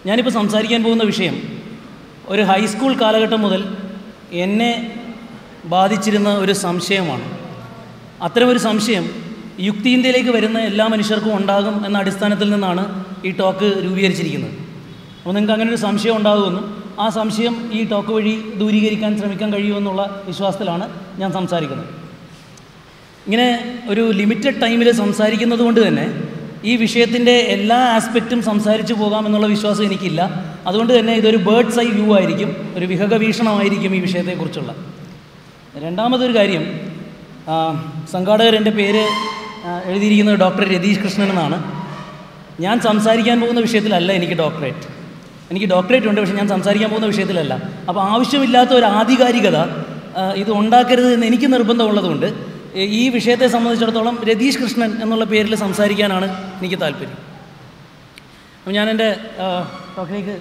ഞാനിപ്പോൾ സംസാരിക്കാൻ പോകുന്ന വിഷയം ഒരു ഹൈസ്കൂൾ കാലഘട്ടം മുതൽ എന്നെ ബാധിച്ചിരുന്ന ഒരു സംശയമാണ് അത്തരമൊരു സംശയം യുക്തിയിന്ത്യയിലേക്ക് വരുന്ന എല്ലാ മനുഷ്യർക്കും ഉണ്ടാകും എന്ന അടിസ്ഥാനത്തിൽ നിന്നാണ് ഈ ടോക്ക് രൂപീകരിച്ചിരിക്കുന്നത് അപ്പോൾ നിങ്ങൾക്ക് അങ്ങനെ ഒരു സംശയം ഉണ്ടാകുമെന്നും ആ സംശയം ഈ ടോക്ക് വഴി ദൂരീകരിക്കാൻ ശ്രമിക്കാൻ കഴിയുമെന്നുള്ള വിശ്വാസത്തിലാണ് ഞാൻ സംസാരിക്കുന്നത് ഇങ്ങനെ ഒരു ലിമിറ്റഡ് ടൈമിൽ സംസാരിക്കുന്നത് കൊണ്ട് തന്നെ ഈ വിഷയത്തിൻ്റെ എല്ലാ ആസ്പെക്റ്റും സംസാരിച്ചു പോകാം എന്നുള്ള വിശ്വാസം എനിക്കില്ല അതുകൊണ്ട് തന്നെ ഇതൊരു ബേർഡ്സ് ഐ വ്യൂ ആയിരിക്കും ഒരു വിഹക വീക്ഷണമായിരിക്കും ഈ വിഷയത്തെക്കുറിച്ചുള്ള രണ്ടാമതൊരു കാര്യം ആ, സംഘാടകർ എൻ്റെ പേര് ആ, എഴുതിയിരിക്കുന്നത് ഡോക്ടർ രതീഷ് കൃഷ്ണൻ എന്നാണ് ഞാൻ സംസാരിക്കാൻ പോകുന്ന വിഷയത്തിലല്ല എനിക്ക് ഡോക്ടറേറ്റ് എനിക്ക് ഡോക്ടറേറ്റ് ഉണ്ട് പക്ഷേ ഞാൻ സംസാരിക്കാൻ പോകുന്ന വിഷയത്തിലല്ല അപ്പോൾ ആവശ്യമില്ലാത്ത ഒരു ആധികാരികത ആ, ഇത് ഉണ്ടാക്കരുത് എന്ന് എനിക്ക് നിർബന്ധമുള്ളതുകൊണ്ട് ഈ- ഈ വിഷയത്തെ സംബന്ധിച്ചിടത്തോളം രതീഷ് കൃഷ്ണൻ എന്നുള്ള പേരിൽ സംസാരിക്കാനാണ് എനിക്ക് താല്പര്യം അപ്പോൾ ഞാൻ എൻ്റെ ആ, ടോക്കിലേക്ക്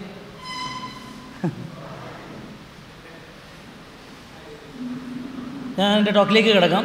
ഞാൻ എൻ്റെ ടോക്കിലേക്ക് കിടക്കാം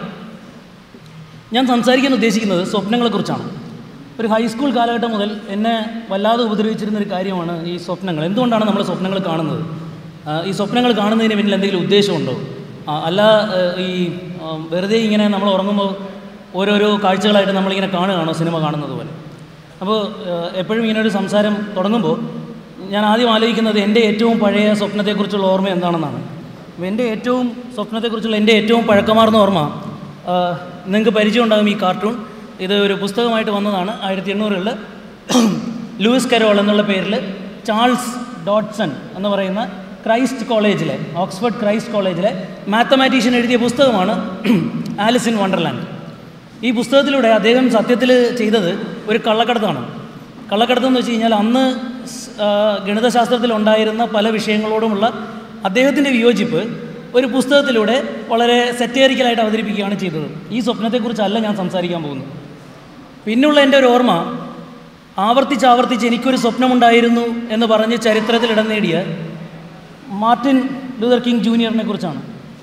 ഞാൻ സംസാരിക്കാൻ ഉദ്ദേശിക്കുന്നത് സ്വപ്നങ്ങളെക്കുറിച്ചാണ് ഒരു ഹൈസ്കൂൾ കാലഘട്ടം മുതൽ എന്നെ വല്ലാതെ ഉപദ്രവിച്ചിരുന്ന ഒരു കാര്യമാണ് ഈ സ്വപ്നങ്ങൾ എന്തുകൊണ്ടാണ് നമ്മൾ സ്വപ്നങ്ങൾ കാണുന്നത് ആ, ഈ സ്വപ്നങ്ങൾ കാണുന്നതിന് പിന്നിൽ എന്തെങ്കിലും ഉദ്ദേശമുണ്ടോ ആ, അല്ല ആ, ഈ ആ, വെറുതെ ഇങ്ങനെ നമ്മൾ ഉറങ്ങുമ്പോൾ ഓരോരോ കാഴ്ചകളായിട്ട് നമ്മളിങ്ങനെ കാണുകയാണോ സിനിമ കാണുന്നത് പോലെ അപ്പോൾ ആ, എപ്പോഴും ഇങ്ങനെ ഒരു സംസാരം തുടങ്ങുമ്പോൾ ഞാൻ ആദ്യം ആലോചിക്കുന്നത് എൻ്റെ ഏറ്റവും പഴയ സ്വപ്നത്തെക്കുറിച്ചുള്ള ഓർമ്മ എന്താണെന്നാണ് അപ്പോൾ എൻ്റെ ഏറ്റവും സ്വപ്നത്തെക്കുറിച്ചുള്ള എൻ്റെ ഏറ്റവും പഴക്കമാർന്ന ഓർമ്മ നിങ്ങൾക്ക് പരിചയം ഉണ്ടാകും ഈ കാർട്ടൂൺ ഇത് ഒരു പുസ്തകമായിട്ട് വന്നതാണ് ആയിരത്തി എണ്ണൂറുകളിൽ ലൂയിസ് കരോൾ എന്നുള്ള പേരിൽ ചാൾസ് ഡോട്ട്സൺ എന്ന് പറയുന്ന ക്രൈസ്റ്റ് കോളേജിലെ ഓക്സ്ഫോർഡ് ക്രൈസ്റ്റ് കോളേജിലെ മാത്തമാറ്റീഷ്യൻ എഴുതിയ പുസ്തകമാണ് ആലിസ് ഇൻ വണ്ടർലാൻഡ് ഈ പുസ്തകത്തിലൂടെ അദ്ദേഹം സത്യത്തിൽ ചെയ്തത് ഒരു കള്ളക്കടത്താണ് കള്ളക്കടത്ത് എന്ന് വെച്ച് കഴിഞ്ഞാൽ അന്ന് സ്- ആ, ഗണിതശാസ്ത്രത്തിൽ ഉണ്ടായിരുന്ന പല വിഷയങ്ങളോടുമുള്ള അദ്ദേഹത്തിൻ്റെ വിയോജിപ്പ് ഒരു പുസ്തകത്തിലൂടെ വളരെ സെറ്റേറിക്കലായിട്ട് അവതരിപ്പിക്കുകയാണ് ചെയ്തത് ഈ സ്വപ്നത്തെക്കുറിച്ചല്ല ഞാൻ സംസാരിക്കാൻ പോകുന്നത് പിന്നുള്ള എൻ്റെ ഒരു ഓർമ്മ ആവർത്തിച്ച് ആവർത്തിച്ച് എനിക്കൊരു സ്വപ്നമുണ്ടായിരുന്നു എന്ന് പറഞ്ഞ് ചരിത്രത്തിൽ ഇടം നേടിയ മാർട്ടിൻ ലൂതർ കിങ് ജൂനിയറിനെ കുറിച്ചാണ്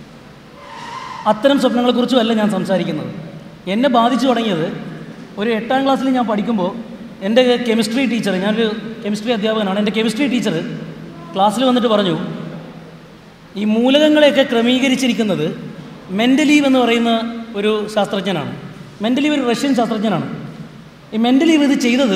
അത്തരം സ്വപ്നങ്ങളെക്കുറിച്ചും അല്ല ഞാൻ സംസാരിക്കുന്നത് എന്നെ ബാധിച്ചു തുടങ്ങിയത് ഒരു എട്ടാം ക്ലാസ്സിൽ ഞാൻ പഠിക്കുമ്പോൾ എൻ്റെ കെമിസ്ട്രി ടീച്ചർ ഞാനൊരു കെമിസ്ട്രി അധ്യാപകനാണ് എൻ്റെ കെമിസ്ട്രി ടീച്ചർ ക്ലാസ്സിൽ വന്നിട്ട് പറഞ്ഞു ഈ മൂലകങ്ങളെയൊക്കെ ക്രമീകരിച്ചിരിക്കുന്നത് മെൻ്റലീവ് എന്ന് പറയുന്ന ഒരു ശാസ്ത്രജ്ഞനാണ് മെൻ്റലീവ് ഒരു റഷ്യൻ ശാസ്ത്രജ്ഞനാണ് ഈ മെൻ്റലീവ് ഇത് ചെയ്തത്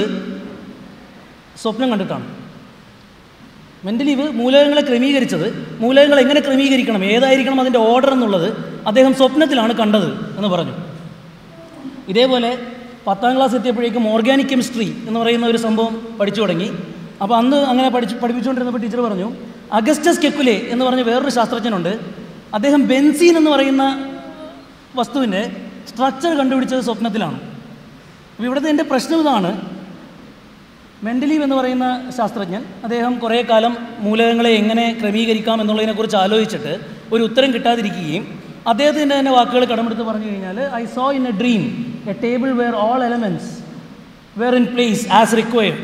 സ്വപ്നം കണ്ടിട്ടാണ് മെൻ്റലീവ് മൂലകങ്ങളെ ക്രമീകരിച്ചത് മൂലകങ്ങൾ എങ്ങനെ ക്രമീകരിക്കണം ഏതായിരിക്കണം അതിൻ്റെ ഓർഡർ എന്നുള്ളത് അദ്ദേഹം സ്വപ്നത്തിലാണ് കണ്ടത് എന്ന് പറഞ്ഞു ഇതേപോലെ പത്താം ക്ലാസ് എത്തിയപ്പോഴേക്കും ഓർഗാനിക് കെമിസ്ട്രി എന്ന് പറയുന്ന ഒരു സംഭവം പഠിച്ചു തുടങ്ങി അപ്പോൾ അന്ന് അങ്ങനെ പഠിച്ച് പഠിപ്പിച്ചുകൊണ്ടിരുന്നപ്പോൾ ടീച്ചർ പറഞ്ഞു അഗസ്റ്റസ് കെക്കുലെ എന്ന് പറഞ്ഞ വേറൊരു ശാസ്ത്രജ്ഞനുണ്ട് അദ്ദേഹം ബെൻസീൻ എന്ന് പറയുന്ന വസ്തുവിൻ്റെ സ്ട്രക്ചർ കണ്ടുപിടിച്ചത് സ്വപ്നത്തിലാണ് അപ്പോൾ ഇവിടുത്തെ എൻ്റെ പ്രശ്നം ഇതാണ് മെൻ്റലീവ് എന്ന് പറയുന്ന ശാസ്ത്രജ്ഞൻ അദ്ദേഹം കുറേ കാലം മൂലകങ്ങളെ എങ്ങനെ ക്രമീകരിക്കാം എന്നുള്ളതിനെക്കുറിച്ച് ആലോചിച്ചിട്ട് ഒരു ഉത്തരം കിട്ടാതിരിക്കുകയും അദ്ദേഹത്തിൻ്റെ തന്നെ വാക്കുകൾ കടമെടുത്ത് പറഞ്ഞു കഴിഞ്ഞാൽ I saw in a dream a table where all elements were in place as required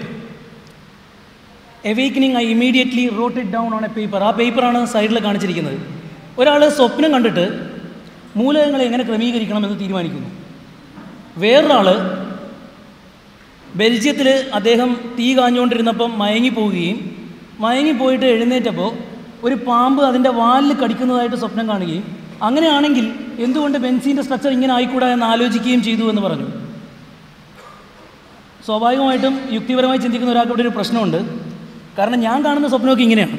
awakening I immediately wrote it down on a paper ആ പേപ്പറാണ് സൈഡിൽ കാണിച്ചിരിക്കുന്നത് ഒരാൾ സ്വപ്നം കണ്ടിട്ട് മൂലകങ്ങളെ എങ്ങനെ ക്രമീകരിക്കണമെന്ന് തീരുമാനിക്കുന്നു വേറൊരാൾ ബെൽജിയത്തിൽ അദ്ദേഹം തീ കാഞ്ഞുകൊണ്ടിരുന്നപ്പം മയങ്ങിപ്പോവുകയും മയങ്ങിപ്പോയിട്ട് എഴുന്നേറ്റപ്പോൾ ഒരു പാമ്പ് അതിൻ്റെ വാലിൽ കടിക്കുന്നതായിട്ട് സ്വപ്നം കാണുകയും അങ്ങനെയാണെങ്കിൽ എന്തുകൊണ്ട് ബെൻസീൻ്റെ സ്ട്രക്ചർ ഇങ്ങനെ ആയിക്കൂടാ എന്ന് ആലോചിക്കുകയും ചെയ്തു എന്ന് പറഞ്ഞു സ്വാഭാവികമായിട്ടും യുക്തിപരമായി ചിന്തിക്കുന്ന ഒരാൾക്ക് ഇവിടെ ഒരു പ്രശ്നമുണ്ട് കാരണം ഞാൻ കാണുന്ന സ്വപ്നമൊക്കെ ഇങ്ങനെയാണ്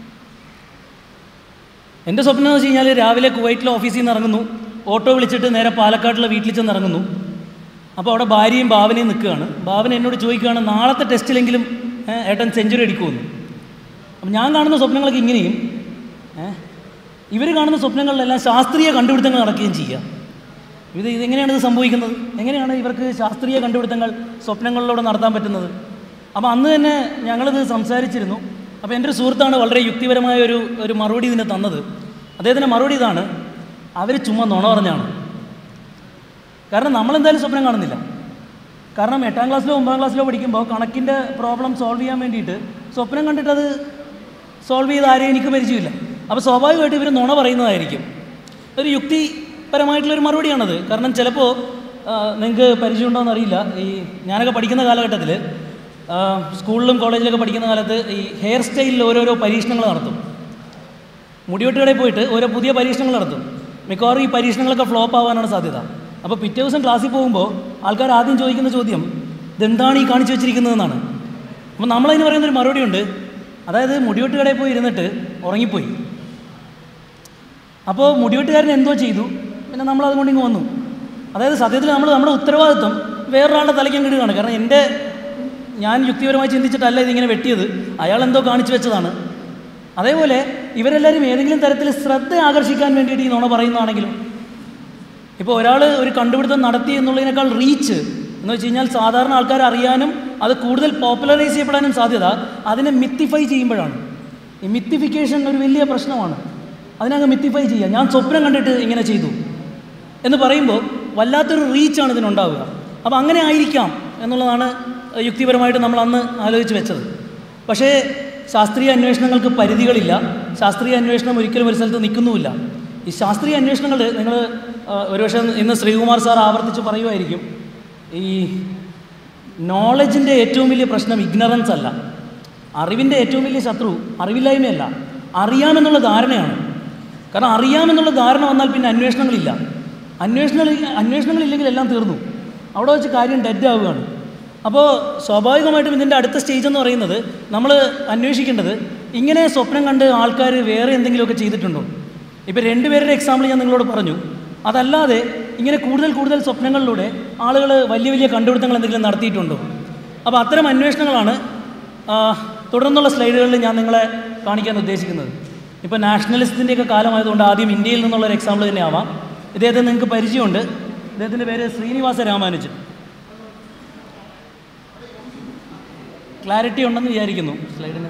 എൻ്റെ സ്വപ്നം എന്ന് വെച്ച് കഴിഞ്ഞാൽ രാവിലെ കുവൈറ്റിലെ ഓഫീസിൽ നിന്ന് ഇറങ്ങുന്നു ഓട്ടോ വിളിച്ചിട്ട് നേരെ പാലക്കാട്ടിലെ വീട്ടിൽ ചെന്ന് ഇറങ്ങുന്നു അപ്പോൾ അവിടെ ഭാര്യയും ഭാവനയും നിൽക്കുകയാണ് ഭാവന എന്നോട് ചോദിക്കുകയാണ് നാളത്തെ ടെസ്റ്റിലെങ്കിലും ഏ, ഏട്ടൻ സെഞ്ചുറി അടിക്കുമെന്ന് അപ്പം ഞാൻ കാണുന്ന സ്വപ്നങ്ങളൊക്കെ ഇങ്ങനെയും ഇവർ കാണുന്ന സ്വപ്നങ്ങളിലെല്ലാം ശാസ്ത്രീയ കണ്ടുപിടുത്തങ്ങൾ നടക്കുകയും ചെയ്യുക ഇത് ഇതെങ്ങനെയാണ് ഇത് സംഭവിക്കുന്നത് എങ്ങനെയാണ് ഇവർക്ക് ശാസ്ത്രീയ കണ്ടുപിടുത്തങ്ങൾ സ്വപ്നങ്ങളിലൂടെ നടത്താൻ പറ്റുന്നത് അപ്പോൾ അന്ന് തന്നെ ഞങ്ങളിത് സംസാരിച്ചിരുന്നു അപ്പോൾ എൻ്റെ ഒരു സുഹൃത്താണ് വളരെ യുക്തിപരമായ ഒരു ഒരു മറുപടി ഇതിന് തന്നത് അദ്ദേഹത്തിൻ്റെ മറുപടി ഇതാണ് അവർ ചുമ്മാ നുണ പറഞ്ഞാണ് കാരണം നമ്മളെന്തായാലും സ്വപ്നം കാണുന്നില്ല കാരണം എട്ടാം ക്ലാസ്സിലോ ഒമ്പതാം ക്ലാസ്സിലോ പഠിക്കുമ്പോൾ കണക്കിൻ്റെ പ്രോബ്ലം സോൾവ് ചെയ്യാൻ വേണ്ടിയിട്ട് സ്വപ്നം കണ്ടിട്ട് അത് സോൾവ് ചെയ്ത് ആരെയും എനിക്ക് പരിചയമില്ല അപ്പോൾ സ്വാഭാവികമായിട്ട് ഇവർ നുണ പറയുന്നതായിരിക്കും ഒരു യുക്തിപരമായിട്ടുള്ളൊരു മറുപടിയാണത് കാരണം ചിലപ്പോൾ നിങ്ങൾക്ക് പരിചയമുണ്ടോയെന്ന് അറിയില്ല ഈ ഞാനൊക്കെ പഠിക്കുന്ന കാലഘട്ടത്തിൽ ആ, സ്കൂളിലും കോളേജിലൊക്കെ പഠിക്കുന്ന കാലത്ത് ഈ ഹെയർ സ്റ്റൈലിൽ ഓരോരോ പരീക്ഷണങ്ങൾ നടത്തും മുടിവെട്ട് കടയിൽ പോയിട്ട് ഓരോ പുതിയ പരീക്ഷണങ്ങൾ നടത്തും മിക്കവാറും ഈ പരീക്ഷണങ്ങളൊക്കെ ഫ്ലോപ്പ് ആവാനാണ് സാധ്യത അപ്പോൾ പിറ്റേ ദിവസം ക്ലാസ്സിൽ പോകുമ്പോൾ ആൾക്കാർ ആദ്യം ചോദിക്കുന്ന ചോദ്യം ഇതെന്താണ് ഈ കാണിച്ചു വെച്ചിരിക്കുന്നതെന്നാണ് അപ്പോൾ നമ്മളതിന് പറയുന്നൊരു മറുപടിയുണ്ട് അതായത് മുടിവെട്ട് കടയിൽ പോയി ഇരുന്നിട്ട് ഉറങ്ങിപ്പോയി അപ്പോൾ മുടിവെട്ടുകാരൻ എന്തോ ചെയ്തു പിന്നെ നമ്മൾ അതുകൊണ്ട് ഇങ്ങ് വന്നു അതായത് സത്യത്തിൽ നമ്മൾ നമ്മുടെ ഉത്തരവാദിത്വം വേറൊരാളുടെ തലയ്ക്ക് കിടുകയാണ് കാരണം എൻ്റെ ഞാൻ യുക്തിപരമായി ചിന്തിച്ചിട്ടല്ല ഇതിങ്ങനെ വെട്ടിയത് അയാൾ എന്തോ കാണിച്ചു വെച്ചതാണ് അതേപോലെ ഇവരെല്ലാവരും ഏതെങ്കിലും തരത്തിൽ ശ്രദ്ധ ആകർഷിക്കാൻ വേണ്ടിയിട്ട് ഈ നുണ പറയുന്നതാണെങ്കിലും ഇപ്പോൾ ഒരാൾ ഒരു കണ്ടുപിടുത്തം നടത്തി എന്നുള്ളതിനേക്കാൾ റീച്ച് എന്ന് വെച്ച് കഴിഞ്ഞാൽ സാധാരണ ആൾക്കാർ അറിയാനും അത് കൂടുതൽ പോപ്പുലറൈസ് ചെയ്യപ്പെടാനും സാധ്യത അതിനെ മിത്തിഫൈ ചെയ്യുമ്പോഴാണ് ഈ മിത്തിഫിക്കേഷൻ ഒരു വലിയ പ്രശ്നമാണ് അതിനങ്ങ് മിത്തിഫൈ ചെയ്യുക ഞാൻ സ്വപ്നം കണ്ടിട്ട് ഇങ്ങനെ ചെയ്തു എന്ന് പറയുമ്പോൾ വല്ലാത്തൊരു റീച്ചാണ് ഇതിനുണ്ടാവുക അപ്പോൾ അങ്ങനെ ആയിരിക്കാം എന്നുള്ളതാണ് യുക്തിപരമായിട്ട് നമ്മൾ അന്ന് ആലോചിച്ച് വെച്ചത് പക്ഷേ ശാസ്ത്രീയ അന്വേഷണങ്ങൾക്ക് പരിധികളില്ല ശാസ്ത്രീയ അന്വേഷണം ഒരിക്കലും ഒരു സ്ഥലത്ത് നിൽക്കുന്നുമില്ല ഈ ശാസ്ത്രീയ അന്വേഷണങ്ങൾ നിങ്ങൾ ഒരുപക്ഷെ ഇന്ന് ശ്രീകുമാർ സാർ ആവർത്തിച്ച് പറയുമായിരിക്കും ഈ നോളജിൻ്റെ ഏറ്റവും വലിയ പ്രശ്നം ഇഗ്നറൻസ് അല്ല അറിവിൻ്റെ ഏറ്റവും വലിയ ശത്രു അറിവില്ലായ്മയല്ല അറിയാമെന്നുള്ള ധാരണയാണ് കാരണം അറിയാമെന്നുള്ള ധാരണ വന്നാൽ പിന്നെ അന്വേഷണങ്ങളില്ല അന്വേഷണങ്ങൾ അന്വേഷണങ്ങളില്ലെങ്കിൽ എല്ലാം തീർന്നു അവിടെ വെച്ച് കാര്യം ഡെഡ് ആവുകയാണ് അപ്പോൾ സ്വാഭാവികമായിട്ടും ഇതിൻ്റെ അടുത്ത സ്റ്റേജ് എന്ന് പറയുന്നത് നമ്മൾ അന്വേഷിക്കേണ്ടത് ഇങ്ങനെ സ്വപ്നം കണ്ട് ആൾക്കാർ വേറെ എന്തെങ്കിലുമൊക്കെ ചെയ്തിട്ടുണ്ടോ ഇപ്പോൾ രണ്ടുപേരുടെ എക്സാമ്പിൾ ഞാൻ നിങ്ങളോട് പറഞ്ഞു അതല്ലാതെ ഇങ്ങനെ കൂടുതൽ കൂടുതൽ സ്വപ്നങ്ങളിലൂടെ ആളുകൾ വലിയ വലിയ കണ്ടുപിടുത്തങ്ങൾ എന്തെങ്കിലും നടത്തിയിട്ടുണ്ടോ അപ്പോൾ അത്തരം അന്വേഷണങ്ങളാണ് ആ, തുടർന്നുള്ള സ്ലൈഡുകളിൽ ഞാൻ നിങ്ങളെ കാണിക്കാൻ ഉദ്ദേശിക്കുന്നത് ഇപ്പോൾ നാഷണലിസത്തിൻ്റെയൊക്കെ കാലമായതുകൊണ്ട് ആദ്യം ഇന്ത്യയിൽ നിന്നുള്ള ഒരു എക്സാമ്പിൾ തന്നെ ആവാം ഇദ്ദേഹത്തെ നിങ്ങൾക്ക് പരിചയമുണ്ട് ഇദ്ദേഹത്തിൻ്റെ പേര് ശ്രീനിവാസ രാമാനുജൻ ക്ലാരിറ്റി ഉണ്ടെന്ന് വിചാരിക്കുന്നു സ്ലൈഡിന്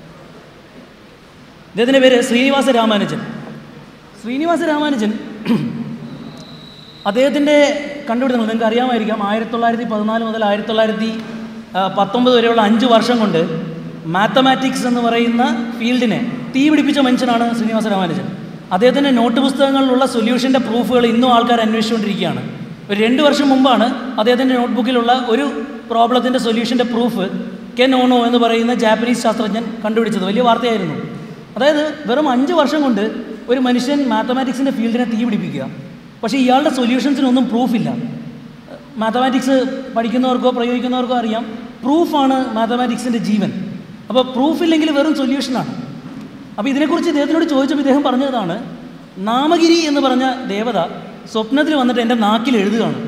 ഇദ്ദേഹത്തിൻ്റെ പേര് ശ്രീനിവാസ രാമാനുജൻ ശ്രീനിവാസ രാമാനുജൻ അദ്ദേഹത്തിൻ്റെ കണ്ടുപിടുത്തങ്ങൾ നിങ്ങൾക്ക് അറിയാമായിരിക്കാം ആയിരത്തി തൊള്ളായിരത്തി പതിനാല് മുതൽ ആയിരത്തി തൊള്ളായിരത്തി ആ, പത്തൊമ്പത് വരെയുള്ള അഞ്ച് വർഷം കൊണ്ട് മാത്തമാറ്റിക്സ് എന്ന് പറയുന്ന ഫീൽഡിനെ തീ പിടിപ്പിച്ച മനുഷ്യനാണ് ശ്രീനിവാസ രാമാനുജൻ അദ്ദേഹത്തിൻ്റെ നോട്ട് പുസ്തകങ്ങളിലുള്ള സൊല്യൂഷൻ്റെ പ്രൂഫുകൾ ഇന്നും ആൾക്കാർ അന്വേഷിച്ചുകൊണ്ടിരിക്കുകയാണ് ഒരു രണ്ട് വർഷം മുമ്പാണ് അദ്ദേഹത്തിൻ്റെ നോട്ട്ബുക്കിലുള്ള ഒരു പ്രോബ്ലത്തിൻ്റെ സൊല്യൂഷൻ്റെ പ്രൂഫ് കെൻ ഓണോ എന്ന് പറയുന്ന ജാപ്പനീസ് ശാസ്ത്രജ്ഞൻ കണ്ടുപിടിച്ചത് വലിയ വാർത്തയായിരുന്നു അതായത് വെറും അഞ്ച് വർഷം കൊണ്ട് ഒരു മനുഷ്യൻ മാത്തമാറ്റിക്സിൻ്റെ ഫീൽഡിനെ തീ പിടിപ്പിക്കുക പക്ഷേ ഇയാളുടെ സൊല്യൂഷൻസിനൊന്നും പ്രൂഫില്ല മാത്തമാറ്റിക്സ് പഠിക്കുന്നവർക്കോ പ്രയോഗിക്കുന്നവർക്കോ അറിയാം പ്രൂഫാണ് മാത്തമാറ്റിക്സിൻ്റെ ജീവൻ അപ്പോൾ പ്രൂഫില്ലെങ്കിൽ വെറും സൊല്യൂഷനാണ് അപ്പോൾ ഇതിനെക്കുറിച്ച് ഇദ്ദേഹത്തിനോട് ചോദിച്ചപ്പോൾ ഇദ്ദേഹം പറഞ്ഞതാണ് നാമഗിരി എന്ന് പറഞ്ഞ ദേവത സ്വപ്നത്തിൽ വന്നിട്ട് എൻ്റെ നാക്കിൽ എഴുതുകയാണ്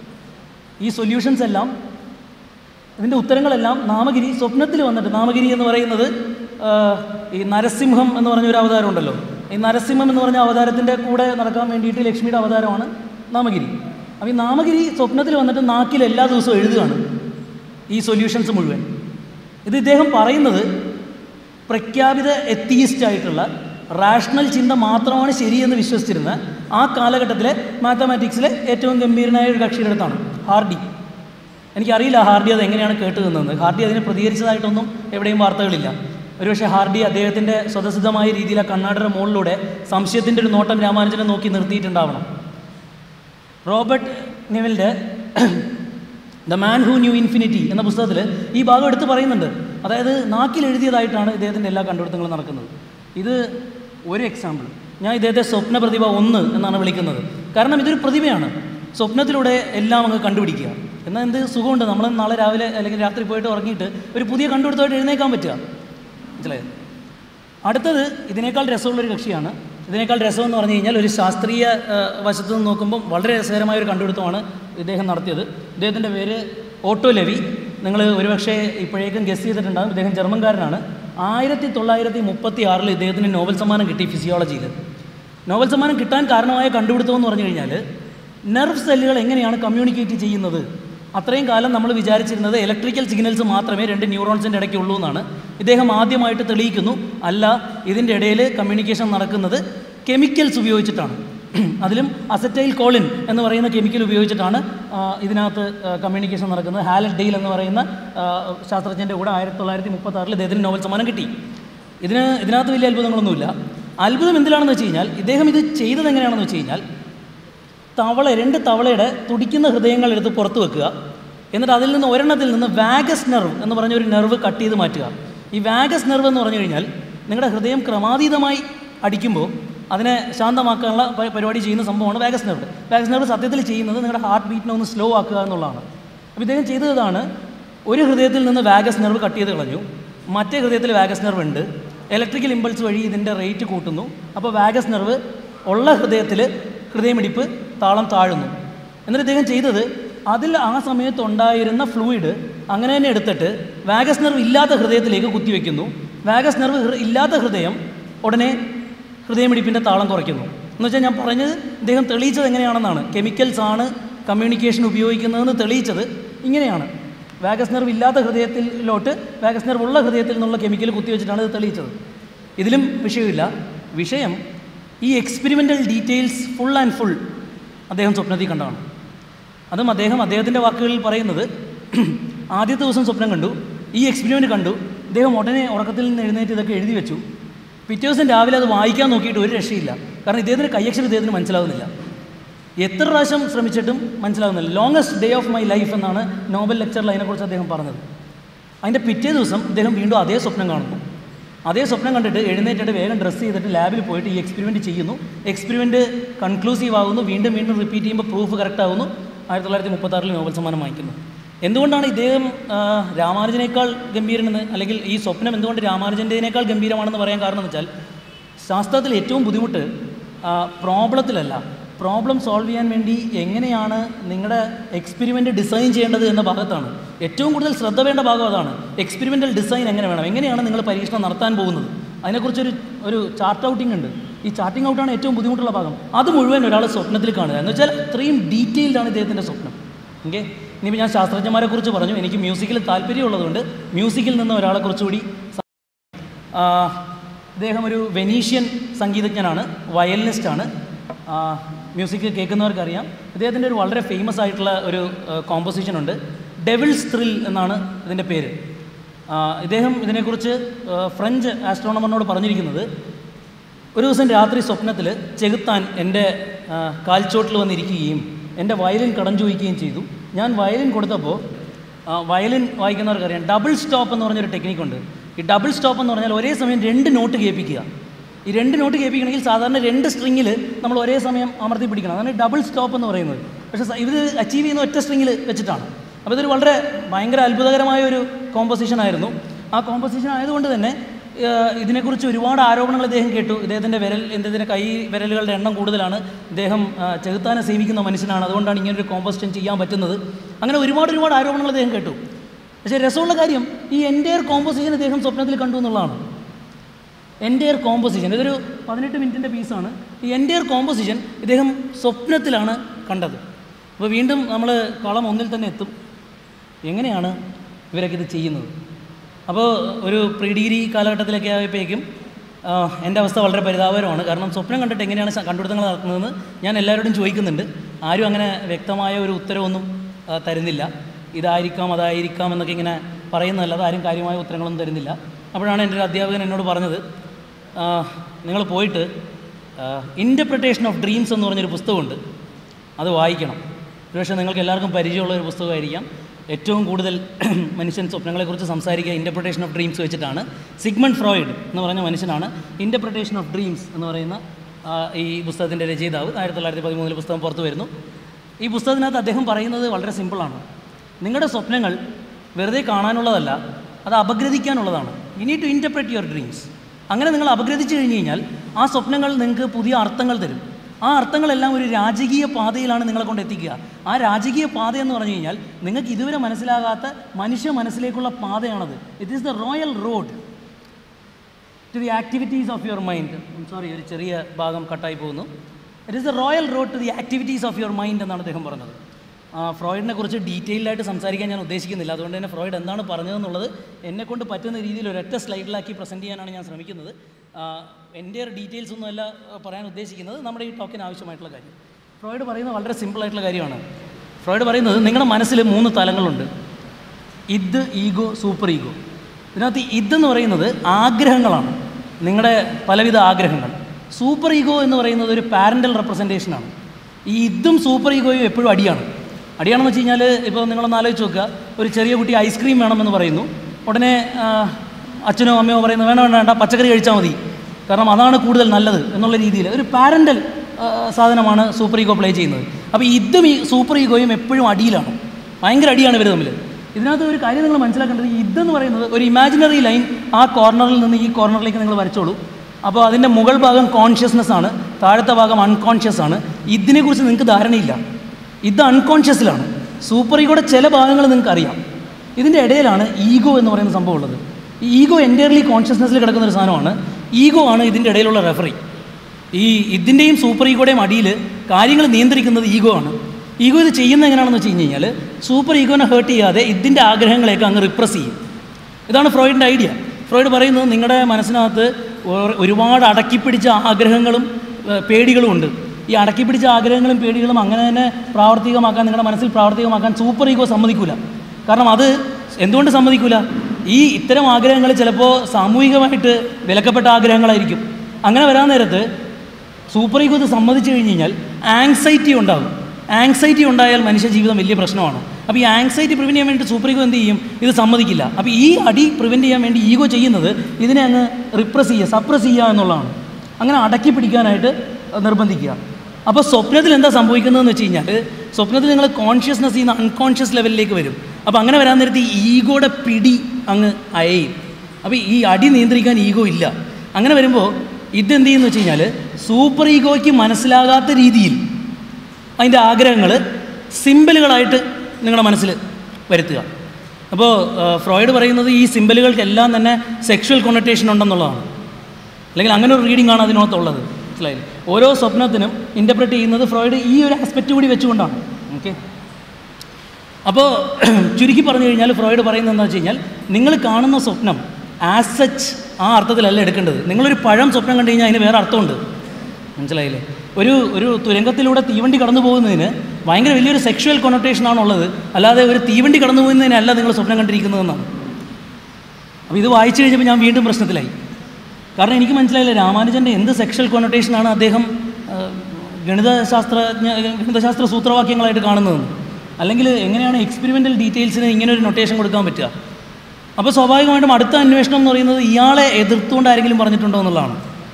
ഈ സൊല്യൂഷൻസ് എല്ലാം ഇതിൻ്റെ ഉത്തരങ്ങളെല്ലാം നാമഗിരി സ്വപ്നത്തിൽ വന്നിട്ട് നാമഗിരി എന്ന് പറയുന്നത് ആ, ഈ നരസിംഹം എന്ന് പറഞ്ഞ ഒരു അവതാരം ഉണ്ടല്ലോ ഈ നരസിംഹം എന്ന് പറഞ്ഞ അവതാരത്തിൻ്റെ കൂടെ നടക്കാൻ വേണ്ടിയിട്ട് ലക്ഷ്മിയുടെ അവതാരമാണ് നാമഗിരി അപ്പോൾ ഈ നാമഗിരി സ്വപ്നത്തിൽ വന്നിട്ട് നാക്കിൽ എല്ലാ ദിവസവും എഴുതുകയാണ് ഈ സൊല്യൂഷൻസ് മുഴുവൻ ഇത് ഇദ്ദേഹം പറയുന്നത് പ്രഖ്യാപിത എത്തിയിസ്റ്റ് ആയിട്ടുള്ള റാഷണൽ ചിന്ത മാത്രമാണ് ശരിയെന്ന് വിശ്വസിച്ചിരുന്ന ആ കാലഘട്ടത്തിലെ മാത്തമാറ്റിക്സിലെ ഏറ്റവും ഗംഭീരനായ ഒരു കക്ഷിയുടെ അടുത്താണ് ഹാർഡി എനിക്കറിയില്ല ഹാർഡി അത് എങ്ങനെയാണ് കേട്ടു നിന്നത് ഹാർഡി അതിനെ പ്രതികരിച്ചതായിട്ടൊന്നും എവിടെയും വാർത്തകളില്ല ഒരുപക്ഷെ ഹാർഡി അദ്ദേഹത്തിൻ്റെ സ്വതസിദ്ധമായ രീതിയിൽ ആ കണ്ണാടിയുടെ മുകളിലൂടെ സംശയത്തിൻ്റെ ഒരു നോട്ടം രാമാനുജനെ നോക്കി നിർത്തിയിട്ടുണ്ടാവണം റോബർട്ട് നിവലിൻ്റെ the man who knew infinity എന്ന പുസ്തകത്തിൽ ഈ ഭാഗം എടുത്ത് പറയുന്നുണ്ട് അതായത് നാക്കിൽ എഴുതിയതായിട്ടാണ് ഇദ്ദേഹത്തിൻ്റെ എല്ലാ കണ്ടുപിടുത്തങ്ങളും നടക്കുന്നത് ഇത് ഒരു എക്സാമ്പിൾ ഞാൻ ഇദ്ദേഹത്തെ സ്വപ്ന പ്രതിഭ ഒന്ന് എന്നാണ് വിളിക്കുന്നത് കാരണം ഇതൊരു പ്രതിഭയാണ് സ്വപ്നത്തിലൂടെ എല്ലാം അങ്ങ് കണ്ടുപിടിക്കുക എന്നാൽ എന്ത് സുഖമുണ്ട് നമ്മൾ നാളെ രാവിലെ അല്ലെങ്കിൽ രാത്രി പോയിട്ട് ഉറങ്ങിയിട്ട് ഒരു പുതിയ കണ്ടുപിടുത്തമായിട്ട് എഴുന്നേക്കാൻ പറ്റുക മനസ്സിലായത് അടുത്തത് ഇതിനേക്കാൾ രസമുള്ളൊരു കക്ഷിയാണ് ഇതിനേക്കാൾ രസം എന്ന് പറഞ്ഞു കഴിഞ്ഞാൽ ഒരു ശാസ്ത്രീയ ആ, വശത്ത് നിന്ന് നോക്കുമ്പം വളരെ രസകരമായ ഒരു കണ്ടുപിടുത്തമാണ് ഇദ്ദേഹം നടത്തിയത് ഇദ്ദേഹത്തിൻ്റെ പേര് ഓട്ടോ ലെവി നിങ്ങൾ ഒരുപക്ഷെ ഇപ്പോഴേക്കും ഗസ് ചെയ്തിട്ടുണ്ടാകും ഇദ്ദേഹം ജർമ്മൻകാരനാണ് ആയിരത്തി തൊള്ളായിരത്തി മുപ്പത്തി ആറിൽ ഇദ്ദേഹത്തിന് നോബൽ സമ്മാനം കിട്ടി ഫിസിയോളജിയിൽ നോബൽ സമ്മാനം കിട്ടാൻ കാരണമായ കണ്ടുപിടുത്തം എന്ന് പറഞ്ഞു കഴിഞ്ഞാൽ നെർവ് സെല്ലുകൾ എങ്ങനെയാണ് കമ്മ്യൂണിക്കേറ്റ് ചെയ്യുന്നത് അത്രയും കാലം നമ്മൾ വിചാരിച്ചിരുന്നത് ഇലക്ട്രിക്കൽ സിഗ്നൽസ് മാത്രമേ രണ്ട് ന്യൂറോൺസിൻ്റെ ഇടയ്ക്ക് ഉള്ളൂ എന്നാണ് ഇദ്ദേഹം ആദ്യമായിട്ട് തെളിയിക്കുന്നു അല്ല ഇതിൻ്റെ ഇടയിൽ കമ്മ്യൂണിക്കേഷൻ നടക്കുന്നത് കെമിക്കൽസ് ഉപയോഗിച്ചിട്ടാണ് അതിലും അസറ്റൈൽ കോളിൻ എന്ന് പറയുന്ന കെമിക്കൽ ഉപയോഗിച്ചിട്ടാണ് ആ, ഇതിനകത്ത് കമ്മ്യൂണിക്കേഷൻ നടക്കുന്നത് ഹാലറ്റ് ഡെയിൽ എന്ന് പറയുന്ന ആ, ശാസ്ത്രജ്ഞൻ്റെ കൂടെ ആയിരത്തി തൊള്ളായിരത്തി മുപ്പത്താറിൽ ഇദ്ദേഹത്തിന് നോബൽ സമ്മാനം കിട്ടി ഇതിന് ഇതിനകത്ത് വലിയ അത്ഭുതങ്ങളൊന്നുമില്ല അത്ഭുതം എന്തിലാണെന്ന് വെച്ച് കഴിഞ്ഞാൽ ഇദ്ദേഹം ഇത് ചെയ്തത് എങ്ങനെയാണെന്ന് വെച്ച് കഴിഞ്ഞാൽ തവള രണ്ട് തവളയുടെ തുടിക്കുന്ന ഹൃദയങ്ങൾ എടുത്ത് പുറത്ത് വെക്കുക എന്നിട്ട് അതിൽ നിന്ന് ഒരെണ്ണത്തിൽ നിന്ന് വാഗസ് നെർവ് എന്ന് പറഞ്ഞ ഒരു നെർവ് കട്ട് ചെയ്ത് മാറ്റുക ഈ വാഗസ് നെർവ് എന്ന് പറഞ്ഞു കഴിഞ്ഞാൽ നിങ്ങളുടെ ഹൃദയം ക്രമാതീതമായി അടിക്കുമ്പോൾ അതിനെ ശാന്തമാക്കാനുള്ള പ- പരിപാടി ചെയ്യുന്ന സംഭവമാണ് വാഗസ് നെർവ് വാഗസ് നെർവ് സത്യത്തിൽ ചെയ്യുന്നത് നിങ്ങളുടെ ഹാർട്ട് ബീറ്റിനെ ഒന്ന് സ്ലോ ആക്കുക എന്നുള്ളതാണ് അപ്പോൾ ഇദ്ദേഹം ചെയ്തതാണ് ഒരു ഹൃദയത്തിൽ നിന്ന് വാഗസ് നെർവ് കട്ട് ചെയ്ത് കളഞ്ഞു മറ്റേ ഹൃദയത്തിൽ വാഗസ് നെർവ് ഉണ്ട് ഇലക്ട്രിക്കൽ ഇമ്പൾസ് വഴി ഇതിൻ്റെ റേറ്റ് കൂട്ടുന്നു അപ്പോൾ വാഗസ് നെർവ് ഉള്ള ഹൃദയത്തിൽ ഹൃദയമിടിപ്പ് താളം താഴുന്നു എന്നിട്ട് ഇദ്ദേഹം ചെയ്തത് അതിൽ ആ സമയത്ത് ഉണ്ടായിരുന്ന ഫ്ലൂയിഡ് അങ്ങനെ തന്നെ എടുത്തിട്ട് വാഗസ് നെർവ് ഇല്ലാത്ത ഹൃദയത്തിലേക്ക് കുത്തിവെക്കുന്നു വാഗസ് നെർവ് ഹൃ- ഇല്ലാത്ത ഹൃദയം ഉടനെ ഹൃദയമിടിപ്പിൻ്റെ താളം കുറയ്ക്കുന്നു എന്ന് വെച്ചാൽ ഞാൻ പറഞ്ഞത് ഇദ്ദേഹം തെളിയിച്ചത് എങ്ങനെയാണെന്നാണ് കെമിക്കൽസ് ആണ് കമ്മ്യൂണിക്കേഷൻ ഉപയോഗിക്കുന്നതെന്ന് തെളിയിച്ചത് ഇങ്ങനെയാണ് വാഗസ് നെർവ് ഇല്ലാത്ത ഹൃദയത്തിലോട്ട് വാഗസ് നെർവ് ഉള്ള ഹൃദയത്തിൽ നിന്നുള്ള കെമിക്കൽ കുത്തിവെച്ചിട്ടാണ് ഇത് തെളിയിച്ചത് ഇതിലും വിഷയമില്ല വിഷയം ഈ experimental details full and full അദ്ദേഹം സ്വപ്നത്തിൽ കണ്ടതാണ് അതും അദ്ദേഹം അദ്ദേഹത്തിൻ്റെ വാക്കുകളിൽ പറയുന്നത് ആദ്യത്തെ ദിവസം സ്വപ്നം കണ്ടു ഈ എക്സ്പെരിമെൻ്റ് കണ്ടു ഇദ്ദേഹം ഉടനെ ഉറക്കത്തിൽ നിന്ന് എഴുന്നേറ്റ് ഇതൊക്കെ എഴുതി വെച്ചു പിറ്റേ ദിവസം രാവിലെ അത് വായിക്കാൻ നോക്കിയിട്ട് ഒരു രക്ഷയില്ല കാരണം ഇദ്ദേഹത്തിന് കയ്യക്ഷരം ഇദ്ദേഹത്തിന് മനസ്സിലാവുന്നില്ല എത്ര പ്രാവശ്യം ശ്രമിച്ചിട്ടും മനസ്സിലാവുന്നില്ല longest day of my life എന്നാണ് നോബൽ ലെക്ചറിൽ അതിനെക്കുറിച്ച് അദ്ദേഹം പറഞ്ഞത് അതിൻ്റെ പിറ്റേ ദിവസം ഇദ്ദേഹം വീണ്ടും അതേ സ്വപ്നം കാണുന്നു അതേ സ്വപ്നം കണ്ടിട്ട് എഴുന്നേറ്റിട്ട് വേഗം ഡ്രസ്സ് ചെയ്തിട്ട് ലാബിൽ പോയിട്ട് ഈ എക്സ്പെരിമെൻറ്റ് ചെയ്യുന്നു എക്സ്പെരിമെൻറ്റ് കൺക്ലൂസീവ് ആകുന്നു വീണ്ടും വീണ്ടും റിപ്പീറ്റ് ചെയ്യുമ്പോൾ പ്രൂഫ് കറക്റ്റ് ആകുന്നു ആയിരത്തി തൊള്ളായിരത്തി മുപ്പത്താറിൽ നോബൽ സമ്മാനം വാങ്ങിക്കുന്നു എന്തുകൊണ്ടാണ് ഇദ്ദേഹം ആ, രാമാനുജനേക്കാൾ ഗംഭീരനെന്ന് അല്ലെങ്കിൽ ഈ സ്വപ്നം എന്തുകൊണ്ട് രാമാനുജൻ്റെതിനേക്കാൾ ഗംഭീരമാണെന്ന് പറയാൻ കാരണം എന്ന് വെച്ചാൽ ശാസ്ത്രത്തിൽ ഏറ്റവും ബുദ്ധിമുട്ട് പ്രോബ്ലത്തിലല്ല പ്രോബ്ലം സോൾവ് ചെയ്യാൻ വേണ്ടി എങ്ങനെയാണ് നിങ്ങളുടെ എക്സ്പെരിമെൻ്റ് ഡിസൈൻ ചെയ്യേണ്ടത് എന്ന ഭാഗത്താണ് ഏറ്റവും കൂടുതൽ ശ്രദ്ധ വേണ്ട ഭാഗം അതാണ് എക്സ്പെരിമെൻ്റൽ ഡിസൈൻ എങ്ങനെ വേണം എങ്ങനെയാണ് നിങ്ങൾ പരീക്ഷണം നടത്താൻ പോകുന്നത് അതിനെക്കുറിച്ചൊരു ഒരു ചാർട്ട് ഔട്ടിംഗ് ഉണ്ട് ഈ ചാർട്ടിംഗ് ഔട്ടാണ് ഏറ്റവും ബുദ്ധിമുട്ടുള്ള ഭാഗം അത് മുഴുവൻ ഒരാൾ സ്വപ്നത്തിൽ കാണുക എന്ന് വെച്ചാൽ അത്രയും ഡീറ്റെയിൽഡാണ് ഇദ്ദേഹത്തിൻ്റെ സ്വപ്നം ഓക്കെ ഇനിയിപ്പോൾ ഞാൻ ശാസ്ത്രജ്ഞന്മാരെ കുറിച്ച് പറഞ്ഞു എനിക്ക് മ്യൂസിക്കിൽ താല്പര്യമുള്ളതുകൊണ്ട് മ്യൂസിക്കിൽ നിന്ന് ഒരാളെ കുറച്ചുകൂടി സ- ആ, ഇദ്ദേഹം ഒരു വെനീഷ്യൻ സംഗീതജ്ഞനാണ് വയലിനിസ്റ്റാണ് മ്യൂസിക് കേൾക്കുന്നവർക്കറിയാം ഇദ്ദേഹത്തിൻ്റെ ഒരു വളരെ ഫേമസ് ആയിട്ടുള്ള ഒരു കോമ്പോസിഷൻ ഉണ്ട് ഡെവിൾസ് ത്രിൽ എന്നാണ് ഇതിൻ്റെ പേര് ആ, ഇദ്ദേഹം ഇതിനെക്കുറിച്ച് ആ, ഫ്രഞ്ച് ആസ്ട്രോണമറിനോട് പറഞ്ഞിരിക്കുന്നത് ഒരു ദിവസം രാത്രി സ്വപ്നത്തിൽ ചെകുത്താൻ എൻ്റെ ആ, കാൽച്ചോട്ടിൽ വന്നിരിക്കുകയും എൻ്റെ വയലിൻ കടം ചോദിക്കുകയും ചെയ്തു ഞാൻ വയലിൻ കൊടുത്തപ്പോൾ ആ, വയലിൻ വായിക്കുന്നവർക്കറിയാം ഡബിൾ സ്റ്റോപ്പ് എന്ന് പറഞ്ഞൊരു ടെക്നിക്കുണ്ട് ഈ ഡബിൾ സ്റ്റോപ്പ് എന്ന് പറഞ്ഞാൽ ഒരേ സമയം രണ്ട് നോട്ട് കേൾപ്പിക്കുക ഈ രണ്ട് നോട്ട് കേൾപ്പിക്കണമെങ്കിൽ സാധാരണ രണ്ട് സ്ട്രിങ്ങിൽ നമ്മൾ ഒരേ സമയം അമർത്തി പിടിക്കണം അതാണ് ഡബിൾ സ്റ്റോപ്പ് എന്ന് പറയുന്നത് പക്ഷേ സ- ഇത് അച്ചീവ് ചെയ്യുന്ന ഒറ്റ സ്ട്രിങ്ങിൽ വെച്ചിട്ടാണ് അപ്പോൾ ഇതൊരു വളരെ ഭയങ്കര അത്ഭുതകരമായ ഒരു കോമ്പോസിഷൻ ആയിരുന്നു ആ കോമ്പോസിഷൻ ആയതുകൊണ്ട് തന്നെ ഏഹ്, ഇതിനെക്കുറിച്ച് ഒരുപാട് ആരോപണങ്ങൾ ഇദ്ദേഹം കേട്ടു ഇദ്ദേഹത്തിൻ്റെ വിരൽ ഇദ്ദേഹത്തിൻ്റെ കൈ വിരലുകളുടെ എണ്ണം കൂടുതലാണ് ഇദ്ദേഹം ആ, ചെകുത്താനെ സേവിക്കുന്ന മനുഷ്യനാണ് അതുകൊണ്ടാണ് ഇങ്ങനൊരു കോമ്പോസിഷൻ ചെയ്യാൻ പറ്റുന്നത് അങ്ങനെ ഒരുപാട് ഒരുപാട് ആരോപണങ്ങൾ ഇദ്ദേഹം കേട്ടു പക്ഷേ രസമുള്ള കാര്യം ഈ എൻ്റെയർ കോമ്പോസിഷൻ ഇദ്ദേഹം സ്വപ്നത്തിൽ കണ്ടു എന്നുള്ളതാണ് എൻ്റെയർ കോമ്പോസിഷൻ ഇതൊരു പതിനെട്ട് മിനിറ്റിൻ്റെ പീസാണ് ഈ എൻ്റെയർ കോമ്പോസിഷൻ ഇദ്ദേഹം സ്വപ്നത്തിലാണ് കണ്ടത് അപ്പോൾ വീണ്ടും നമ്മൾ കളം ഒന്നിൽ തന്നെ എത്തും എങ്ങനെയാണ് ഇവരൊക്കെ ഇത് ചെയ്യുന്നത് അപ്പോൾ ഒരു പ്രീ ഡിഗ്രി കാലഘട്ടത്തിലൊക്കെ ആയപ്പോഴേക്കും ആ, എൻ്റെ അവസ്ഥ വളരെ പരിതാപകരമാണ് കാരണം സ്വപ്നം കണ്ടിട്ട് എങ്ങനെയാണ് സ- കണ്ടുപിടുത്തങ്ങൾ നടത്തുന്നതെന്ന് ഞാൻ എല്ലാവരോടും ചോദിക്കുന്നുണ്ട് ആരും അങ്ങനെ വ്യക്തമായ ഒരു ഉത്തരവൊന്നും ആ, തരുന്നില്ല ഇതായിരിക്കാം അതായിരിക്കാം എന്നൊക്കെ ഇങ്ങനെ പറയുന്നതല്ലാതെ ആരും കാര്യമായ ഉത്തരങ്ങളൊന്നും തരുന്നില്ല അപ്പോഴാണ് എൻ്റെ ഒരു അധ്യാപകൻ എന്നോട് പറഞ്ഞത് നിങ്ങൾ പോയിട്ട് ഇൻ്റർപ്രിട്ടേഷൻ ഓഫ് ഡ്രീംസ് എന്ന് പറഞ്ഞൊരു പുസ്തകമുണ്ട് അത് വായിക്കണം ഒരുപക്ഷെ നിങ്ങൾക്ക് എല്ലാവർക്കും പരിചയമുള്ള ഒരു പുസ്തകമായിരിക്കാം ഏറ്റവും കൂടുതൽ മനുഷ്യൻ സ്വപ്നങ്ങളെക്കുറിച്ച് സംസാരിക്കുക ഇൻ്റർപ്രിട്ടേഷൻ ഓഫ് ഡ്രീംസ് വെച്ചിട്ടാണ് സിഗ്മണ്ട് ഫ്രോയിഡ് എന്ന് പറഞ്ഞ മനുഷ്യനാണ് ഇൻ്റർപ്രിട്ടേഷൻ ഓഫ് ഡ്രീംസ് എന്ന് പറയുന്ന ആ, ഈ പുസ്തകത്തിൻ്റെ രചയിതാവ് ആയിരത്തി തൊള്ളായിരത്തി പതിമൂന്നിൽ പുസ്തകം പുറത്തു വരുന്നു ഈ പുസ്തകത്തിനകത്ത് അദ്ദേഹം പറയുന്നത് വളരെ സിമ്പിളാണ് നിങ്ങളുടെ സ്വപ്നങ്ങൾ വെറുതെ കാണാനുള്ളതല്ല അത് അപഗ്രഥിക്കാനുള്ളതാണ് you need to interpret your dreams അങ്ങനെ നിങ്ങൾ അപഗ്രഥിച്ചു കഴിഞ്ഞ് കഴിഞ്ഞാൽ ആ സ്വപ്നങ്ങൾ നിങ്ങൾക്ക് പുതിയ അർത്ഥങ്ങൾ തരും ആ അർത്ഥങ്ങളെല്ലാം ഒരു രാജകീയ പാതയിലാണ് നിങ്ങളെ കൊണ്ട് എത്തിക്കുക ആ രാജകീയ പാത എന്ന് പറഞ്ഞു കഴിഞ്ഞാൽ നിങ്ങൾക്ക് ഇതുവരെ മനസ്സിലാകാത്ത മനുഷ്യ മനസ്സിലേക്കുള്ള പാതയാണത് it is the royal road to the activities of your mind sorry ഒരു ചെറിയ ഭാഗം കട്ടായി പോകുന്നു it is the royal road to the activities of your mind എന്നാണ് അദ്ദേഹം പറഞ്ഞത് ആ, ഫ്രോയിഡിനെ കുറിച്ച് ഡീറ്റെയിൽഡ് ആയിട്ട് സംസാരിക്കാൻ ഞാൻ ഉദ്ദേശിക്കുന്നില്ല അതുകൊണ്ട് തന്നെ ഫ്രോയിഡ് എന്താണ് പറഞ്ഞതെന്നുള്ളത് എന്നെ കൊണ്ട് പറ്റുന്ന രീതിയിൽ ഒരൊറ്റ സ്ലൈഡിലാക്കി പ്രസൻറ്റ് ചെയ്യാനാണ് ഞാൻ ശ്രമിക്കുന്നത് ആ, എൻ്റെ ഡീറ്റെയിൽസ് ഒന്നുമല്ല ആ, പറയാൻ ഉദ്ദേശിക്കുന്നത് നമ്മുടെ ഈ ടോക്കിന് ആവശ്യമായിട്ടുള്ള കാര്യം ഫ്രോയിഡ് പറയുന്നത് വളരെ സിമ്പിൾ ആയിട്ടുള്ള കാര്യമാണ് ഫ്രോയിഡ് പറയുന്നത് നിങ്ങളുടെ മനസ്സിൽ മൂന്ന് തലങ്ങളുണ്ട് ഇത് ഈഗോ സൂപ്പർ ഈഗോ ഇതിനകത്ത് ഈ ഇത് എന്ന് പറയുന്നത് ആഗ്രഹങ്ങളാണ് നിങ്ങളുടെ പലവിധ ആഗ്രഹങ്ങൾ സൂപ്പർ ഈഗോ എന്ന് പറയുന്നത് ഒരു പാരൻ്റൽ റെപ്രസെൻറ്റേഷനാണ് ഈ ഇതും സൂപ്പർ ഈഗോയും എപ്പോഴും അടിയാണ് അടിയാണെന്ന് വെച്ച് കഴിഞ്ഞാൽ ഇപ്പോൾ നിങ്ങളൊന്ന് ആലോചിച്ച് നോക്കുക ഒരു ചെറിയ കുട്ടി ഐസ്ക്രീം വേണമെന്ന് പറയുന്നു ഉടനെ ആ, അച്ഛനോ അമ്മയോ പറയുന്നു വേണ്ട വേണ്ട വേണ്ട പച്ചക്കറി കഴിച്ചാൽ മതി കാരണം അതാണ് കൂടുതൽ നല്ലത് എന്നുള്ള രീതിയിൽ ഒരു പാരൻ്റൽ സാധനമാണ് സൂപ്പർ ഈഗോ പ്ലേ ചെയ്യുന്നത് അപ്പോൾ ഇതും ഈ സൂപ്പർ ഈഗോയും എപ്പോഴും അടിയിലാണ് ഭയങ്കര അടിയാണ് ഇവർ തമ്മിൽ ഇതിനകത്ത് ഒരു കാര്യം നിങ്ങൾ മനസ്സിലാക്കേണ്ടത് ഈ ഇതെന്ന് പറയുന്നത് ഒരു ഇമാജിനറി ലൈൻ ആ കോർണറിൽ നിന്ന് ഈ കോർണറിലേക്ക് നിങ്ങൾ വരച്ചോളൂ അപ്പോൾ അതിൻ്റെ മുകൾ ഭാഗം കോൺഷ്യസ്നെസ് ആണ് താഴത്തെ ഭാഗം അൺകോൺഷ്യസ് ആണ് ഇതിനെക്കുറിച്ച് നിങ്ങൾക്ക് ധാരണയില്ല ഇത് അൺകോൺഷ്യസിലാണ് സൂപ്പർ ഈഗോയുടെ ചില ഭാഗങ്ങൾ നിങ്ങൾക്ക് അറിയാം ഇതിൻ്റെ ഇടയിലാണ് ഈഗോ എന്ന് പറയുന്ന സംഭവം ഉള്ളത് ഈ ഈഗോ എൻറ്റയർലി കോൺഷ്യസ്നെസ്സിൽ കിടക്കുന്ന ഒരു സാധനമാണ് ഈഗോ ആണ് ഇതിൻ്റെ ഇടയിലുള്ള റെഫറി ഈ ഇതിൻ്റെയും സൂപ്പർ ഈഗോയുടെയും അടിയിൽ കാര്യങ്ങൾ നിയന്ത്രിക്കുന്നത് ഈഗോ ആണ് ഈഗോ ഇത് ചെയ്യുന്നത് എങ്ങനെയാണെന്ന് വെച്ച് കഴിഞ്ഞ് കഴിഞ്ഞാൽ സൂപ്പർ ഈഗോനെ ഹേർട്ട് ചെയ്യാതെ ഇതിൻ്റെ ആഗ്രഹങ്ങളെയൊക്കെ അങ്ങ് റിപ്രസ് ചെയ്യും ഇതാണ് ഫ്രോയിഡിൻ്റെ ഐഡിയ ഫ്രോയിഡ് പറയുന്നത് നിങ്ങളുടെ മനസ്സിനകത്ത് ഒരു- ഒരുപാട് അടക്കിപ്പിടിച്ച ആഗ്രഹങ്ങളും ഏഹ്, പേടികളും ഉണ്ട് ഈ അടക്കിപ്പിടിച്ച ആഗ്രഹങ്ങളും പേടികളും അങ്ങനെ തന്നെ പ്രാവർത്തികമാക്കാൻ നിങ്ങളുടെ മനസ്സിൽ പ്രാവർത്തികമാക്കാൻ സൂപ്പർ ഈഗോ സമ്മതിക്കൂല കാരണം അത് എന്തുകൊണ്ട് സമ്മതിക്കൂല ഈ ഇത്തരം ആഗ്രഹങ്ങൾ ചിലപ്പോൾ സാമൂഹികമായിട്ട് വിലക്കപ്പെട്ട ആഗ്രഹങ്ങളായിരിക്കും അങ്ങനെ വരാൻ നേരത്ത് സൂപ്പർ ഈഗോ ഇത് സമ്മതിച്ചു കഴിഞ്ഞ് കഴിഞ്ഞാൽ ആങ്സൈറ്റി ഉണ്ടാകും ആങ്സൈറ്റി ഉണ്ടായാൽ മനുഷ്യ ജീവിതം വലിയ പ്രശ്നമാണ് അപ്പോൾ ഈ ആങ്സൈറ്റി പ്രിവെൻറ്റ് ചെയ്യാൻ വേണ്ടി സൂപ്പർ ഈഗോ എന്ത് ചെയ്യും ഇത് സമ്മതിക്കില്ല അപ്പോൾ ഈ അടി പ്രിവെൻറ്റ് ചെയ്യാൻ വേണ്ടി ഈഗോ ചെയ്യുന്നത് ഇതിനെ അങ്ങ് റിപ്രസ് ചെയ്യുക സപ്രസ് ചെയ്യുക എന്നുള്ളതാണ് അങ്ങനെ അടക്കി പിടിക്കാനായിട്ട് നിർബന്ധിക്കുക അപ്പോൾ സ്വപ്നത്തിൽ എന്താ സംഭവിക്കുന്നതെന്ന് വെച്ച് കഴിഞ്ഞാൽ സ്വപ്നത്തിൽ നിങ്ങൾ കോൺഷ്യസ്നെസ് നിന്ന് അൺകോൺഷ്യസ് ലെവലിലേക്ക് വരും അപ്പോൾ അങ്ങനെ വരാൻ നേരത്ത് ഈ ഈഗോയുടെ പിടി അങ്ങ് അയയും അപ്പോൾ ഈ അടി നിയന്ത്രിക്കാൻ ഈഗോ ഇല്ല അങ്ങനെ വരുമ്പോൾ ഇതെന്ത് ചെയ്യുന്നു വെച്ച് കഴിഞ്ഞാൽ സൂപ്പർ ഈഗോയ്ക്ക് മനസ്സിലാകാത്ത രീതിയിൽ അതിൻ്റെ ആഗ്രഹങ്ങൾ സിമ്പിളുകളായിട്ട് നിങ്ങളുടെ മനസ്സിൽ വരുത്തുക അപ്പോൾ ഫ്രോയിഡ് പറയുന്നത് ഈ സിമ്പിളുകൾക്കെല്ലാം തന്നെ സെക്ഷൽ കൊണറ്റേഷൻ ഉണ്ടെന്നുള്ളതാണ് അല്ലെങ്കിൽ അങ്ങനെ ഒരു റീഡിംഗ് ആണ് അതിനകത്തുള്ളത് മനസ്സിലായില്ലേ ഓരോ സ്വപ്നത്തിനും ഇൻ്റർപ്രറ്റ് ചെയ്യുന്നത് ഫ്രോയിഡ് ഈ ഒരു ആസ്പെക്റ്റ് കൂടി വെച്ചുകൊണ്ടാണ് ഓക്കെ അപ്പോൾ ചുരുക്കി പറഞ്ഞു കഴിഞ്ഞാൽ ഫ്രോയിഡ് പറയുന്നത് എന്താ വെച്ച് കഴിഞ്ഞാൽ നിങ്ങൾ കാണുന്ന സ്വപ്നം ആസ് സച്ച് ആ അർത്ഥത്തിലല്ല എടുക്കേണ്ടത് നിങ്ങളൊരു പഴം സ്വപ്നം കണ്ടു കഴിഞ്ഞാൽ അതിന് വേറെ അർത്ഥമുണ്ട് മനസ്സിലായില്ലേ ഒരു ഒരു തുരങ്കത്തിലൂടെ തീവണ്ടി കടന്നു പോകുന്നതിന് ഭയങ്കര വലിയൊരു സെക്ഷുവൽ കൊണോട്ടേഷനാണുള്ളത് അല്ലാതെ ഒരു തീവണ്ടി കടന്നു പോകുന്നതിനല്ല നിങ്ങൾ സ്വപ്നം കണ്ടിരിക്കുന്നതെന്നാണ് അപ്പോൾ ഇത് വായിച്ചു കഴിഞ്ഞപ്പോൾ ഞാൻ വീണ്ടും പ്രശ്നത്തിലായി കാരണം എനിക്ക് മനസ്സിലായില്ല രാമാനുജൻ്റെ എന്ത് സെക്ഷൽ കൊണോട്ടേഷനാണ് അദ്ദേഹം ആ, ഗണിതശാസ്ത്രജ്ഞ ഗണിതശാസ്ത്ര സൂത്രവാക്യങ്ങളായിട്ട് കാണുന്നതെന്ന് അല്ലെങ്കിൽ എങ്ങനെയാണ് എക്സ്പെരിമെൻ്റൽ ഡീറ്റെയിൽസിന് ഇങ്ങനെ ഒരു നൊട്ടേഷൻ കൊടുക്കാൻ പറ്റുക അപ്പോൾ സ്വാഭാവികമായിട്ടും അടുത്ത അന്വേഷണം എന്ന് പറയുന്നത് ഇയാളെ എതിർത്തുകൊണ്ട് ആരെങ്കിലും പറഞ്ഞിട്ടുണ്ടോ എന്നുള്ളതാണ്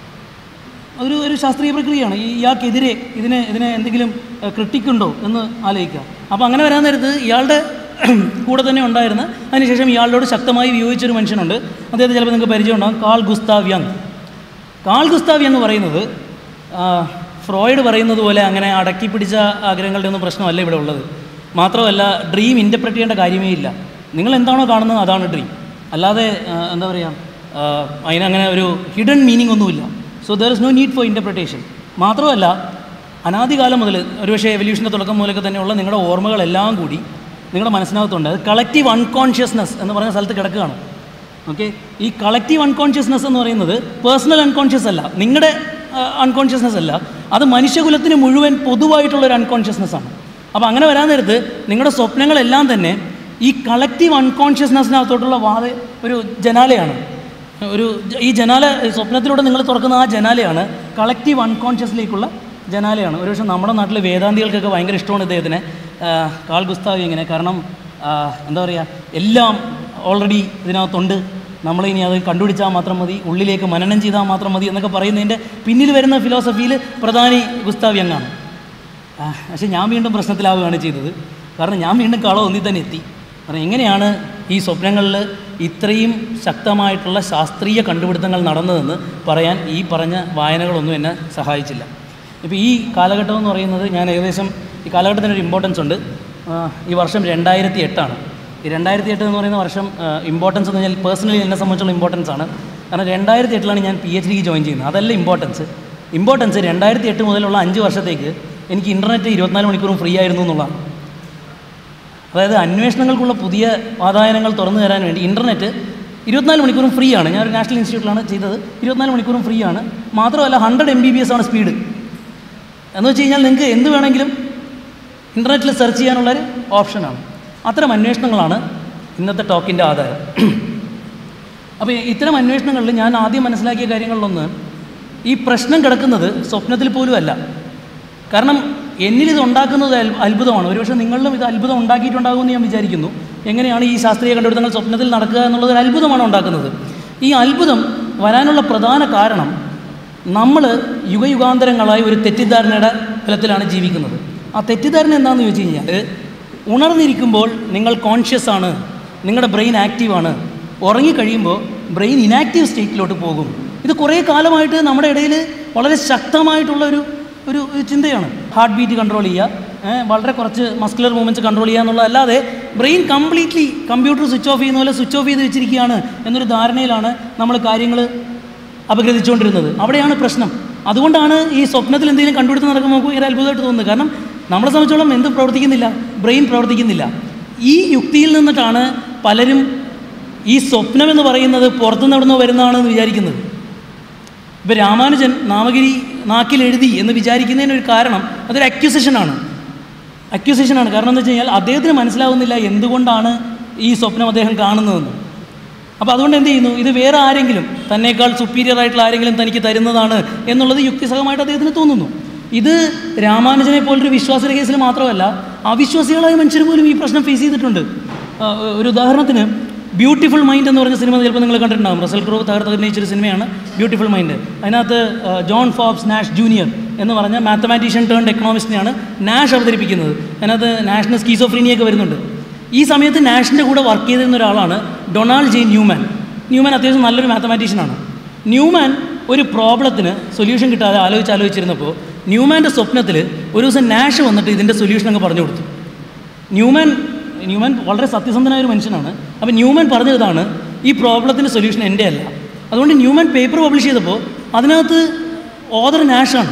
ഒരു ഒരു ശാസ്ത്രീയ പ്രക്രിയയാണ് ഈ ഇയാൾക്കെതിരെ ഇതിനെ ഇതിനെ എന്തെങ്കിലും ക്രിട്ടിക് ഉണ്ടോ എന്ന് ആലോചിക്കുക അപ്പോൾ അങ്ങനെ വരാൻ നേരത്ത് ഇയാളുടെ കൂടെ തന്നെ ഉണ്ടായിരുന്ന അതിനുശേഷം ഇയാളോട് ശക്തമായി വിയോജിച്ചൊരു മനുഷ്യനുണ്ട് അദ്ദേഹത്തെ ചിലപ്പോൾ നിങ്ങൾക്ക് പരിചയം ഉണ്ടാകും കാൾ ഗുസ്താവ് യങ് കാൾ ഗുസ്താവ് എന്ന് പറയുന്നത് ആ, ഫ്രോയിഡ് പറയുന്നത് പോലെ അങ്ങനെ അടക്കി പിടിച്ച ആഗ്രഹങ്ങളുടെ ഒന്നും പ്രശ്നമല്ല ഇവിടെ ഉള്ളത് മാത്രമല്ല ഡ്രീം ഇൻ്റർപ്രറ്റ് ചെയ്യേണ്ട കാര്യമേ ഇല്ല നിങ്ങൾ എന്താണോ കാണുന്നത് അതാണ് ഡ്രീം അല്ലാതെ ആ, എന്താ പറയുക ആ, അതിനങ്ങനെ ഒരു ഹിഡൻ മീനിങ് ഒന്നുമില്ല so there is no need for interpretation മാത്രമല്ല അനാദികാലം മുതൽ ഒരുപക്ഷെ എവല്യൂഷൻ്റെ തുടക്കം മുതലൊക്കെ തന്നെയുള്ള നിങ്ങളുടെ ഓർമ്മകളെല്ലാം കൂടി നിങ്ങളുടെ മനസ്സിനകത്തുണ്ട് അത് കളക്റ്റീവ് അൺകോൺഷ്യസ്നെസ് എന്ന് പറയുന്ന സ്ഥലത്ത് കിടക്കുകയാണ് ഓക്കെ ഈ കളക്റ്റീവ് അൺകോൺഷ്യസ്നെസ് എന്ന് പറയുന്നത് പേഴ്സണൽ അൺകോൺഷ്യസ് അല്ല നിങ്ങളുടെ അൺകോൺഷ്യസ്നെസ് അല്ല അത് മനുഷ്യകുലത്തിന് മുഴുവൻ പൊതുവായിട്ടുള്ള ഒരു അൺകോൺഷ്യസ്നെസ് ആണ് അപ്പോൾ അങ്ങനെ വരാൻ നേരത്ത് നിങ്ങളുടെ സ്വപ്നങ്ങളെല്ലാം തന്നെ ഈ കളക്റ്റീവ് അൺകോൺഷ്യസ്നെസ്സിനകത്തോട്ടുള്ള വാത ഒരു ജനാലയാണ് ഒരു ജ- ഈ ജനാല ഈ സ്വപ്നത്തിലൂടെ നിങ്ങൾ തുറക്കുന്ന ആ ജനാലയാണ് കളക്റ്റീവ് അൺകോൺഷ്യസിലേക്കുള്ള ജനാലയാണ് ഒരുപക്ഷെ നമ്മുടെ നാട്ടിലെ വേദാന്തികൾക്കൊക്കെ ഭയങ്കര ഇഷ്ടമാണ് ഇദ്ദേഹത്തിന് ആ, കാൾ ഗുസ്താവ് ഇങ്ങനെ കാരണം ആ, എന്താ പറയുക എല്ലാം ഓൾറെഡി ഇതിനകത്തുണ്ട് നമ്മളിനി അത് കണ്ടുപിടിച്ചാൽ മാത്രം മതി ഉള്ളിലേക്ക് മനനം ചെയ്താൽ മാത്രം മതി എന്നൊക്കെ പറയുന്നതിൻ്റെ പിന്നിൽ വരുന്ന ഫിലോസഫിയിൽ പ്രധാനി ഗുസ്താവ് യങ്ങാണ് ആ, പക്ഷേ ഞാൻ വീണ്ടും പ്രശ്നത്തിലാവുകയാണ് ചെയ്തത് കാരണം ഞാൻ വീണ്ടും കള ഒന്നി തന്നെ എത്തി കാരണം എങ്ങനെയാണ് ഈ സ്വപ്നങ്ങളിൽ ഇത്രയും ശക്തമായിട്ടുള്ള ശാസ്ത്രീയ കണ്ടുപിടുത്തങ്ങൾ നടന്നതെന്ന് പറയാൻ ഈ പറഞ്ഞ വായനകളൊന്നും എന്നെ സഹായിച്ചില്ല ഇപ്പോൾ ഈ കാലഘട്ടം എന്ന് പറയുന്നത് ഞാൻ ഏകദേശം ഈ കാലഘട്ടത്തിന് ഒരു ഇമ്പോർട്ടൻസ് ഉണ്ട് ആ, ഈ വർഷം രണ്ടായിരത്തി എട്ടാണ് ഈ രണ്ടായിരത്തി എട്ട് എന്ന് പറയുന്ന വർഷം ഇമ്പോർട്ടൻസ് എന്ന് പറഞ്ഞാൽ പേഴ്സണലി എന്നെ സംബന്ധിച്ചുള്ള ഇമ്പോർട്ടൻസ് ആണ് കാരണം രണ്ടായിരത്തി എട്ടിലാണ് ഞാൻ പി എച്ച് ഡിക്ക് ജോയിൻ ചെയ്യുന്നത് അതല്ല ഇമ്പോർട്ടൻസ് ഇമ്പോർട്ടൻസ് രണ്ടായിരത്തി എട്ട് മുതലുള്ള അഞ്ച് വർഷത്തേക്ക് എനിക്ക് ഇൻ്റർനെറ്റ് ഇരുപത്തിനാല് മണിക്കൂറും ഫ്രീ ആയിരുന്നു എന്നുള്ളതാണ് അതായത് അന്വേഷണങ്ങൾക്കുള്ള പുതിയ വാതായനങ്ങൾ തുറന്നു തരാൻ വേണ്ടി ഇൻ്റർനെറ്റ് ഇരുപത്തിനാല് മണിക്കൂറും ഫ്രീ ആണ് ഞാനൊരു നാഷണൽ ഇൻസ്റ്റിറ്റ്യൂട്ടിലാണ് ചെയ്തത് ഇരുപത്തിനാല് മണിക്കൂറും ഫ്രീ ആണ് മാത്രമല്ല hundred M B P S ആണ് സ്പീഡ് എന്ന് വെച്ച് കഴിഞ്ഞാൽ നിങ്ങൾക്ക് എന്ത് വേണമെങ്കിലും ഇൻ്റർനെറ്റിൽ സെർച്ച് ചെയ്യാനുള്ളൊരു ഓപ്ഷനാണ് അത്തരം അന്വേഷണങ്ങളാണ് ഇന്നത്തെ ടോക്കിൻ്റെ ആധാരം അപ്പോൾ ഇത്തരം അന്വേഷണങ്ങളിൽ ഞാൻ ആദ്യം മനസ്സിലാക്കിയ കാര്യങ്ങളിലൊന്ന് ഈ പ്രശ്നം കിടക്കുന്നത് സ്വപ്നത്തിൽ പോലും അല്ല കാരണം എന്നിൽ ഇത് ഉണ്ടാക്കുന്നത് അൽ- അത്ഭുതമാണ് ഒരുപക്ഷെ നിങ്ങളിലും ഇത് അത്ഭുതം ഉണ്ടാക്കിയിട്ടുണ്ടാകുമെന്ന് ഞാൻ വിചാരിക്കുന്നു എങ്ങനെയാണ് ഈ ശാസ്ത്രീയ കണ്ടുപിടുത്തങ്ങൾ സ്വപ്നത്തിൽ നടക്കുക എന്നുള്ളത് ഒരു അത്ഭുതമാണ് ഉണ്ടാക്കുന്നത് ഈ അത്ഭുതം വരാനുള്ള പ്രധാന കാരണം നമ്മൾ യുഗയുഗാന്തരങ്ങളായി ഒരു തെറ്റിദ്ധാരണയുടെ ഫലത്തിലാണ് ജീവിക്കുന്നത് ആ തെറ്റിദ്ധാരണ എന്താണെന്ന് ചോദിച്ചു കഴിഞ്ഞാൽ ഉണർന്നിരിക്കുമ്പോൾ നിങ്ങൾ കോൺഷ്യസ് ആണ് നിങ്ങളുടെ ബ്രെയിൻ ആക്റ്റീവാണ് ഉറങ്ങിക്കഴിയുമ്പോൾ ബ്രെയിൻ ഇനാക്റ്റീവ് സ്റ്റേറ്റിലോട്ട് പോകും ഇത് കുറേ കാലമായിട്ട് നമ്മുടെ ഇടയിൽ വളരെ ശക്തമായിട്ടുള്ള ഒരു ഒരു ഒരു ചിന്തയാണ് ഹാർട്ട് ബീറ്റ് കൺട്രോൾ ചെയ്യുക ഏ, വളരെ കുറച്ച് മസ്കുലർ മൂവ്മെൻറ്റ്സ് കൺട്രോൾ ചെയ്യുക എന്നുള്ളതല്ലാതെ brain completely computer switch off ചെയ്യുന്ന പോലെ സ്വിച്ച് ഓഫ് ചെയ്ത് വെച്ചിരിക്കുകയാണ് എന്നൊരു ധാരണയിലാണ് നമ്മൾ കാര്യങ്ങൾ അപഗ്രഥിച്ചുകൊണ്ടിരുന്നത് അവിടെയാണ് പ്രശ്നം അതുകൊണ്ടാണ് ഈ സ്വപ്നത്തിൽ എന്തെങ്കിലും കണ്ടുപിടുത്തം നടക്കുമ്പോൾ നമുക്ക് ഒരു അത്ഭുതമായിട്ട് തോന്നുന്നത് കാരണം നമ്മളെ സംബന്ധിച്ചോളം എന്ത് പ്രവർത്തിക്കുന്നില്ല ബ്രെയിൻ പ്രവർത്തിക്കുന്നില്ല ഈ യുക്തിയിൽ നിന്നിട്ടാണ് പലരും ഈ സ്വപ്നം എന്ന് പറയുന്നത് പുറത്തുനിന്ന് എവിടുന്നോ വരുന്നതാണെന്ന് വിചാരിക്കുന്നത് ഇപ്പോൾ രാമാനുജൻ നാമഗിരി നാക്കിൽ എഴുതി എന്ന് വിചാരിക്കുന്നതിന് ഒരു കാരണം അതൊരു അക്യൂസിഷനാണ് അക്യൂസിഷനാണ് കാരണം എന്ന് വെച്ച് കഴിഞ്ഞാൽ അദ്ദേഹത്തിന് മനസ്സിലാവുന്നില്ല എന്തുകൊണ്ടാണ് ഈ സ്വപ്നം അദ്ദേഹം കാണുന്നതെന്ന് അപ്പോൾ അതുകൊണ്ട് എന്ത് ചെയ്യുന്നു ഇത് വേറെ ആരെങ്കിലും തന്നേക്കാൾ സുപ്പീരിയർ ആയിട്ടുള്ള ആരെങ്കിലും തനിക്ക് തരുന്നതാണ് എന്നുള്ളത് യുക്തിസഹമായിട്ട് അദ്ദേഹത്തിന് തോന്നുന്നു ഇത് രാമാനുജനെ പോലൊരു വിശ്വാസിയുടെ കേസിൽ മാത്രമല്ല അവിശ്വാസികളായ മനുഷ്യർ പോലും ഈ പ്രശ്നം ഫേസ് ചെയ്തിട്ടുണ്ട് ആ, ഒരു ഉദാഹരണത്തിന് ബ്യൂട്ടിഫുൾ മൈൻഡ് എന്ന് പറഞ്ഞ സിനിമ ചിലപ്പോൾ നിങ്ങൾ കണ്ടിട്ടുണ്ടാകും റസൽ ക്രോ തകർത്ത് അഭിനയിച്ചൊരു സിനിമയാണ് ബ്യൂട്ടിഫുൾ മൈൻഡ് അതിനകത്ത് ആ, ജോൺ ഫോബ്സ് നാഷ് ജൂനിയർ എന്ന് പറഞ്ഞ മാത്തമാറ്റീഷ്യൻ ടേൺ എക്കണോമിസ്റ്റിനെയാണ് നാഷ് അവതരിപ്പിക്കുന്നത് അതിനകത്ത് നാഷിന് സ്കീസോഫ്രീനിയൊക്കെ വരുന്നുണ്ട് ഈ സമയത്ത് നാഷിൻ്റെ കൂടെ വർക്ക് ചെയ്തിരുന്ന ഒരാളാണ് ഡൊണാൾഡ് ജെ ന്യൂമാൻ ന്യൂമാൻ അത്യാവശ്യം നല്ലൊരു മാത്തമാറ്റീഷ്യനാണ് ന്യൂമാൻ ഒരു പ്രോബ്ലത്തിന് സൊല്യൂഷൻ കിട്ടാതെ ആലോചിച്ച് ആലോചിച്ചിരുന്നപ്പോൾ ന്യൂമാൻ്റെ സ്വപ്നത്തിൽ ഒരു ദിവസം നാഷ് വന്നിട്ട് ഇതിൻ്റെ സൊല്യൂഷൻ അങ്ങ് പറഞ്ഞു കൊടുത്തു ന്യൂമാൻ ന്യൂമാൻ വളരെ സത്യസന്ധനായ ഒരു മനുഷ്യനാണ് അപ്പോൾ ന്യൂമാൻ പറഞ്ഞതാണ് ഈ പ്രോബ്ലത്തിൻ്റെ സൊല്യൂഷൻ എൻ്റെ അല്ല അതുകൊണ്ട് ന്യൂമാൻ പേപ്പർ പബ്ലിഷ് ചെയ്തപ്പോൾ അതിനകത്ത് ഓദർ നാഷാണ്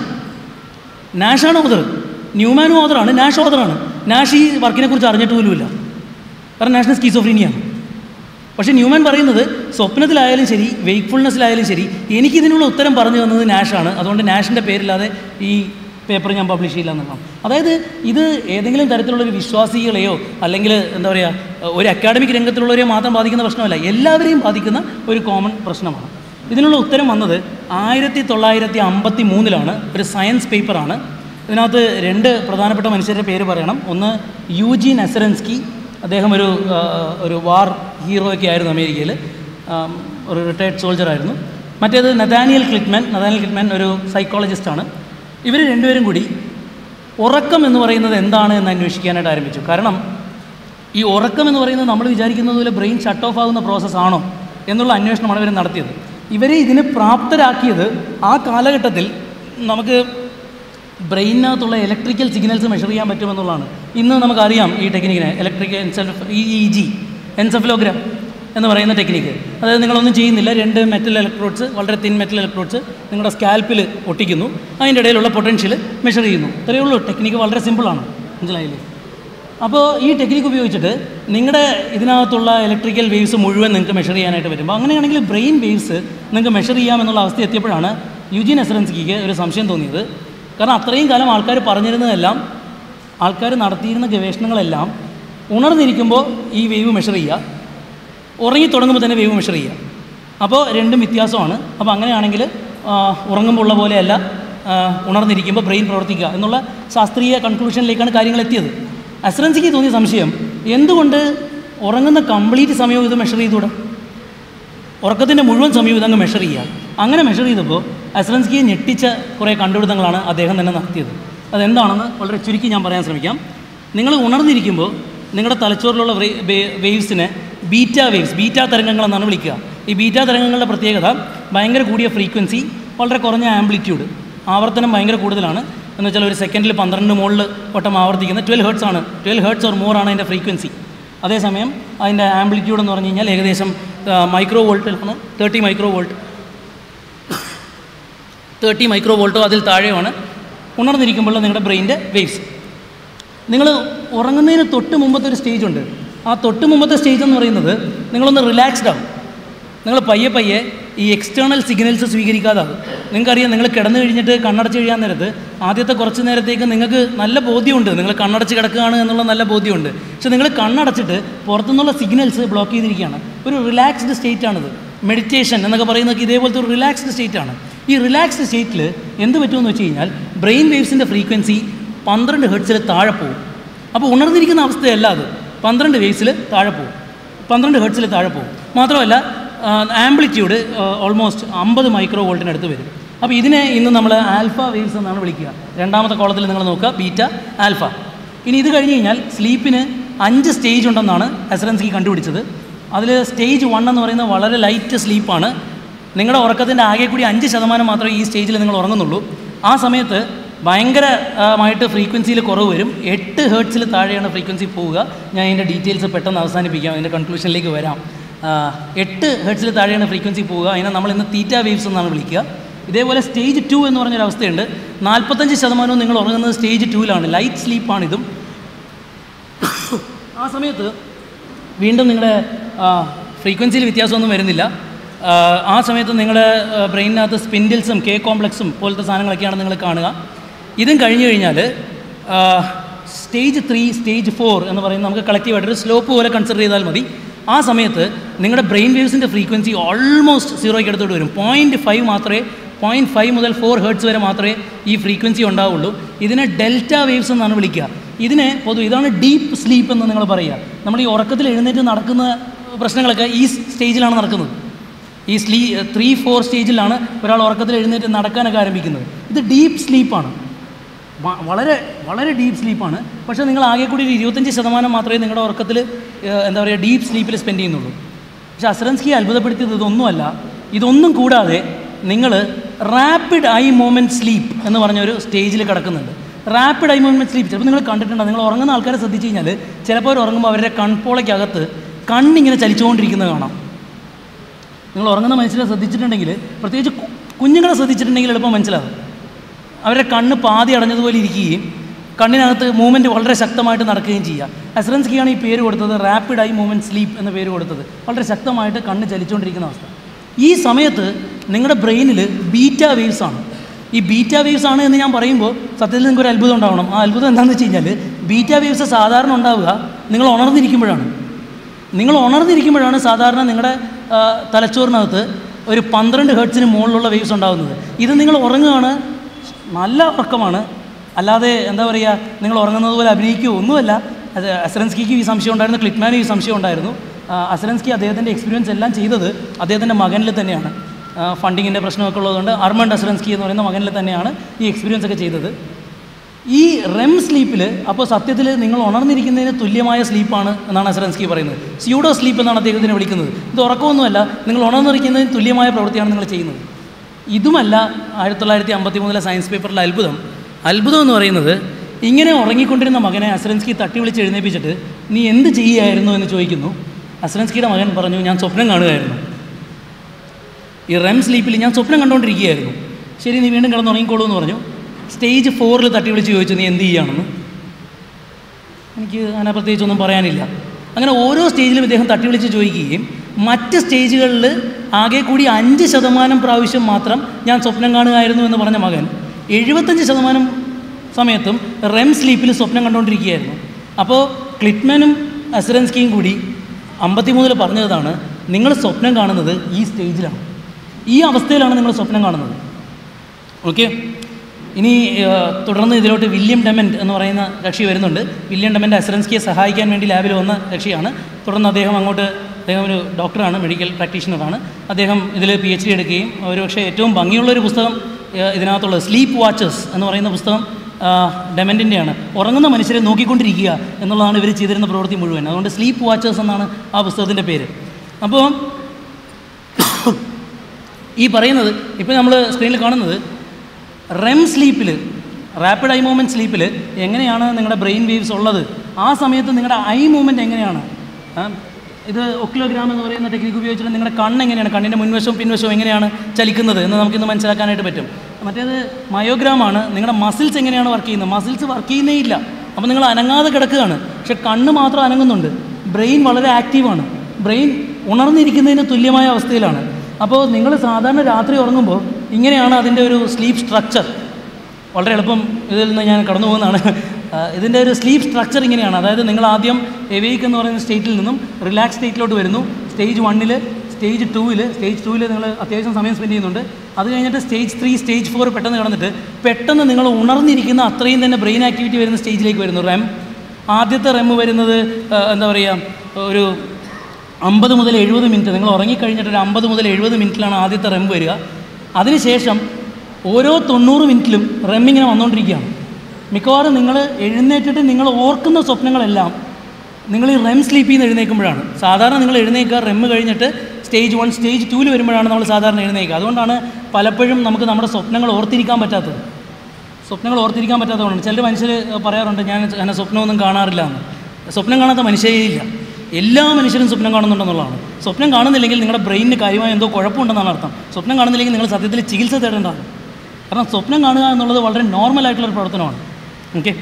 നാഷാണ് ഓദർ ന്യൂമാനും ഓദറാണ് നാഷ് ഓദറാണ് നാഷ് ഈ വർക്കിനെ കുറിച്ച് അറിഞ്ഞിട്ട് പോലുമില്ല കാരണം നാഷണൽ സ്കീസോഫ്രീനിയാണ് പക്ഷേ ന്യൂമാൻ പറയുന്നത് സ്വപ്നത്തിലായാലും ശരി വെയ്ക്ക്ഫുൾനെസ്സിലായാലും ശരി എനിക്കിതിനുള്ള ഉത്തരം പറഞ്ഞു തന്നത് നാഷാണ് അതുകൊണ്ട് നാഷിൻ്റെ പേരില്ലാതെ ഈ പേപ്പർ ഞാൻ പബ്ലിഷ് ചെയ്യില്ല എന്നുള്ളതാണ് അതായത് ഇത് ഏതെങ്കിലും തരത്തിലുള്ള ഒരു വിശ്വാസികളെയോ അല്ലെങ്കിൽ എന്താ പറയുക ഒരു അക്കാഡമിക് രംഗത്തിലുള്ളവരെയോ മാത്രം ബാധിക്കുന്ന പ്രശ്നമല്ല എല്ലാവരെയും ബാധിക്കുന്ന ഒരു കോമൺ പ്രശ്നമാണ് ഇതിനുള്ള ഉത്തരം വന്നത് ആയിരത്തി തൊള്ളായിരത്തി അമ്പത്തി മൂന്നിലാണ് ഒരു സയൻസ് പേപ്പറാണ് ഇതിനകത്ത് രണ്ട് പ്രധാനപ്പെട്ട മനുഷ്യരുടെ പേര് പറയണം ഒന്ന് യൂജി നെസറൻസ്കി അദ്ദേഹം ഒരു ആ, ഒരു വാർ ഹീറോ ഒക്കെ ആയിരുന്നു അമേരിക്കയിൽ ആം, ഒരു റിട്ടയർഡ് സോൾജർ ആയിരുന്നു മറ്റേത് നദാനിയൽ ക്ലിറ്റ്മാൻ നദാനിയൽ ക്ലിറ്റ്മാൻ ഒരു സൈക്കോളജിസ്റ്റാണ് ഇവർ രണ്ടുപേരും കൂടി ഉറക്കം എന്ന് പറയുന്നത് എന്താണ് എന്ന് അന്വേഷിക്കാനായിട്ട് ആരംഭിച്ചു കാരണം ഈ ഉറക്കം എന്ന് പറയുന്നത് നമ്മൾ വിചാരിക്കുന്നത് പോലെ ബ്രെയിൻ ഷട്ട് ഓഫ് ആകുന്ന പ്രോസസ്സാണോ എന്നുള്ള അന്വേഷണമാണ് ഇവർ നടത്തിയത് ഇവരെ ഇതിന് പ്രാപ്തരാക്കിയത് ആ കാലഘട്ടത്തിൽ നമുക്ക് ബ്രെയിനകത്തുള്ള ഇലക്ട്രിക്കൽ സിഗ്നൽസ് മെഷർ ചെയ്യാൻ പറ്റുമെന്നുള്ളതാണ് ഇന്ന് നമുക്കറിയാം ഈ ടെക്നിക്കിനെ electrical enceph E E G encephalogram എന്ന് പറയുന്ന ടെക്നിക്ക് അതായത് നിങ്ങളൊന്നും ചെയ്യുന്നില്ല രണ്ട് മെറ്റൽ ഇലക്ട്രോഡ്സ് വളരെ തിൻ മെറ്റൽ ഇലക്ട്രോഡ്സ് നിങ്ങളുടെ സ്കാൽപ്പിൽ ഒട്ടിക്കുന്നു അതിൻ്റെ ഇടയിലുള്ള പൊട്ടൻഷ്യൽ മെഷർ ചെയ്യുന്നു ഇത്രയേ ഉള്ളൂ ടെക്നിക്ക് വളരെ സിമ്പിളാണ് മനസ്സിലായില്ലേ അപ്പോൾ ഈ ടെക്നിക്ക് ഉപയോഗിച്ചിട്ട് നിങ്ങളുടെ ഇതിനകത്തുള്ള ഇലക്ട്രിക്കൽ വേവ്സ് മുഴുവൻ നിങ്ങൾക്ക് മെഷർ ചെയ്യാനായിട്ട് പറ്റും അപ്പോൾ അങ്ങനെയാണെങ്കിൽ ബ്രെയിൻ വേവ്സ് നിങ്ങൾക്ക് മെഷർ ചെയ്യാമെന്നുള്ള അവസ്ഥ എത്തിയപ്പോഴാണ് യുജി നെസറൻസ്കിക്ക് ഒരു സംശയം തോന്നിയത് കാരണം അത്രയും കാലം ആൾക്കാർ പറഞ്ഞിരുന്നതെല്ലാം ആൾക്കാർ നടത്തിയിരുന്ന ഗവേഷണങ്ങളെല്ലാം ഉണർന്നിരിക്കുമ്പോൾ ഈ വേവ് മെഷർ ചെയ്യുക ഉറങ്ങി തുടങ്ങുമ്പോൾ തന്നെ വേവ് മെഷർ ചെയ്യുക അപ്പോൾ രണ്ടും വ്യത്യാസമാണ് അപ്പോൾ അങ്ങനെയാണെങ്കിൽ ആ, ഉറങ്ങുമ്പോൾ ഉള്ള പോലെയല്ല ആ, ഉണർന്നിരിക്കുമ്പോൾ ബ്രെയിൻ പ്രവർത്തിക്കുക എന്നുള്ള ശാസ്ത്രീയ കൺക്ലൂഷനിലേക്കാണ് കാര്യങ്ങൾ എത്തിയത് അസറൻസിക്ക് തോന്നിയ സംശയം എന്തുകൊണ്ട് ഉറങ്ങുന്ന കംപ്ലീറ്റ് സമയവും ഇത് മെഷർ ചെയ്തുകൂടെ ഉറക്കത്തിൻ്റെ മുഴുവൻ സമയവും ഇതങ്ങ് മെഷർ ചെയ്യുക അങ്ങനെ മെഷർ ചെയ്തപ്പോൾ അസറൻസ്കിയെ ഞെട്ടിച്ച കുറേ കണ്ടുപിടുത്തങ്ങളാണ് അദ്ദേഹം തന്നെ നടത്തിയത് അതെന്താണെന്ന് വളരെ ചുരുക്കി ഞാൻ പറയാൻ ശ്രമിക്കാം നിങ്ങൾ ഉണർന്നിരിക്കുമ്പോൾ നിങ്ങളുടെ തലച്ചോറിലുള്ള വേവ്സിനെ ബീറ്റ വേവ്സ് ബീറ്റ തരംഗങ്ങൾ എന്നാണ് വിളിക്കുക ഈ ബീറ്റ തരംഗങ്ങളുടെ പ്രത്യേകത ഭയങ്കര കൂടിയ ഫ്രീക്വൻസി വളരെ കുറഞ്ഞ ആംപ്ലിറ്റ്യൂഡ് ആവർത്തനം ഭയങ്കര കൂടുതലാണ് എന്ന് വെച്ചാൽ ഒരു സെക്കൻഡിൽ പന്ത്രണ്ട് മുകളിൽ വട്ടം ആവർത്തിക്കുന്ന ട്വൽവ് ഹേർട്സ് ആണ് ട്വൽവ് ഹേർട്സ് ഓർ മോർ ആണ് അതിൻ്റെ ഫ്രീക്വൻസി അതേസമയം അതിൻ്റെ ആംപ്ലിറ്റ്യൂഡ് എന്ന് പറഞ്ഞു കഴിഞ്ഞാൽ ഏകദേശം മൈക്രോ വോൾട്ടിലാണ് thirty micro volt thirty micro വോൾട്ടോ അതിൽ താഴെയുമാണ് ഉണർന്നിരിക്കുമ്പോൾ നിങ്ങളുടെ ബ്രെയിൻ്റെ വേവ്സ് നിങ്ങൾ ഉറങ്ങുന്നതിന് തൊട്ട് മുമ്പത്തെ ഒരു സ്റ്റേജ് ഉണ്ട് ആ തൊട്ട് മുമ്പത്തെ സ്റ്റേജ് എന്ന് പറയുന്നത് നിങ്ങളൊന്ന് റിലാക്സ്ഡ് ആവും നിങ്ങൾ പയ്യെ പയ്യെ ഈ എക്സ്റ്റേണൽ സിഗ്നൽസ് സ്വീകരിക്കാതാകും നിങ്ങൾക്കറിയാം നിങ്ങൾ കിടന്നു കഴിഞ്ഞിട്ട് കണ്ണടച്ച് കഴിയാൻ നേരത്ത് ആദ്യത്തെ കുറച്ച് നേരത്തേക്ക് നിങ്ങൾക്ക് നല്ല ബോധ്യമുണ്ട് നിങ്ങൾ കണ്ണടച്ച് കിടക്കുകയാണ് എന്നുള്ള നല്ല ബോധ്യമുണ്ട് പക്ഷെ നിങ്ങൾ കണ്ണടച്ചിട്ട് പുറത്തുനിന്നുള്ള സിഗ്നൽസ് ബ്ലോക്ക് ചെയ്തിരിക്കുകയാണ് ഒരു റിലാക്സ്ഡ് സ്റ്റേറ്റ് ആണിത് മെഡിറ്റേഷൻ എന്നൊക്കെ പറയുന്നത് ഇതേപോലത്തെ ഒരു റിലാക്സ്ഡ് സ്റ്റേറ്റ് ആണ് ഈ റിലാക്സ്ഡ് സ്റ്റേറ്റിൽ എന്ത് പറ്റുമെന്ന് വെച്ച് കഴിഞ്ഞാൽ ബ്രെയിൻ വേവ്സിൻ്റെ ഫ്രീക്വൻസി പന്ത്രണ്ട് ഹെർട്സിൽ താഴെ പോകും അപ്പോൾ ഉണർന്നിരിക്കുന്ന അവസ്ഥയല്ല അത് പന്ത്രണ്ട് വേവ്സിൽ താഴെ പോകും പന്ത്രണ്ട് ഹെർട്സിൽ താഴെ പോകും മാത്രമല്ല ആംപ്ലിറ്റ്യൂഡ് ഓൾമോസ്റ്റ് അമ്പത് മൈക്രോ വോൾട്ടിനടുത്ത് വരും അപ്പോൾ ഇതിനെ ഇന്ന് നമ്മൾ ആൽഫ വേവ്സ് എന്നാണ് വിളിക്കുക രണ്ടാമത്തെ കോളത്തിൽ നിങ്ങൾ നോക്കുക ബീറ്റ ആൽഫ ഇനി ഇത് കഴിഞ്ഞ് കഴിഞ്ഞാൽ സ്ലീപ്പിന് അഞ്ച് സ്റ്റേജ് ഉണ്ടെന്നാണ് എസറൻസ്കി കണ്ടുപിടിച്ചത് അതിൽ സ്റ്റേജ് വൺ എന്ന് പറയുന്നത് വളരെ ലൈറ്റ് സ്ലീപ്പാണ് നിങ്ങളുടെ ഉറക്കത്തിൻ്റെ ആകെ കൂടി അഞ്ച് ശതമാനം മാത്രമേ ഈ സ്റ്റേജിൽ നിങ്ങൾ ഉറങ്ങുന്നുള്ളൂ ആ സമയത്ത് ഭയങ്കരമായിട്ട് ഫ്രീക്വൻസിയിൽ കുറവ് വരും എട്ട് ഹേർട്സിൽ താഴെയാണ് ഫ്രീക്വൻസി പോവുക ഞാൻ അതിൻ്റെ ഡീറ്റെയിൽസ് പെട്ടെന്ന് അവസാനിപ്പിക്കാം അതിൻ്റെ കൺക്ലൂഷനിലേക്ക് വരാം ആ, എട്ട് ഹെർട്സിൽ താഴെയാണ് ഫ്രീക്വൻസി പോവുക അതിനെ നമ്മൾ ഇന്ന് തീറ്റ വേവ്സ് എന്നാണ് വിളിക്കുക ഇതേപോലെ സ്റ്റേജ് ടു എന്ന് പറഞ്ഞൊരു അവസ്ഥയുണ്ട് നാൽപ്പത്തഞ്ച് ശതമാനവും നിങ്ങൾ ഉറങ്ങുന്നത് സ്റ്റേജ് ടൂവിലാണ് ലൈറ്റ് സ്ലീപ്പാണിതും ആ സമയത്ത് വീണ്ടും നിങ്ങളുടെ ഫ്രീക്വൻസിയിൽ വ്യത്യാസമൊന്നും വരുന്നില്ല ആ, ആ സമയത്ത് നിങ്ങളുടെ ബ്രെയിനിനകത്ത് സ്പിൻഡിൽസും കെ കോംപ്ലക്സും പോലത്തെ സാധനങ്ങളൊക്കെയാണ് നിങ്ങൾ കാണുക ഇതും കഴിഞ്ഞു കഴിഞ്ഞാൽ സ്റ്റേജ് ത്രീ സ്റ്റേജ് ഫോർ എന്ന് പറയുന്നത് നമുക്ക് കളക്റ്റീവായിട്ടൊരു സ്ലോപ്പ് പോലെ കൺസിഡർ ചെയ്താൽ മതി ആ സമയത്ത് നിങ്ങളുടെ ബ്രെയിൻ വേവ്സിൻ്റെ ഫ്രീക്വൻസി ഓൾമോസ്റ്റ് സീറോയ്ക്ക് അടുത്തോട്ട് വരും പോയിൻറ്റ് ഫൈവ് മാത്രമേ പോയിൻറ്റ് ഫൈവ് മുതൽ ഫോർ ഹേർട്സ് വരെ മാത്രമേ ഈ ഫ്രീക്വൻസി ഉണ്ടാവുള്ളൂ ഇതിനെ ഡെൽറ്റ വേവ്സ് എന്നാണ് വിളിക്കുക ഇതിനെ പൊതു ഇതാണ് ഡീപ്പ് സ്ലീപ്പ് എന്ന് നിങ്ങൾ പറയുക നമ്മൾ ഈ ഉറക്കത്തിൽ എഴുന്നേറ്റ് നടക്കുന്ന പ്രശ്നങ്ങളൊക്കെ ഈ സ്റ്റേജിലാണ് നടക്കുന്നത് ഈ സ്ലീ ത്രീ ഫോർ സ്റ്റേജിലാണ് ഒരാൾ ഉറക്കത്തിൽ എഴുന്നേറ്റ് നടക്കാനൊക്കെ ആരംഭിക്കുന്നത് ഇത് ഡീപ്പ് സ്ലീപ്പാണ് വ- വളരെ വളരെ ഡീപ്പ് സ്ലീപ്പാണ് പക്ഷേ നിങ്ങൾ ആകെ കൂടി ഒരു ഇരുപത്തഞ്ച് ശതമാനം മാത്രമേ നിങ്ങളുടെ ഉറക്കത്തിൽ എന്താ പറയുക ഡീപ്പ് സ്ലീപ്പിൽ സ്പെൻഡ് ചെയ്യുന്നുള്ളൂ പക്ഷേ അസറൻസ്കി അത്ഭുതപ്പെടുത്തിയത് ഇതൊന്നുമല്ല ഇതൊന്നും കൂടാതെ നിങ്ങൾ റാപ്പിഡ് ഐ മൂമെൻറ്റ് സ്ലീപ്പ് എന്ന് പറഞ്ഞൊരു സ്റ്റേജിൽ കിടക്കുന്നുണ്ട് റാപ്പിഡ് ഐ മൂവ്മെൻറ്റ് സ്ലീപ്പ് ചിലപ്പോൾ നിങ്ങൾ കണ്ടിട്ടുണ്ടോ നിങ്ങൾ ഉറങ്ങുന്ന ആൾക്കാരെ ശ്രദ്ധിച്ച് കഴിഞ്ഞാൽ ചിലപ്പോൾ അവർ ഉറങ്ങുമ്പോൾ അവരുടെ കൺപോളയ്ക്കകത്ത് കണ്ണിങ്ങനെ ചലിച്ചുകൊണ്ടിരിക്കുന്നത് കാണാം നിങ്ങൾ ഉറങ്ങുന്ന മനുഷ്യരെ ശ്രദ്ധിച്ചിട്ടുണ്ടെങ്കിൽ പ്രത്യേകിച്ച് കു- കുഞ്ഞുങ്ങളെ ശ്രദ്ധിച്ചിട്ടുണ്ടെങ്കിൽ എളുപ്പം മനസ്സിലാവും അവരുടെ കണ്ണ് പാതി അടഞ്ഞതുപോലെ ഇരിക്കുകയും കണ്ണിനകത്ത് മൂവ്മെൻറ്റ് വളരെ ശക്തമായിട്ട് നടക്കുകയും ചെയ്യുക അസറൻസ്കിയാണ് ഈ പേര് കൊടുത്തത് റാപ്പിഡ് ഐ മൂവ്മെൻറ്റ് സ്ലീപ്പ് എന്ന പേര് കൊടുത്തത് വളരെ ശക്തമായിട്ട് കണ്ണ് ചലിച്ചുകൊണ്ടിരിക്കുന്ന അവസ്ഥ ഈ സമയത്ത് നിങ്ങളുടെ ബ്രെയിനിൽ ബീറ്റ വേവ്സ് ആണ് ഈ ബീറ്റ വേവ്സ് ആണ് എന്ന് ഞാൻ പറയുമ്പോൾ സത്യത്തിൽ നിങ്ങൾക്ക് ഒരു അത്ഭുതം ഉണ്ടാവണം ആ അത്ഭുതം എന്താണെന്ന് വെച്ച് കഴിഞ്ഞാൽ ബീറ്റ വേവ്സ് സാധാരണ ഉണ്ടാവുക നിങ്ങൾ ഉണർന്നിരിക്കുമ്പോഴാണ് നിങ്ങൾ ഉണർന്നിരിക്കുമ്പോഴാണ് സാധാരണ നിങ്ങളുടെ ആ, തലച്ചോറിനകത്ത് ഒരു പന്ത്രണ്ട് ഹെർട്സിന് മുകളിലുള്ള വേവ്സ് ഉണ്ടാകുന്നത് ഇത് നിങ്ങൾ ഉറങ്ങുകയാണ് നല്ല ഉറക്കമാണ് അല്ലാതെ എന്താ പറയുക നിങ്ങൾ ഉറങ്ങുന്നത് പോലെ അഭിനയിക്കുകയോ ഒന്നുമല്ല അത് അസറൻസ്കിക്ക് ഈ സംശയം ഉണ്ടായിരുന്നു ക്ലിറ്റ്മാനും ഈ സംശയം ഉണ്ടായിരുന്നു ആ, അസറൻസ്കി അദ്ദേഹത്തിൻ്റെ എക്സ്പീരിയൻസ് എല്ലാം ചെയ്തത് അദ്ദേഹത്തിൻ്റെ മകനിൽ തന്നെയാണ് ഫണ്ടിങ്ങിൻ്റെ പ്രശ്നമൊക്കെ ഉള്ളതുകൊണ്ട് അർമണ്ട് അസറൻസ്കി എന്ന് പറയുന്ന മകനിൽ തന്നെയാണ് ഈ എക്സ്പീരിയൻസ് ഒക്കെ ചെയ്തത് ഈ റെം സ്ലീപ്പിൽ അപ്പോൾ സത്യത്തിൽ നിങ്ങൾ ഉണർന്നിരിക്കുന്നതിന് തുല്യമായ സ്ലീപ്പാണ് എന്നാണ് അസറൻസ്കി പറയുന്നത് സ്യൂഡോ സ്ലീപ്പ് എന്നാണ് അദ്ദേഹത്തിനെ വിളിക്കുന്നത് ഇത് ഉറക്കമൊന്നുമല്ല നിങ്ങൾ ഉണർന്നിരിക്കുന്നതിന് തുല്യമായ പ്രവൃത്തിയാണ് നിങ്ങൾ ചെയ്യുന്നത് ഇതുമല്ല ആയിരത്തി തൊള്ളായിരത്തി അമ്പത്തി മൂന്നിലെ സയൻസ് പേപ്പറിലെ അത്ഭുതം അത്ഭുതം എന്ന് പറയുന്നത് ഇങ്ങനെ ഉറങ്ങിക്കൊണ്ടിരുന്ന മകനെ അസറൻസ്കി തട്ടി വിളിച്ച് എഴുന്നേപ്പിച്ചിട്ട് നീ എന്ത് ചെയ്യുകയായിരുന്നു എന്ന് ചോദിക്കുന്നു അസറൻസ്കിയുടെ മകൻ പറഞ്ഞു ഞാൻ സ്വപ്നം കാണുകയായിരുന്നു ഈ റെം സ്ലീപ്പിൽ ഞാൻ സ്വപ്നം കണ്ടുകൊണ്ടിരിക്കുകയായിരുന്നു ശരി നീ വീണ്ടും കിടന്നുറങ്ങിക്കോളൂ എന്ന് പറഞ്ഞു സ്റ്റേജ് ഫോറിൽ തട്ടി വിളിച്ച് ചോദിച്ചു നീ എന്ത് ചെയ്യുകയാണെന്ന് എനിക്ക് അങ്ങനെ പ്രത്യേകിച്ചൊന്നും പറയാനില്ല അങ്ങനെ ഓരോ സ്റ്റേജിലും ഇദ്ദേഹം തട്ടി വിളിച്ച് ചോദിക്കുകയും മറ്റ് സ്റ്റേജുകളിൽ ആകെ കൂടി അഞ്ച് ശതമാനം പ്രാവശ്യം മാത്രം ഞാൻ സ്വപ്നം കാണുകയായിരുന്നു എന്ന് പറഞ്ഞ മകൻ എഴുപത്തഞ്ച് ശതമാനം സമയത്തും റെം സ്ലീപ്പിൽ സ്വപ്നം കണ്ടുകൊണ്ടിരിക്കുകയായിരുന്നു അപ്പോൾ ക്ലിറ്റ്മാനും അസറൻസ്കിയും കൂടി അമ്പത്തിമൂന്നിൽ പറഞ്ഞതാണ് നിങ്ങൾ സ്വപ്നം കാണുന്നത് ഈ സ്റ്റേജിലാണ് ഈ അവസ്ഥയിലാണ് നിങ്ങൾ സ്വപ്നം കാണുന്നത് ഓക്കെ ഇനി ആ, തുടർന്ന് ഇതിലോട്ട് വില്യം ഡെമൻറ്റ് എന്ന് പറയുന്ന കക്ഷി വരുന്നുണ്ട് വില്യം ഡെമൻറ്റ് അസറൻസ്കിയെ സഹായിക്കാൻ വേണ്ടി ലാബിൽ വന്ന കക്ഷിയാണ് തുടർന്ന് അദ്ദേഹം അങ്ങോട്ട് അദ്ദേഹം ഒരു ഡോക്ടറാണ് മെഡിക്കൽ പ്രാക്ടീഷണറാണ് അദ്ദേഹം ഇതിൽ പി എച്ച് ഡി എടുക്കുകയും ഒരു പക്ഷേ ഏറ്റവും ഭംഗിയുള്ളൊരു പുസ്തകം ആ, ഇതിനകത്തുള്ളത് സ്ലീപ്പ് വാച്ചേഴ്സ് എന്ന് പറയുന്ന പുസ്തകം ഡെമൻറ്റിൻ്റെയാണ് ഉറങ്ങുന്ന മനുഷ്യരെ നോക്കിക്കൊണ്ടിരിക്കുക എന്നുള്ളതാണ് ഇവർ ചെയ്തിരുന്ന പ്രവൃത്തി മുഴുവൻ അതുകൊണ്ട് സ്ലീപ്പ് വാച്ചേഴ്സ് എന്നാണ് ആ പുസ്തകത്തിൻ്റെ പേര് അപ്പോൾ ഈ പറയുന്നത് ഇപ്പോൾ നമ്മൾ സ്ക്രീനിൽ കാണുന്നത് റെം സ്ലീപ്പിൽ റാപ്പിഡ് ഐ മൂവ്മെൻറ്റ് സ്ലീപ്പിൽ എങ്ങനെയാണ് നിങ്ങളുടെ ബ്രെയിൻ വേവ്സ് ഉള്ളത് ആ സമയത്ത് നിങ്ങളുടെ ഐ മൂവ്മെൻറ്റ് എങ്ങനെയാണ് ആ, ഇത് ഒക്ലോഗ്രാം എന്ന് പറയുന്ന ടെക്നിക്ക് ഉപയോഗിച്ചിട്ട് നിങ്ങളുടെ കണ്ണ് എങ്ങനെയാണ് കണ്ണിൻ്റെ മുൻവശവും പിൻവശവും എങ്ങനെയാണ് ചലിക്കുന്നത് എന്ന് നമുക്കിന്ന് മനസ്സിലാക്കാനായിട്ട് പറ്റും മറ്റേത് മയോഗ്രാമാണ് നിങ്ങളുടെ മസിൽസ് എങ്ങനെയാണ് വർക്ക് ചെയ്യുന്നത് മസിൽസ് വർക്ക് ചെയ്യുന്നേ ഇല്ല അപ്പോൾ നിങ്ങൾ അനങ്ങാതെ കിടക്കുകയാണ് പക്ഷെ കണ്ണ് മാത്രം അനങ്ങുന്നുണ്ട് ബ്രെയിൻ വളരെ ആക്റ്റീവാണ് ബ്രെയിൻ ഉണർന്നിരിക്കുന്നതിന് തുല്യമായ അവസ്ഥയിലാണ് അപ്പോൾ നിങ്ങൾ സാധാരണ രാത്രി ഉറങ്ങുമ്പോൾ ഇങ്ങനെയാണ് അതിൻ്റെ ഒരു സ്ലീപ്പ് സ്ട്രക്ചർ വളരെ എളുപ്പം ഇതിൽ നിന്ന് ഞാൻ കടന്നു പോകുന്നതാണ് ആ, ഇതിൻ്റെ ഒരു സ്ലീപ്പ് സ്ട്രക്ചർ ഇങ്ങനെയാണ് അതായത് നിങ്ങൾ ആദ്യം എവേക്ക് എന്ന് പറയുന്ന സ്റ്റേറ്റിൽ നിന്നും റിലാക്സ് സ്റ്റേറ്റിലോട്ട് വരുന്നു സ്റ്റേജ് വണ്ണിൽ സ്റ്റേജ് ടൂവിൽ സ്റ്റേജ് ടൂവിൽ നിങ്ങൾ അത്യാവശ്യം സമയം സ്പെൻഡ് ചെയ്യുന്നുണ്ട് അത് കഴിഞ്ഞിട്ട് സ്റ്റേജ് ത്രീ സ്റ്റേജ് ഫോർ പെട്ടെന്ന് കടന്നിട്ട് പെട്ടെന്ന് നിങ്ങൾ ഉണർന്നിരിക്കുന്ന അത്രയും തന്നെ ബ്രെയിൻ ആക്ടിവിറ്റി വരുന്ന സ്റ്റേജിലേക്ക് വരുന്നു റെം ആദ്യത്തെ റെം വരുന്നത് ആ, എന്താ പറയുക ഒരു അമ്പത് മുതൽ എഴുപത് മിനിറ്റ് നിങ്ങൾ ഉറങ്ങിക്കഴിഞ്ഞിട്ട് ഒരു അമ്പത് മുതൽ എഴുപത് മിനിറ്റിലാണ് ആദ്യത്തെ റെം വരിക അതിനുശേഷം ഓരോ തൊണ്ണൂറ് മിനിറ്റിലും റെം ഇങ്ങനെ വന്നുകൊണ്ടിരിക്കുകയാണ് മിക്കവാറും നിങ്ങൾ എഴുന്നേറ്റിട്ട് നിങ്ങൾ ഓർക്കുന്ന സ്വപ്നങ്ങളെല്ലാം നിങ്ങൾ ഈ റെം സ്ലീപ്പിൽ നിന്ന് എഴുന്നേൽക്കുമ്പോഴാണ് സാധാരണ നിങ്ങൾ എഴുന്നേൽക്കുക റെം കഴിഞ്ഞിട്ട് സ്റ്റേജ് വൺ സ്റ്റേജ് ടൂവിൽ വരുമ്പോഴാണ് നമ്മൾ സാധാരണ എഴുന്നേൽക്കുക അതുകൊണ്ടാണ് പലപ്പോഴും നമുക്ക് നമ്മുടെ സ്വപ്നങ്ങൾ ഓർത്തിരിക്കാൻ പറ്റാത്തത് സ്വപ്നങ്ങൾ ഓർത്തിരിക്കാൻ പറ്റാത്തതുകൊണ്ടാണ് ചില മനുഷ്യർ പറയാറുണ്ട് ഞാൻ അങ്ങനെ സ്വപ്നമൊന്നും കാണാറില്ല എന്ന് സ്വപ്നം കാണാത്ത മനുഷ്യരേ ഇല്ല എല്ലാ മനുഷ്യരും സ്വപ്നം കാണുന്നുണ്ടെന്നുള്ളതാണ് സ്വപ്നം കാണുന്നില്ലെങ്കിൽ നിങ്ങളുടെ ബ്രെയിനിന് കാര്യമായ എന്തോ കുഴപ്പമുണ്ടെന്നാണ് അർത്ഥം സ്വപ്നം കാണുന്നില്ലെങ്കിൽ നിങ്ങൾ സത്യത്തിൽ ചികിത്സ തേടേണ്ടതാണ് കാരണം സ്വപ്നം കാണുക എന്നുള്ളത് വളരെ നോർമൽ ആയിട്ടുള്ളൊരു പ്രവർത്തനമാണ് ഓക്കെ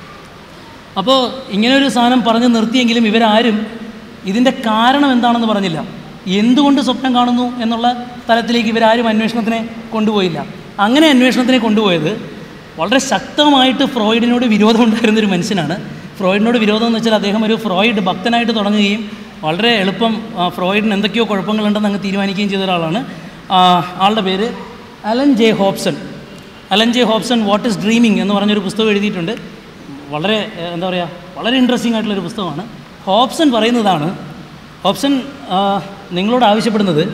അപ്പോൾ ഇങ്ങനെ ഒരു സാധനം പറഞ്ഞ് നിർത്തിയെങ്കിലും ഇവരാരും ഇതിൻ്റെ കാരണം എന്താണെന്ന് പറഞ്ഞില്ല എന്തുകൊണ്ട് സ്വപ്നം കാണുന്നു എന്നുള്ള തലത്തിലേക്ക് ഇവരാരും അന്വേഷണത്തിനെ കൊണ്ടുപോയില്ല അങ്ങനെ അന്വേഷണത്തിനെ കൊണ്ടുപോയത് വളരെ ശക്തമായിട്ട് ഫ്രോയിഡിനോട് വിരോധം ഉണ്ടായിരുന്നൊരു മനുഷ്യനാണ് ഫ്രോയിഡിനോട് വിരോധം എന്ന് വെച്ചാൽ അദ്ദേഹം ഒരു ഫ്രോയിഡ് ഭക്തനായിട്ട് തുടങ്ങുകയും വളരെ എളുപ്പം ആ, ഫ്രോയിഡിന് എന്തൊക്കെയോ കുഴപ്പങ്ങളുണ്ടെന്ന് അങ്ങ് തീരുമാനിക്കുകയും ചെയ്ത ഒരാളാണ് ആ, ആളുടെ പേര് Allan J Hobson Allan J Hobson what is dreaming എന്ന് പറഞ്ഞൊരു പുസ്തകം എഴുതിയിട്ടുണ്ട് വളരെ ഏഹ്, എന്താ പറയുക വളരെ ഇൻട്രസ്റ്റിംഗ് ആയിട്ടുള്ളൊരു പുസ്തകമാണ് ഹോപ്സൺ പറയുന്നതാണ് ഹോപ്സൺ ആ, നിങ്ങളോട് ആവശ്യപ്പെടുന്നത്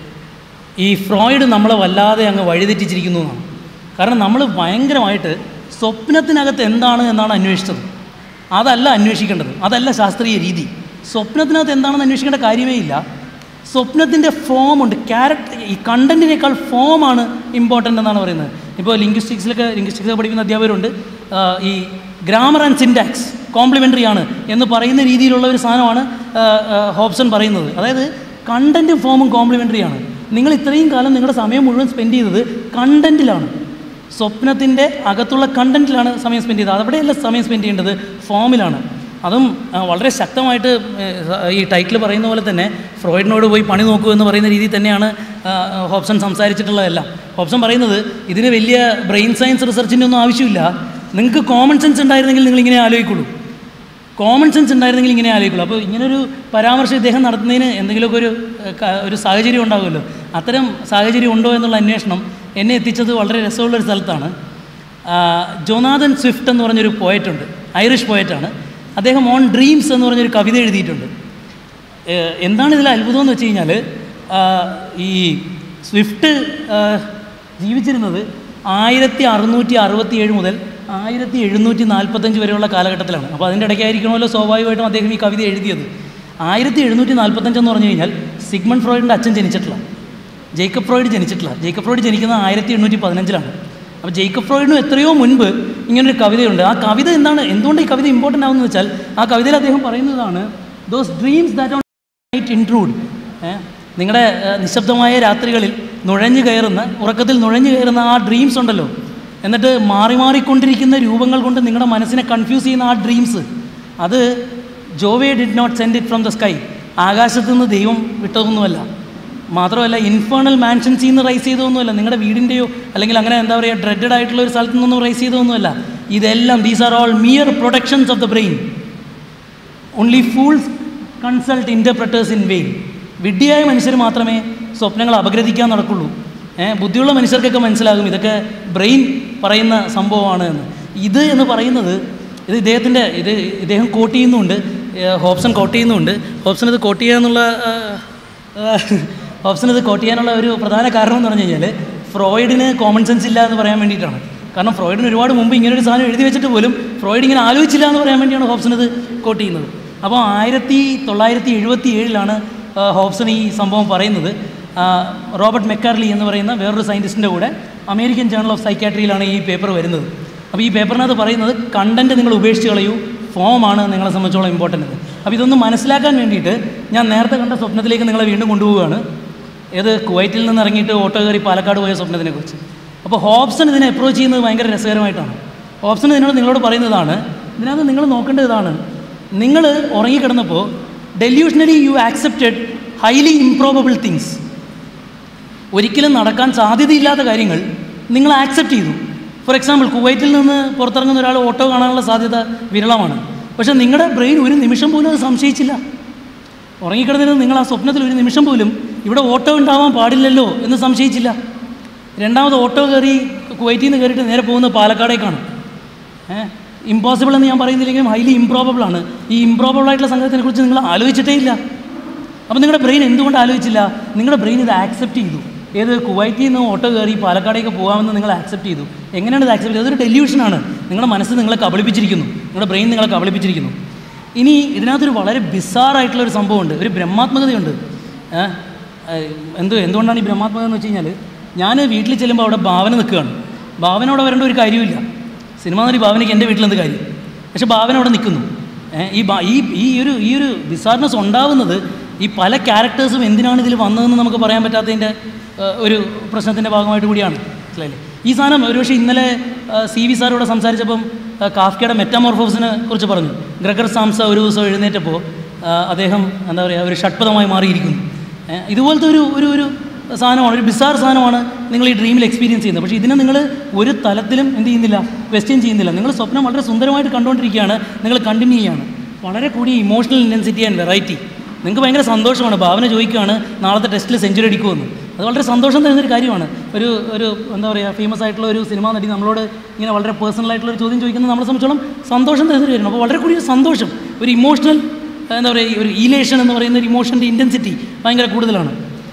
ഈ ഫ്രോയിഡ് നമ്മളെ വല്ലാതെ അങ്ങ് വഴിതെറ്റിച്ചിരിക്കുന്നു എന്നാണ് കാരണം നമ്മൾ ഭയങ്കരമായിട്ട് സ്വപ്നത്തിനകത്ത് എന്താണ് എന്നാണ് അന്വേഷിച്ചത് അതല്ല അന്വേഷിക്കേണ്ടത് അതല്ല ശാസ്ത്രീയ രീതി സ്വപ്നത്തിനകത്ത് എന്താണെന്ന് അന്വേഷിക്കേണ്ട കാര്യമേ ഇല്ല സ്വപ്നത്തിൻ്റെ ഫോമുണ്ട് ക്യാരക്ടർ ഈ കണ്ടൻറ്റിനേക്കാൾ ഫോമാണ് ഇമ്പോർട്ടൻ്റ് എന്നാണ് പറയുന്നത് ഇപ്പോൾ ലിംഗ്വിസ്റ്റിക്സിലൊക്കെ ലിംഗ്വിസ്റ്റിക്സ് പഠിക്കുന്ന അധ്യാപകരുണ്ട് ആ, ഈ ഗ്രാമർ ആൻഡ് സിൻടാക്സ് കോംപ്ലിമെൻ്ററി ആണ് എന്ന് പറയുന്ന രീതിയിലുള്ള ഒരു സാധനമാണ് ആ, ആ, ഹോബ്സൺ പറയുന്നത് അതായത് കണ്ടൻറ്റും ഫോമും കോംപ്ലിമെൻ്ററി ആണ് നിങ്ങൾ ഇത്രയും കാലം നിങ്ങളുടെ സമയം മുഴുവൻ സ്പെൻഡ് ചെയ്തത് കണ്ടൻറ്റിലാണ് സ്വപ്നത്തിൻ്റെ അകത്തുള്ള കണ്ടൻറ്റിലാണ് സമയം സ്പെൻഡ് ചെയ്തത് അവിടെയല്ല സമയം സ്പെൻഡ് ചെയ്യേണ്ടത് ഫോമിലാണ് അതും ആ, വളരെ ശക്തമായിട്ട് ഏഹ്, ഈ ടൈറ്റിൽ പറയുന്ന പോലെ തന്നെ ഫ്രോയിഡിനോട് പോയി പണി നോക്കൂ എന്ന് പറയുന്ന രീതിയിൽ തന്നെയാണ് ആ, ഹോബ്സൺ സംസാരിച്ചിട്ടുള്ളതെല്ലാം ഹോബ്സൺ പറയുന്നത് ഇതിന് വലിയ ബ്രെയിൻ സയൻസ് റിസർച്ചിൻ്റെ ഒന്നും ആവശ്യമില്ല നിങ്ങൾക്ക് കോമൺ സെൻസ് ഉണ്ടായിരുന്നെങ്കിൽ നിങ്ങൾ ഇങ്ങനെ ആലോചിക്കുള്ളൂ കോമൺ സെൻസ് ഉണ്ടായിരുന്നെങ്കിൽ ഇങ്ങനെ ആലോചിക്കുള്ളൂ അപ്പോൾ ഇങ്ങനൊരു പരാമർശം ഇദ്ദേഹം നടത്തുന്നതിന് എന്തെങ്കിലുമൊക്കെ ഒരു ഏഹ്, ക- ഒരു സാഹചര്യം ഉണ്ടാകുമല്ലോ അത്തരം സാഹചര്യം ഉണ്ടോ എന്നുള്ള അന്വേഷണം എന്നെ എത്തിച്ചത് വളരെ രസമുള്ളൊരു സ്ഥലത്താണ് ആ, ജോനാഥൻ സ്വിഫ്റ്റ് എന്ന് പറഞ്ഞൊരു പോയറ്റുണ്ട് ഐറിഷ് പോയറ്റാണ് അദ്ദേഹം ഓൺ ഡ്രീംസ് എന്ന് പറഞ്ഞൊരു കവിത എഴുതിയിട്ടുണ്ട് ഏഹ്, എന്താണ് ഇതിൽ അത്ഭുതം എന്ന് വെച്ച് കഴിഞ്ഞാൽ ഈ സ്വിഫ്റ്റ് ആ, ജീവിച്ചിരുന്നത് ആയിരത്തി അറുന്നൂറ്റി അറുപത്തി ഏഴ് മുതൽ ആയിരത്തി എഴുന്നൂറ്റി നാൽപ്പത്തഞ്ച് വരെയുള്ള കാലഘട്ടത്തിലാണ് അപ്പോൾ അതിൻ്റെ ഇടയ്ക്കായിരിക്കണമല്ലോ സ്വാഭാവികമായിട്ടും അദ്ദേഹം ഈ കവിത എഴുതിയത് ആയിരത്തി എഴുന്നൂറ്റി നാൽപ്പത്തഞ്ച് എന്ന് പറഞ്ഞു കഴിഞ്ഞാൽ സിഗ്മണ്ട് ഫ്രോയിഡിൻ്റെ അച്ഛൻ ജനിച്ചിട്ടില്ല ജേക്കബ് ഫ്രോയിഡ് ജനിച്ചിട്ടില്ല ജേക്കബ് ഫ്രോയിഡ് ജനിക്കുന്നത് ആയിരത്തി എണ്ണൂറ്റി പതിനഞ്ചിലാണ് അപ്പോൾ ജേക്കബ് ഫ്രോയിഡിനും എത്രയോ മുൻപ് ഇങ്ങനൊരു കവിതയുണ്ട് ആ കവിത എന്താണ് എന്തുകൊണ്ട് ഈ കവിത ഇമ്പോർട്ടൻ്റ് ആവുമെന്ന് വെച്ചാൽ ആ കവിതയിൽ അദ്ദേഹം പറയുന്നതാണ് those dreams that on night intrude നിങ്ങളുടെ ഏഹ്, നിശബ്ദമായ രാത്രികളിൽ നുഴഞ്ഞു കയറുന്ന ഉറക്കത്തിൽ നുഴഞ്ഞു കയറുന്ന ആ ഡ്രീംസ് ഉണ്ടല്ലോ എന്നിട്ട് മാറി മാറിക്കൊണ്ടിരിക്കുന്ന രൂപങ്ങൾ കൊണ്ട് നിങ്ങളുടെ മനസ്സിനെ കൺഫ്യൂസ് ചെയ്യുന്ന ആ ഡ്രീംസ് അത് Jove did not send it from the sky ആകാശത്തു നിന്ന് ദൈവം വിട്ടതൊന്നുമല്ല മാത്രമല്ല ഇൻഫേണൽ മാൻഷൻസിൽ നിന്ന് റൈസ് ചെയ്തതൊന്നുമല്ല നിങ്ങളുടെ വീടിൻ്റെയോ അല്ലെങ്കിൽ അങ്ങനെ എന്താ പറയുക ഡ്രെഡഡ് ആയിട്ടുള്ള ഒരു സ്ഥലത്തു നിന്നും റൈസ് ചെയ്തതൊന്നുമല്ല ഇതെല്ലാം these are all mere productions of the brain only fools consult interpreters in vain വിഡ്ഢിയായ മനുഷ്യർ മാത്രമേ സ്വപ്നങ്ങൾ അപഗ്രഥിക്കാൻ നടക്കുള്ളൂ ഏ, ബുദ്ധിയുള്ള മനുഷ്യർക്കൊക്കെ മനസ്സിലാകും ഇതൊക്കെ ബ്രെയിൻ പറയുന്ന സംഭവമാണ് എന്ന് ഇത് എന്ന് പറയുന്നത് ഇത് ഇദ്ദേഹത്തിൻ്റെ ഇത് ഇദ്ദേഹം കോട്ട് ചെയ്യുന്നുണ്ട് ഏ, ഹോബ്സൺ കോട്ട് ചെയ്യുന്നുണ്ട് ഹോബ്സൺ ഇത് കോട്ട് ചെയ്യാന്നുള്ള ആ, ആ, ഹോബ്സൺ ഇത് കോട്ട് ചെയ്യാനുള്ള ഒരു പ്രധാന കാരണം എന്ന് പറഞ്ഞു കഴിഞ്ഞാൽ ഫ്രോയിഡിന് കോമൺ സെൻസ് ഇല്ല എന്ന് പറയാൻ വേണ്ടിയിട്ടാണ് കാരണം ഫ്രോയിഡിന് ഒരുപാട് മുമ്പ് ഇങ്ങനെ ഒരു സാധനം എഴുതി വെച്ചിട്ട് പോലും ഫ്രോയിഡ് ഇങ്ങനെ ആലോചിച്ചില്ല എന്ന് പറയാൻ വേണ്ടിയാണ് ഹോബ്സൺ ഇത് കോട്ട് ചെയ്യുന്നത് അപ്പോൾ ആയിരത്തി തൊള്ളായിരത്തി എഴുപത്തി ഏഴിലാണ് ഹോബ്സൺ ഈ സംഭവം പറയുന്നത് ആ, റോബർട്ട് മെക്കാർലി എന്ന് പറയുന്ന വേറൊരു സയൻറ്റിസ്റ്റിൻ്റെ കൂടെ അമേരിക്കൻ ജേണൽ ഓഫ് സൈക്കാട്രിയിലാണ് ഈ പേപ്പർ വരുന്നത് അപ്പോൾ ഈ പേപ്പറിനകത്ത് പറയുന്നത് കണ്ടൻറ്റ് നിങ്ങൾ ഉപേക്ഷിച്ച് കളയൂ ഫോമാണ് നിങ്ങളെ സംബന്ധിച്ചോളം ഇമ്പോർട്ടൻ്റ് അപ്പോൾ ഇതൊന്ന് മനസ്സിലാക്കാൻ വേണ്ടിയിട്ട് ഞാൻ നേരത്തെ കണ്ട സ്വപ്നത്തിലേക്ക് നിങ്ങളെ വീണ്ടും കൊണ്ടുപോവുകയാണ് ഏത് കുവൈറ്റിൽ നിന്ന് ഇറങ്ങിയിട്ട് ഓട്ടോ കയറി പാലക്കാട് പോയ സ്വപ്നത്തിനെ കുറിച്ച് അപ്പോൾ ഹോബ്സൺ ഇതിനെ അപ്രോച്ച് ചെയ്യുന്നത് ഭയങ്കര രസകരമായിട്ടാണ് ഹോബ്സൺ ഇതിനോട് നിങ്ങളോട് പറയുന്നതാണ് ഇതിനകത്ത് നിങ്ങൾ നോക്കേണ്ടത് ഇതാണ് നിങ്ങൾ ഉറങ്ങിക്കിടന്നപ്പോൾ delusionally you accepted highly improbable things ഒരിക്കലും നടക്കാൻ സാധ്യതയില്ലാത്ത കാര്യങ്ങൾ നിങ്ങൾ ആക്സെപ്റ്റ് ചെയ്തു ഫോർ എക്സാമ്പിൾ കുവൈറ്റിൽ നിന്ന് പുറത്തിറങ്ങുന്ന ഒരാൾ ഓട്ടോ കാണാനുള്ള സാധ്യത വിരളമാണ് പക്ഷേ നിങ്ങളുടെ ബ്രെയിൻ ഒരു നിമിഷം പോലും അത് സംശയിച്ചില്ല ഉറങ്ങിക്കിടന്നിരുന്ന നിങ്ങൾ ആ സ്വപ്നത്തിൽ ഒരു നിമിഷം പോലും ഇവിടെ ഓട്ടോ ഉണ്ടാവാൻ പാടില്ലല്ലോ എന്ന് സംശയിച്ചില്ല രണ്ടാമത് ഓട്ടോ കയറി കുവൈറ്റിൽ നിന്ന് കയറിയിട്ട് നേരെ പോകുന്നത് പാലക്കാടേക്കാണ് ഏഹ് ഇമ്പോസിബിൾ എന്ന് ഞാൻ പറയുന്നില്ലെങ്കിലും ഹൈലി ഇംപ്രോബിൾ ആണ് ഈ ഇംപ്രോബിൾ ആയിട്ടുള്ള സംഗതിനെ കുറിച്ച് നിങ്ങൾ ആലോചിച്ചിട്ടേ ഇല്ല അപ്പോൾ നിങ്ങളുടെ ബ്രെയിൻ എന്തുകൊണ്ട് ആലോചിച്ചില്ല നിങ്ങളുടെ ബ്രെയിൻ ഇത് ആക്സെപ്റ്റ് ചെയ്തു ഏത് കുവൈറ്റിൽ നിന്ന് ഓട്ടോ കയറി പാലക്കാടേക്ക് പോകാമെന്ന് നിങ്ങൾ ആക്സെപ്റ്റ് ചെയ്തു എങ്ങനെയാണ് ഇത് ആക്സെപ്റ്റ് ചെയ്തത് അതൊരു ഡെല്യൂഷനാണ് നിങ്ങളുടെ മനസ്സ് നിങ്ങളെ കബളിപ്പിച്ചിരിക്കുന്നു നിങ്ങളുടെ ബ്രെയിൻ നിങ്ങളെ കബളിപ്പിച്ചിരിക്കുന്നു ഇനി ഇതിനകത്തൊരു വളരെ ബിസാറായിട്ടുള്ള ഒരു സംഭവമുണ്ട് ഒരു ബ്രഹ്മാത്മകതയുണ്ട് ഏഹ് ഏഹ് എന്ത് എന്തുകൊണ്ടാണ് ഈ ബ്രഹ്മാത്മകത എന്ന് വെച്ച് കഴിഞ്ഞാൽ ഞാൻ വീട്ടിൽ ചെല്ലുമ്പോൾ അവിടെ ഭാവന നിൽക്കുകയാണ് ഭാവന അവിടെ വരേണ്ട ഒരു കാര്യമില്ല സിനിമാ നടി ഭാവനയ്ക്ക് എൻ്റെ വീട്ടിലെന്ത് കാര്യം പക്ഷെ ഭാവന അവിടെ നിൽക്കുന്നു ഏഹ് ഈ ഭാ- ഈ ഈ ഒരു ഈ ഒരു ബിസാർനെസ് ഉണ്ടാവുന്നത് ഈ പല ക്യാരക്ടേഴ്സും എന്തിനാണ് ഇതിൽ വന്നതെന്ന് നമുക്ക് പറയാൻ പറ്റാത്തതിൻ്റെ ഏഹ്, ഒരു പ്രശ്നത്തിൻ്റെ ഭാഗമായിട്ട് കൂടിയാണ് മനസ്സിലായില്ലേ ഈ സാധനം ഒരുപക്ഷെ ഇന്നലെ സി വി സാർ ഇവിടെ സംസാരിച്ചപ്പം ഏഹ്, കാഫ്കയുടെ മെറ്റാമോർഫോസിനെ കുറിച്ച് പറഞ്ഞു ഗ്രഗർ സാംസ ഒരു ദിവസം എഴുന്നേറ്റപ്പോൾ ഏഹ്, അദ്ദേഹം എന്താ പറയുക ഒരു ഷഡ്പഥമായി മാറിയിരിക്കുന്നു ഏഹ്, ഇതുപോലത്തെ ഒരു ഒരു ഒരു സാധനമാണ് ഒരു ബിസാർ സാധനമാണ് നിങ്ങൾ ഈ ഡ്രീമിൽ എക്സ്പീരിയൻസ് ചെയ്യുന്നത് പക്ഷേ ഇതിനെ നിങ്ങൾ ഒരു തലത്തിലും എന്ത് ചെയ്യുന്നില്ല ക്വസ്റ്റ്യൻ ചെയ്യുന്നില്ല നിങ്ങൾ സ്വപ്നം വളരെ സുന്ദരമായിട്ട് കണ്ടുകൊണ്ടിരിക്കുകയാണ് നിങ്ങൾ കണ്ടിന്യൂ ചെയ്യാണ് വളരെ കൂടിയ ഇമോഷണൽ ഇൻറ്റൻസിറ്റി ആൻഡ് വെറൈറ്റി നിങ്ങൾക്ക് ഭയങ്കര സന്തോഷമാണ് ഭാവന ചോദിക്കുകയാണ് നാളത്തെ ടെസ്റ്റിൽ സെഞ്ചുറി അടിക്കുമെന്ന് അത് വളരെ സന്തോഷം തരുന്നൊരു കാര്യമാണ് ഒരു ഒരു എന്താ പറയുക ഫേമസ് ആയിട്ടുള്ള ഒരു സിനിമാ നടി നമ്മളോട് ഇങ്ങനെ വളരെ പേഴ്സണൽ ആയിട്ടുള്ള ഒരു ചോദ്യം ചോദിക്കുന്നത് നമ്മളെ സംബന്ധിച്ചോളം സന്തോഷം തരുന്നൊരു കാര്യമാണ് അപ്പോൾ വളരെ കൂടിയ സന്തോഷം ഒരു ഇമോഷണൽ എന്താ പറയുക ഒരു ഇലേഷൻ എന്ന് പറയുന്ന ഒരു ഇമോഷൻ്റെ ഇൻറ്റൻസിറ്റി ഭയങ്കര കൂടുതലാണ്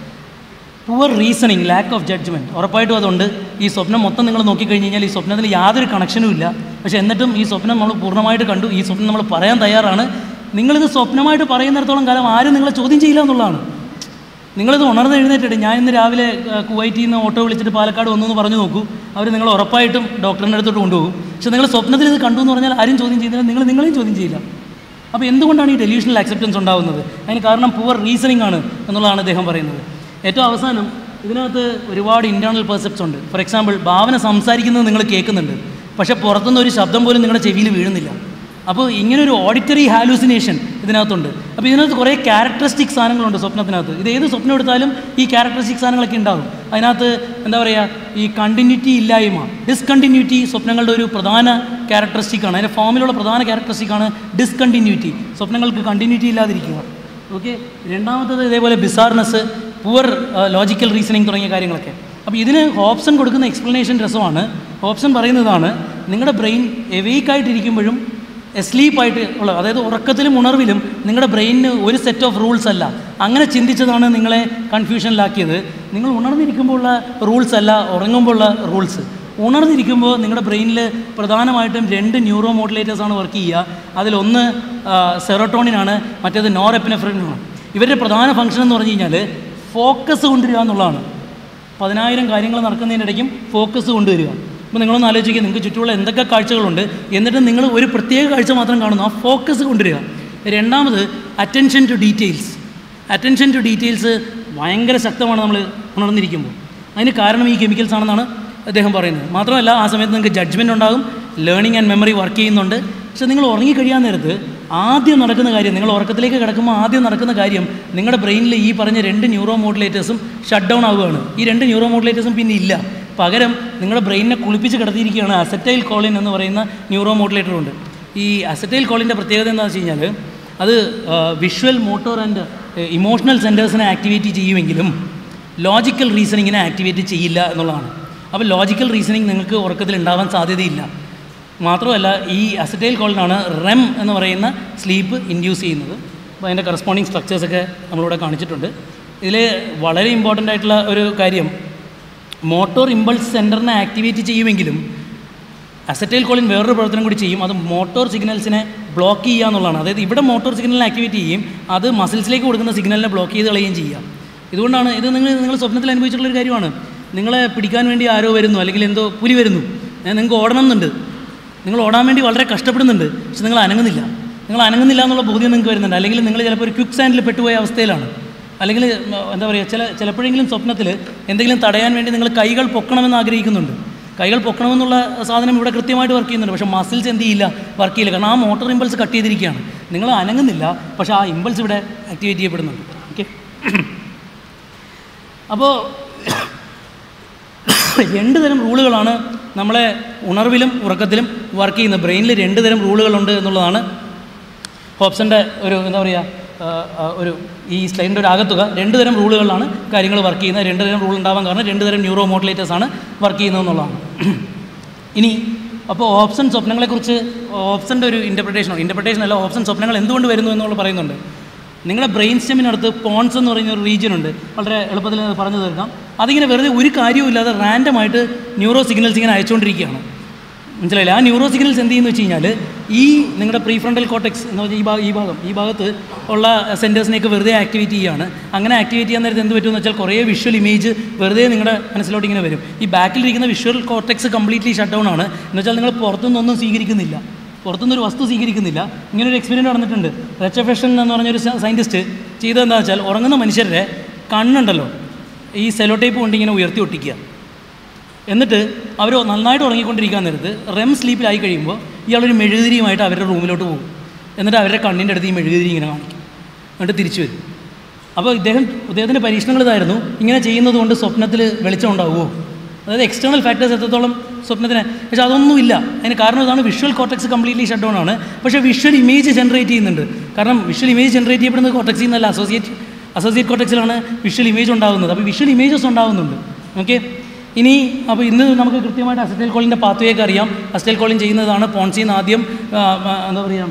poor reasoning lack of judgement ഉറപ്പായിട്ടും അതുണ്ട് ഈ സ്വപ്നം മൊത്തം നിങ്ങൾ നോക്കിക്കഴിഞ്ഞ് കഴിഞ്ഞാൽ ഈ സ്വപ്നത്തിൽ യാതൊരു കണക്ഷനും ഇല്ല പക്ഷേ എന്നിട്ടും ഈ സ്വപ്നം നമ്മൾ പൂർണ്ണമായിട്ട് കണ്ടു ഈ സ്വപ്നം നമ്മൾ പറയാൻ തയ്യാറാണ് നിങ്ങളിത് സ്വപ്നമായിട്ട് പറയുന്നിടത്തോളം കാലം ആരും നിങ്ങളെ ചോദ്യം ചെയ്യില്ല എന്നുള്ളതാണ് നിങ്ങളിത് ഉണർന്ന് എഴുന്നേറ്റിട്ട് ഞാൻ ഇന്ന് രാവിലെ ആ, കുവൈറ്റിൽ നിന്ന് ഓട്ടോ വിളിച്ചിട്ട് പാലക്കാട് വന്നു എന്ന് പറഞ്ഞു നോക്കൂ അവർ നിങ്ങൾ ഉറപ്പായിട്ടും ഡോക്ടറിൻ്റെ അടുത്തോട്ട് കൊണ്ടുപോകും പക്ഷേ നിങ്ങൾ സ്വപ്നത്തിൽ ഇത് കണ്ടു എന്ന് പറഞ്ഞാൽ ആരും ചോദ്യം ചെയ്യുന്നില്ല നിങ്ങൾ നിങ്ങളെയും ചോദ്യം ചെയ്യില്ല അപ്പോൾ എന്തുകൊണ്ടാണ് ഈ ഡെലൂഷണൽ ആക്സെപ്റ്റൻസ് ഉണ്ടാകുന്നത് അതിന് കാരണം പുവർ റീസണിങ് ആണ് എന്നുള്ളതാണ് അദ്ദേഹം പറയുന്നത് ഏറ്റവും അവസാനം ഇതിനകത്ത് ഒരുപാട് ഇൻറ്റേർണൽ പെർസെപ്റ്റ്സ് ഉണ്ട് ഫോർ എക്സാമ്പിൾ ഭാവന സംസാരിക്കുന്നത് നിങ്ങൾ കേൾക്കുന്നുണ്ട് പക്ഷേ പുറത്തുനിന്ന് ഒരു ശബ്ദം പോലും നിങ്ങളുടെ ചെവിയിൽ വീഴുന്നില്ല അപ്പോൾ ഇങ്ങനൊരു ഓഡിറ്ററി ഹാലൂസിനേഷൻ ഇതിനകത്തുണ്ട് അപ്പോൾ ഇതിനകത്ത് കുറേ ക്യാരക്ടറിസ്റ്റിക് സാധനങ്ങളുണ്ട് സ്വപ്നത്തിനകത്ത് ഇത് ഏത് സ്വപ്നം എടുത്താലും ഈ ക്യാരക്ടറിസ്റ്റിക് സാധനങ്ങളൊക്കെ ഉണ്ടാകും അതിനകത്ത് എന്താ പറയുക ഈ കണ്ടിന്യൂറ്റി ഇല്ലായ്മ ഡിസ്കണ്ടിന്യൂറ്റി സ്വപ്നങ്ങളുടെ ഒരു പ്രധാന ക്യാരക്ടറിസ്റ്റിക്കാണ് അതിൻ്റെ ഫോമിലുള്ള പ്രധാന ക്യാരക്ടറിസ്റ്റിക്കാണ് ഡിസ്കണ്ടിന്യൂറ്റി സ്വപ്നങ്ങൾക്ക് കണ്ടിന്യൂറ്റി ഇല്ലാതിരിക്കുക ഓക്കെ രണ്ടാമത്തത് ഇതേപോലെ ബിസാർനെസ് പുവർ ലോജിക്കൽ റീസണിങ് തുടങ്ങിയ കാര്യങ്ങളൊക്കെ അപ്പോൾ ഇതിന് ഹോപ്സൺ കൊടുക്കുന്ന എക്സ്പ്ലനേഷൻ രസമാണ് ഹോപ്സൺ പറയുന്നതാണ് നിങ്ങളുടെ ബ്രെയിൻ എവേക്കായിട്ടിരിക്കുമ്പോഴും എസ്ലീപ്പായിട്ട് ഉള്ള അതായത് ഉറക്കത്തിലും ഉണർവിലും നിങ്ങളുടെ ബ്രെയിനിന് ഒരു സെറ്റ് ഓഫ് റൂൾസ് അല്ല അങ്ങനെ ചിന്തിച്ചതാണ് നിങ്ങളെ കൺഫ്യൂഷനിലാക്കിയത് നിങ്ങൾ ഉണർന്നിരിക്കുമ്പോൾ ഉള്ള റൂൾസ് അല്ല ഉറങ്ങുമ്പോൾ ഉള്ള റൂൾസ് ഉണർന്നിരിക്കുമ്പോൾ നിങ്ങളുടെ ബ്രെയിനിൽ പ്രധാനമായിട്ടും രണ്ട് ന്യൂറോ മോഡുലേറ്റേഴ്സാണ് വർക്ക് ചെയ്യുക അതിലൊന്ന് സെറോട്ടോണിനാണ് മറ്റേത് നോറെപ്പിനെഫ്രിനാണ് ഇവരുടെ പ്രധാന ഫംഗ്ഷൻ എന്ന് പറഞ്ഞു കഴിഞ്ഞാൽ ഫോക്കസ് കൊണ്ടുവരിക എന്നുള്ളതാണ് പതിനായിരം കാര്യങ്ങൾ നടക്കുന്നതിനിടയ്ക്കും ഫോക്കസ് കൊണ്ടുവരിക അപ്പോൾ നിങ്ങളൊന്ന് ആലോചിക്കുക നിങ്ങൾക്ക് ചുറ്റുമുള്ള എന്തൊക്കെ കാഴ്ചകളുണ്ട് എന്നിട്ട് നിങ്ങൾ ഒരു പ്രത്യേക കാഴ്ച മാത്രം കാണുന്നു ആ ഫോക്കസ് കൊണ്ടുവരിക രണ്ടാമത് attention to details attention to details ഭയങ്കര ശക്തമാണ് നമ്മൾ ഉണർന്നിരിക്കുമ്പോൾ അതിന് കാരണം ഈ കെമിക്കൽസ് ആണെന്നാണ് അദ്ദേഹം പറയുന്നത് മാത്രമല്ല ആ സമയത്ത് നിങ്ങൾക്ക് ജഡ്ജ്മെൻ്റ് ഉണ്ടാകും ലേണിംഗ് ആൻഡ് മെമ്മറി വർക്ക് ചെയ്യുന്നുണ്ട് പക്ഷേ നിങ്ങൾ ഉറങ്ങിക്കഴിയാൻ നേരത്ത് ആദ്യം നടക്കുന്ന കാര്യം നിങ്ങൾ ഉറക്കത്തിലേക്ക് കിടക്കുമ്പോൾ ആദ്യം നടക്കുന്ന കാര്യം നിങ്ങളുടെ ബ്രെയിനിൽ ഈ പറഞ്ഞ രണ്ട് ന്യൂറോ മോഡുലേറ്റേഴ്സും ഷട്ട് ഡൗൺ ആവുകയാണ് ഈ രണ്ട് ന്യൂറോ മോഡുലേറ്റേഴ്സും പിന്നെ ഇല്ല പകരം നിങ്ങളുടെ ബ്രെയിനിനെ കുളിപ്പിച്ച് കിടത്തിയിരിക്കുകയാണ് അസറ്റൈൽ കോളിൻ എന്ന് പറയുന്ന ന്യൂറോ മോഡുലേറ്റർ ഉണ്ട് ഈ അസറ്റൈൽ കോളിൻ്റെ പ്രത്യേകത എന്താണെന്ന് വെച്ച് കഴിഞ്ഞാൽ അത് വിഷ്വൽ മോട്ടോർ ആൻഡ് ഇമോഷണൽ സെൻറ്റേഴ്സിനെ ആക്ടിവേറ്റ് ചെയ്യുമെങ്കിലും ലോജിക്കൽ റീസണിങ്ങിനെ ആക്ടിവേറ്റ് ചെയ്യില്ല എന്നുള്ളതാണ് അപ്പോൾ ലോജിക്കൽ റീസണിങ് നിങ്ങൾക്ക് ഉറക്കത്തിൽ ഉണ്ടാവാൻ സാധ്യതയില്ല മാത്രമല്ല ഈ അസറ്റൈൽ കോളിനാണ് റെം എന്ന് പറയുന്ന സ്ലീപ്പ് ഇൻഡ്യൂസ് ചെയ്യുന്നത് അപ്പോൾ അതിൻ്റെ കറസ്പോണ്ടിങ് സ്ട്രക്ചേഴ്സൊക്കെ നമ്മളിവിടെ കാണിച്ചിട്ടുണ്ട് ഇതിൽ വളരെ ഇമ്പോർട്ടൻ്റ് ആയിട്ടുള്ള ഒരു കാര്യം മോട്ടോർ ഇമ്പൾസ് സെൻറ്ററിനെ ആക്ടിവേറ്റ് ചെയ്യുമെങ്കിലും അസറ്റൈൽ കോളിൻ വേറൊരു പ്രവർത്തനം കൂടി ചെയ്യും അത് മോട്ടോർ സിഗ്നൽസിനെ ബ്ലോക്ക് ചെയ്യുക എന്നുള്ളതാണ് അതായത് ഇവിടെ മോട്ടോർ സിഗ്നലിനെ ആക്ടിവേറ്റ് ചെയ്യും അത് മസിൽസിലേക്ക് കൊടുക്കുന്ന സിഗ്നലിനെ ബ്ലോക്ക് ചെയ്ത് കളയുകയും ചെയ്യുക ഇതുകൊണ്ടാണ് ഇത് നിങ്ങൾ നിങ്ങൾ സ്വപ്നത്തിൽ അനുഭവിച്ചിട്ടുള്ളൊരു കാര്യമാണ് നിങ്ങളെ പിടിക്കാൻ വേണ്ടി ആരോ വരുന്നു അല്ലെങ്കിൽ എന്തോ പുലി വരുന്നു ഏ, നിങ്ങൾക്ക് ഓടണം എന്നുണ്ട് നിങ്ങൾ ഓടാൻ വേണ്ടി വളരെ കഷ്ടപ്പെടുന്നുണ്ട് പക്ഷെ നിങ്ങൾ അനങ്ങുന്നില്ല നിങ്ങൾ അനങ്ങുന്നില്ല എന്നുള്ള ബോധ്യം നിങ്ങൾക്ക് വരുന്നുണ്ട് അല്ലെങ്കിൽ നിങ്ങൾ ചിലപ്പോൾ ഒരു ക്വിക്ക് സാൻഡിൽ പെട്ടുപോയ അവസ്ഥയിലാണ് അല്ലെങ്കിൽ ഉം, എന്താ പറയുക ചില ചിലപ്പോഴെങ്കിലും സ്വപ്നത്തിൽ എന്തെങ്കിലും തടയാൻ വേണ്ടി നിങ്ങൾ കൈകൾ പൊക്കണമെന്ന് ആഗ്രഹിക്കുന്നുണ്ട് കൈകൾ പൊക്കണമെന്നുള്ള സാധനം ഇവിടെ കൃത്യമായിട്ട് വർക്ക് ചെയ്യുന്നുണ്ട് പക്ഷേ മസിൽസ് എന്ത് ചെയ്യില്ല വർക്ക് ചെയ്യില്ല കാരണം ആ മോട്ടോർ ഇമ്പൾസ് കട്ട് ചെയ്തിരിക്കുകയാണ് നിങ്ങൾ അനങ്ങുന്നില്ല പക്ഷേ ആ ഇമ്പൾസ് ഇവിടെ ആക്ടിവേറ്റ് ചെയ്യപ്പെടുന്നുണ്ട് ഓക്കെ അപ്പോൾ രണ്ട് തരം റൂളുകളാണ് നമ്മളെ ഉണർവിലും ഉറക്കത്തിലും വർക്ക് ചെയ്യുന്നത് ബ്രെയിനിൽ രണ്ട് തരം റൂളുകളുണ്ട് എന്നുള്ളതാണ് ഹോപ്സൻ്റെ ഒരു എന്താ പറയുക ആ, ആ, ഒരു ഈ സ്ലൈഡിൻ്റെ ഒരു ആകത്തുക രണ്ട് തരം റൂളുകളിലാണ് കാര്യങ്ങൾ വർക്ക് ചെയ്യുന്നത് രണ്ട് തരം റൂൾ ഉണ്ടാവാൻ കാരണം രണ്ട് തരം ന്യൂറോ മോഡുലേറ്റേഴ്സാണ് വർക്ക് ചെയ്യുന്നത് എന്നുള്ളതാണ് ഇനി അപ്പോൾ ഓപ്ഷൻ സ്വപ്നങ്ങളെക്കുറിച്ച് ഓപ്ഷൻ്റെ ഒരു ഇൻ്റർപ്രിട്ടേഷൻ ഇൻ്റർപ്രിട്ടേഷൻ അല്ല ഓപ്ഷൻ സ്വപ്നങ്ങൾ എന്തുകൊണ്ട് വരുന്നു എന്നുള്ള പറയുന്നുണ്ട് നിങ്ങളുടെ ബ്രെയിൻ സ്റ്റെമിനടുത്ത് പോൺസ് എന്ന് പറയുന്ന ഒരു റീജിയൻ ഉണ്ട് വളരെ എളുപ്പത്തിൽ അത് പറഞ്ഞു തീർക്കാം അതിങ്ങനെ വെറുതെ ഒരു കാര്യവുമില്ലാതെ റാൻഡമായിട്ട് ന്യൂറോ സിഗ്നൽസ് ഇങ്ങനെ അയച്ചുകൊണ്ടിരിക്കുകയാണ് മനസ്സിലായില്ല ആ ന്യൂറോ സിഗ്നൽസ് എന്ത് ചെയ്യുന്നു വെച്ച് കഴിഞ്ഞാൽ ഈ നിങ്ങളുടെ പ്രീ ഫ്രണ്ടൽ കോട്ടക്സ് എന്ന് പറഞ്ഞാൽ ഈ ഭാഗം ഈ ഭാഗം ഈ ഭാഗത്ത് ഉള്ള സെൻറ്റേഴ്സിനെയൊക്കെ വെറുതെ ആക്ടിവേറ്റ് ചെയ്യുകയാണ് അങ്ങനെ ആക്ടിവേറ്റ് ചെയ്യാൻ നേരത്തെ എന്ത് പറ്റുമെന്ന് വെച്ചാൽ കുറേ വിഷ്വൽ ഇമേജ് വെറുതെ നിങ്ങളുടെ മനസ്സിലോട്ട് ഇങ്ങനെ വരും ഈ ബാക്കിലിരിക്കുന്ന visual cortex completely shut down ആണ് എന്ന് വെച്ചാൽ നിങ്ങൾ പുറത്തുനിന്നൊന്നും സ്വീകരിക്കുന്നില്ല പുറത്തുനിന്ന് ഒരു വസ്തു സ്വീകരിക്കുന്നില്ല ഇങ്ങനെ ഒരു എക്സ്പീരിയൻസ് നടന്നിട്ടുണ്ട് റെച്ചഫെഷൻ എന്ന് പറഞ്ഞൊരു സയൻറ്റിസ്റ്റ് ചെയ്തതെന്താ വെച്ചാൽ ഉറങ്ങുന്ന മനുഷ്യരുടെ കണ്ണുണ്ടല്ലോ ഈ സെലോ ടേപ്പ് കൊണ്ട് ഇങ്ങനെ ഉയർത്തി ഒട്ടിക്കുക എന്നിട്ട് അവർ നന്നായിട്ട് ഉറങ്ങിക്കൊണ്ടിരിക്കാൻ നേരത്ത് റെം സ്ലീപ്പിലായി കഴിയുമ്പോൾ ഇയാളൊരു മെഴുകുതിരിയുമായിട്ട് അവരുടെ റൂമിലോട്ട് പോകും എന്നിട്ട് അവരുടെ കണ്ണിൻ്റെ അടുത്ത് ഈ മെഴുകുതിരി ഇങ്ങനെ കാണിക്കും എന്നിട്ട് തിരിച്ചു വരും അപ്പോൾ ഇദ്ദേഹം ഇദ്ദേഹത്തിൻ്റെ പരീക്ഷണങ്ങൾ ഇതായിരുന്നു ഇങ്ങനെ ചെയ്യുന്നത് കൊണ്ട് സ്വപ്നത്തിൽ വെളിച്ചം ഉണ്ടാവുമോ അതായത് എക്സ്റ്റേണൽ ഫാക്ടേഴ്സ് എത്രത്തോളം സ്വപ്നത്തിന് പക്ഷേ അതൊന്നുമില്ല അതിന് കാരണം ഇതാണ് visual cortex completely shut down ആണ് പക്ഷേ വിഷ്വൽ ഇമേജ് ജനറേറ്റ് ചെയ്യുന്നുണ്ട് കാരണം വിഷ്വൽ ഇമേജ് ജനറേറ്റ് ചെയ്യപ്പെടുന്നത് കോട്ടക്സിൽ നിന്നല്ല അസോസിയേറ്റ് അസോസിയേറ്റ് കോട്ടക്സിലാണ് വിഷ്വൽ ഇമേജ് ഉണ്ടാകുന്നത് അപ്പോൾ വിഷ്വൽ ഇമേജസ് ഉണ്ടാകുന്നുണ്ട് ഓക്കെ ഇനി അപ്പോൾ ഇന്ന് നമുക്ക് കൃത്യമായിട്ട് അസറ്റൈൽ കോളിൻ്റെ പാത്വേയൊക്കെ അറിയാം അസറ്റൈൽ കോളിൻ ചെയ്യുന്നതാണ് പോൺസിന്ന് ആദ്യം ആ, ആ, എന്താ പറയുക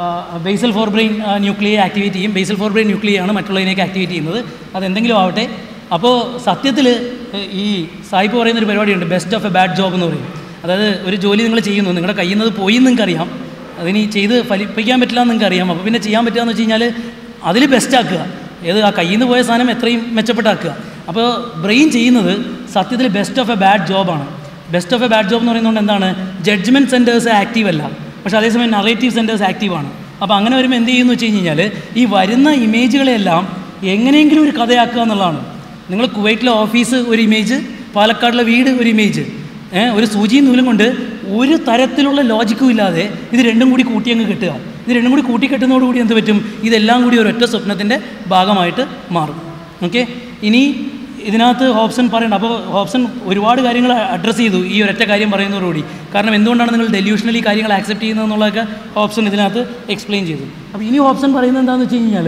basal forebrain nuclei activate ചെയ്യും ബേസൽ ഫോർ ബ്രെയിൻ ന്യൂക്ലിയാണ് മറ്റുള്ളതിനെയൊക്കെ ആക്ടിവേറ്റ് ചെയ്യുന്നത് അതെന്തെങ്കിലും ആവട്ടെ അപ്പോൾ സത്യത്തിൽ ഈ സായിപ്പ് പറയുന്നൊരു പരിപാടിയുണ്ട് best of a bad job എന്ന് പറയും അതായത് ഒരു ജോലി നിങ്ങൾ ചെയ്യുന്നു നിങ്ങളുടെ കയ്യിൽ നിന്ന് പോയി എന്ന് നിങ്ങൾക്കറിയാം അതിനി ചെയ്ത് ഫലിപ്പിക്കാൻ പറ്റില്ല എന്ന് നിങ്ങൾക്കറിയാം അപ്പോൾ പിന്നെ ചെയ്യാൻ പറ്റുക എന്ന് വെച്ച് കഴിഞ്ഞാൽ അതിൽ ബെസ്റ്റ് ആക്കുക ഏത് ആ കയ്യിൽ നിന്ന് പോയ സാധനം എത്രയും മെച്ചപ്പെട്ടാക്കുക അപ്പോൾ ബ്രെയിൻ ചെയ്യുന്നത് സത്യത്തിൽ ബെസ്റ്റ് ഓഫ് എ ബാഡ് ജോബാണ് best of a bad job എന്ന് പറയുന്നതുകൊണ്ട് എന്താണ് ജഡ്ജ്മെൻറ്റ് സെൻറ്റേഴ്സ് ആക്റ്റീവ് അല്ല പക്ഷേ അതേസമയം നറേറ്റീവ് സെൻറ്റേഴ്സ് ആക്റ്റീവാണ് അപ്പോൾ അങ്ങനെ വരുമ്പോൾ എന്ത് ചെയ്യുമെന്ന് വെച്ച് കഴിഞ്ഞാൽ ഈ വരുന്ന ഇമേജുകളെല്ലാം എങ്ങനെയെങ്കിലും ഒരു കഥയാക്കുക എന്നുള്ളതാണ് നിങ്ങൾ കുവൈറ്റിലെ ഓഫീസ് ഒരു ഇമേജ് പാലക്കാടിലെ വീട് ഒരു ഇമേജ് ഏ, ഒരു സൂചിയും നൂലും കൊണ്ട് ഒരു തരത്തിലുള്ള ലോജിക്കും ഇല്ലാതെ ഇത് രണ്ടും കൂടി കൂട്ടി അങ്ങ് കെട്ടുക ഇത് രണ്ടും കൂടി കൂട്ടി കെട്ടുന്നതോടുകൂടി എന്ത് പറ്റും ഇതെല്ലാം കൂടി ഒരൊറ്റ സ്വപ്നത്തിൻ്റെ ഭാഗമായിട്ട് മാറും ഓക്കെ ഇനി ഇതിനകത്ത് ഹോപ്സൺ പറയണ്ട അപ്പോൾ ഹോപ്സൺ ഒരുപാട് കാര്യങ്ങൾ അഡ്രസ്സ് ചെയ്തു ഈ ഒരൊറ്റ കാര്യം പറയുന്നതോടുകൂടി കാരണം എന്തുകൊണ്ടാണ് നിങ്ങൾ ഡെല്യൂഷണലി കാര്യങ്ങൾ ആക്സെപ്റ്റ് ചെയ്യുന്നത് എന്നുള്ളതൊക്കെ ഹോപ്സൺ ഇതിനകത്ത് എക്സ്പ്ലെയിൻ ചെയ്തു അപ്പോൾ ഇനി ഹോപ്സൺ പറയുന്നത് എന്താണെന്ന് വെച്ച് കഴിഞ്ഞാൽ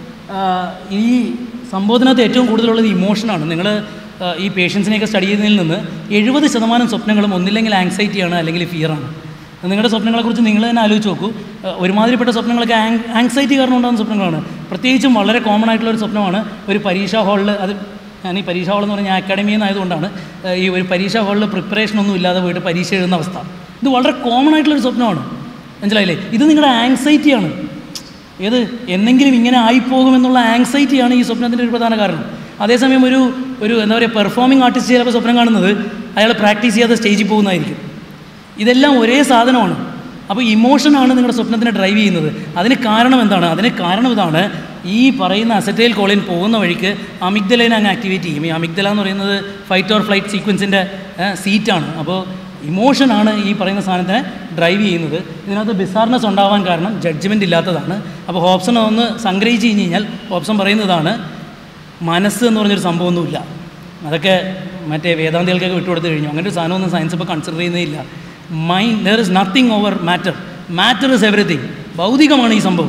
ഈ സംഭവത്തിനകത്ത് ഏറ്റവും കൂടുതലുള്ളത് ഇമോഷനാണ് നിങ്ങൾ ഈ പേഷ്യൻസിനെയൊക്കെ സ്റ്റഡി ചെയ്യുന്നതിൽ നിന്ന് എഴുപത് ശതമാനം സ്വപ്നങ്ങളും ഒന്നില്ലെങ്കിൽ ആങ്സൈറ്റിയാണ് അല്ലെങ്കിൽ ഫിയറാണ് നിങ്ങളുടെ സ്വപ്നങ്ങളെക്കുറിച്ച് നിങ്ങൾ തന്നെ ആലോചിച്ച് നോക്കൂ ഏഹ് ഒരുമാതിരിപ്പെട്ട സ്വപ്നങ്ങളൊക്കെ ആങ് ആങ്സൈറ്റി കാരണം ഉണ്ടാകുന്ന സ്വപ്നങ്ങളാണ് പ്രത്യേകിച്ചും വളരെ കോമൺ ആയിട്ടുള്ള ഒരു സ്വപ്നമാണ് ഒരു പരീക്ഷാ ഹാളിൽ അത് ഞാൻ ഈ പരീക്ഷാ ഹാൾ എന്ന് പറഞ്ഞാൽ അക്കാഡമിയിൽ നിന്നായതുകൊണ്ടാണ് ഏഹ് ഈ ഒരു പരീക്ഷാ ഹാളിൽ പ്രിപ്പറേഷൻ ഒന്നും ഇല്ലാതെ പോയിട്ട് പരീക്ഷ എഴുതുന്ന അവസ്ഥ ഇത് വളരെ കോമൺ ആയിട്ടുള്ളൊരു സ്വപ്നമാണ് മനസ്സിലായില്ലേ ഇത് നിങ്ങളുടെ ആങ്സൈറ്റിയാണ് ഏത് എന്നെങ്കിലും ഇങ്ങനെ ആയിപ്പോകുമെന്നുള്ള ആങ്സൈറ്റിയാണ് ഈ സ്വപ്നത്തിൻ്റെ ഒരു പ്രധാന കാരണം അതേസമയം ഒരു ഒരു എന്താ പറയുക പെർഫോമിംഗ് ആർട്ടിസ്റ്റ് ചിലപ്പോൾ സ്വപ്നം കാണുന്നത് അയാൾ പ്രാക്ടീസ് ചെയ്യാതെ സ്റ്റേജിൽ പോകുന്നതായിരിക്കും ഇതെല്ലാം ഒരേ സാധനമാണ് അപ്പോൾ ഇമോഷനാണ് നിങ്ങളുടെ സ്വപ്നത്തിനെ ഡ്രൈവ് ചെയ്യുന്നത് അതിന് കാരണം എന്താണ് അതിന് കാരണം ഇതാണ് ഈ പറയുന്ന അസറ്റൈൽ കോളിൻ പോകുന്ന വഴിക്ക് അമിഗ്ദലൈൻ അങ്ങ് ആക്ടിവേറ്റ് ചെയ്യും ഈ അമിഗ്ദല എന്ന് പറയുന്നത് ഫൈറ്റ് ഓർ ഫ്ലൈറ്റ് സീക്വൻസിൻ്റെ സീറ്റാണ് അപ്പോൾ ഇമോഷനാണ് ഈ പറയുന്ന സാധനത്തിനെ ഡ്രൈവ് ചെയ്യുന്നത് ഇതിനകത്ത് ബിസാർനെസ് ഉണ്ടാവാൻ കാരണം ജഡ്ജ്മെൻ്റ് ഇല്ലാത്തതാണ് അപ്പോൾ ഹോപ്സൺ ഒന്ന് സംഗ്രഹിച്ച് കഴിഞ്ഞ് കഴിഞ്ഞാൽ ഹോപ്സൺ പറയുന്നതാണ് മനസ്സ് എന്ന് പറഞ്ഞൊരു സംഭവമൊന്നുമില്ല അതൊക്കെ മറ്റേ വേദാന്തികൾക്കൊക്കെ വിട്ടുകൊടുത്ത് കഴിഞ്ഞു അങ്ങനെ ഒരു സാധനമൊന്നും സയൻസ് ഇപ്പോൾ കൺസിഡർ ചെയ്യുന്നേ ഇല്ല mind there is nothing over matter matter is everything ഭൗതികമാണ് ഈ സംഭവം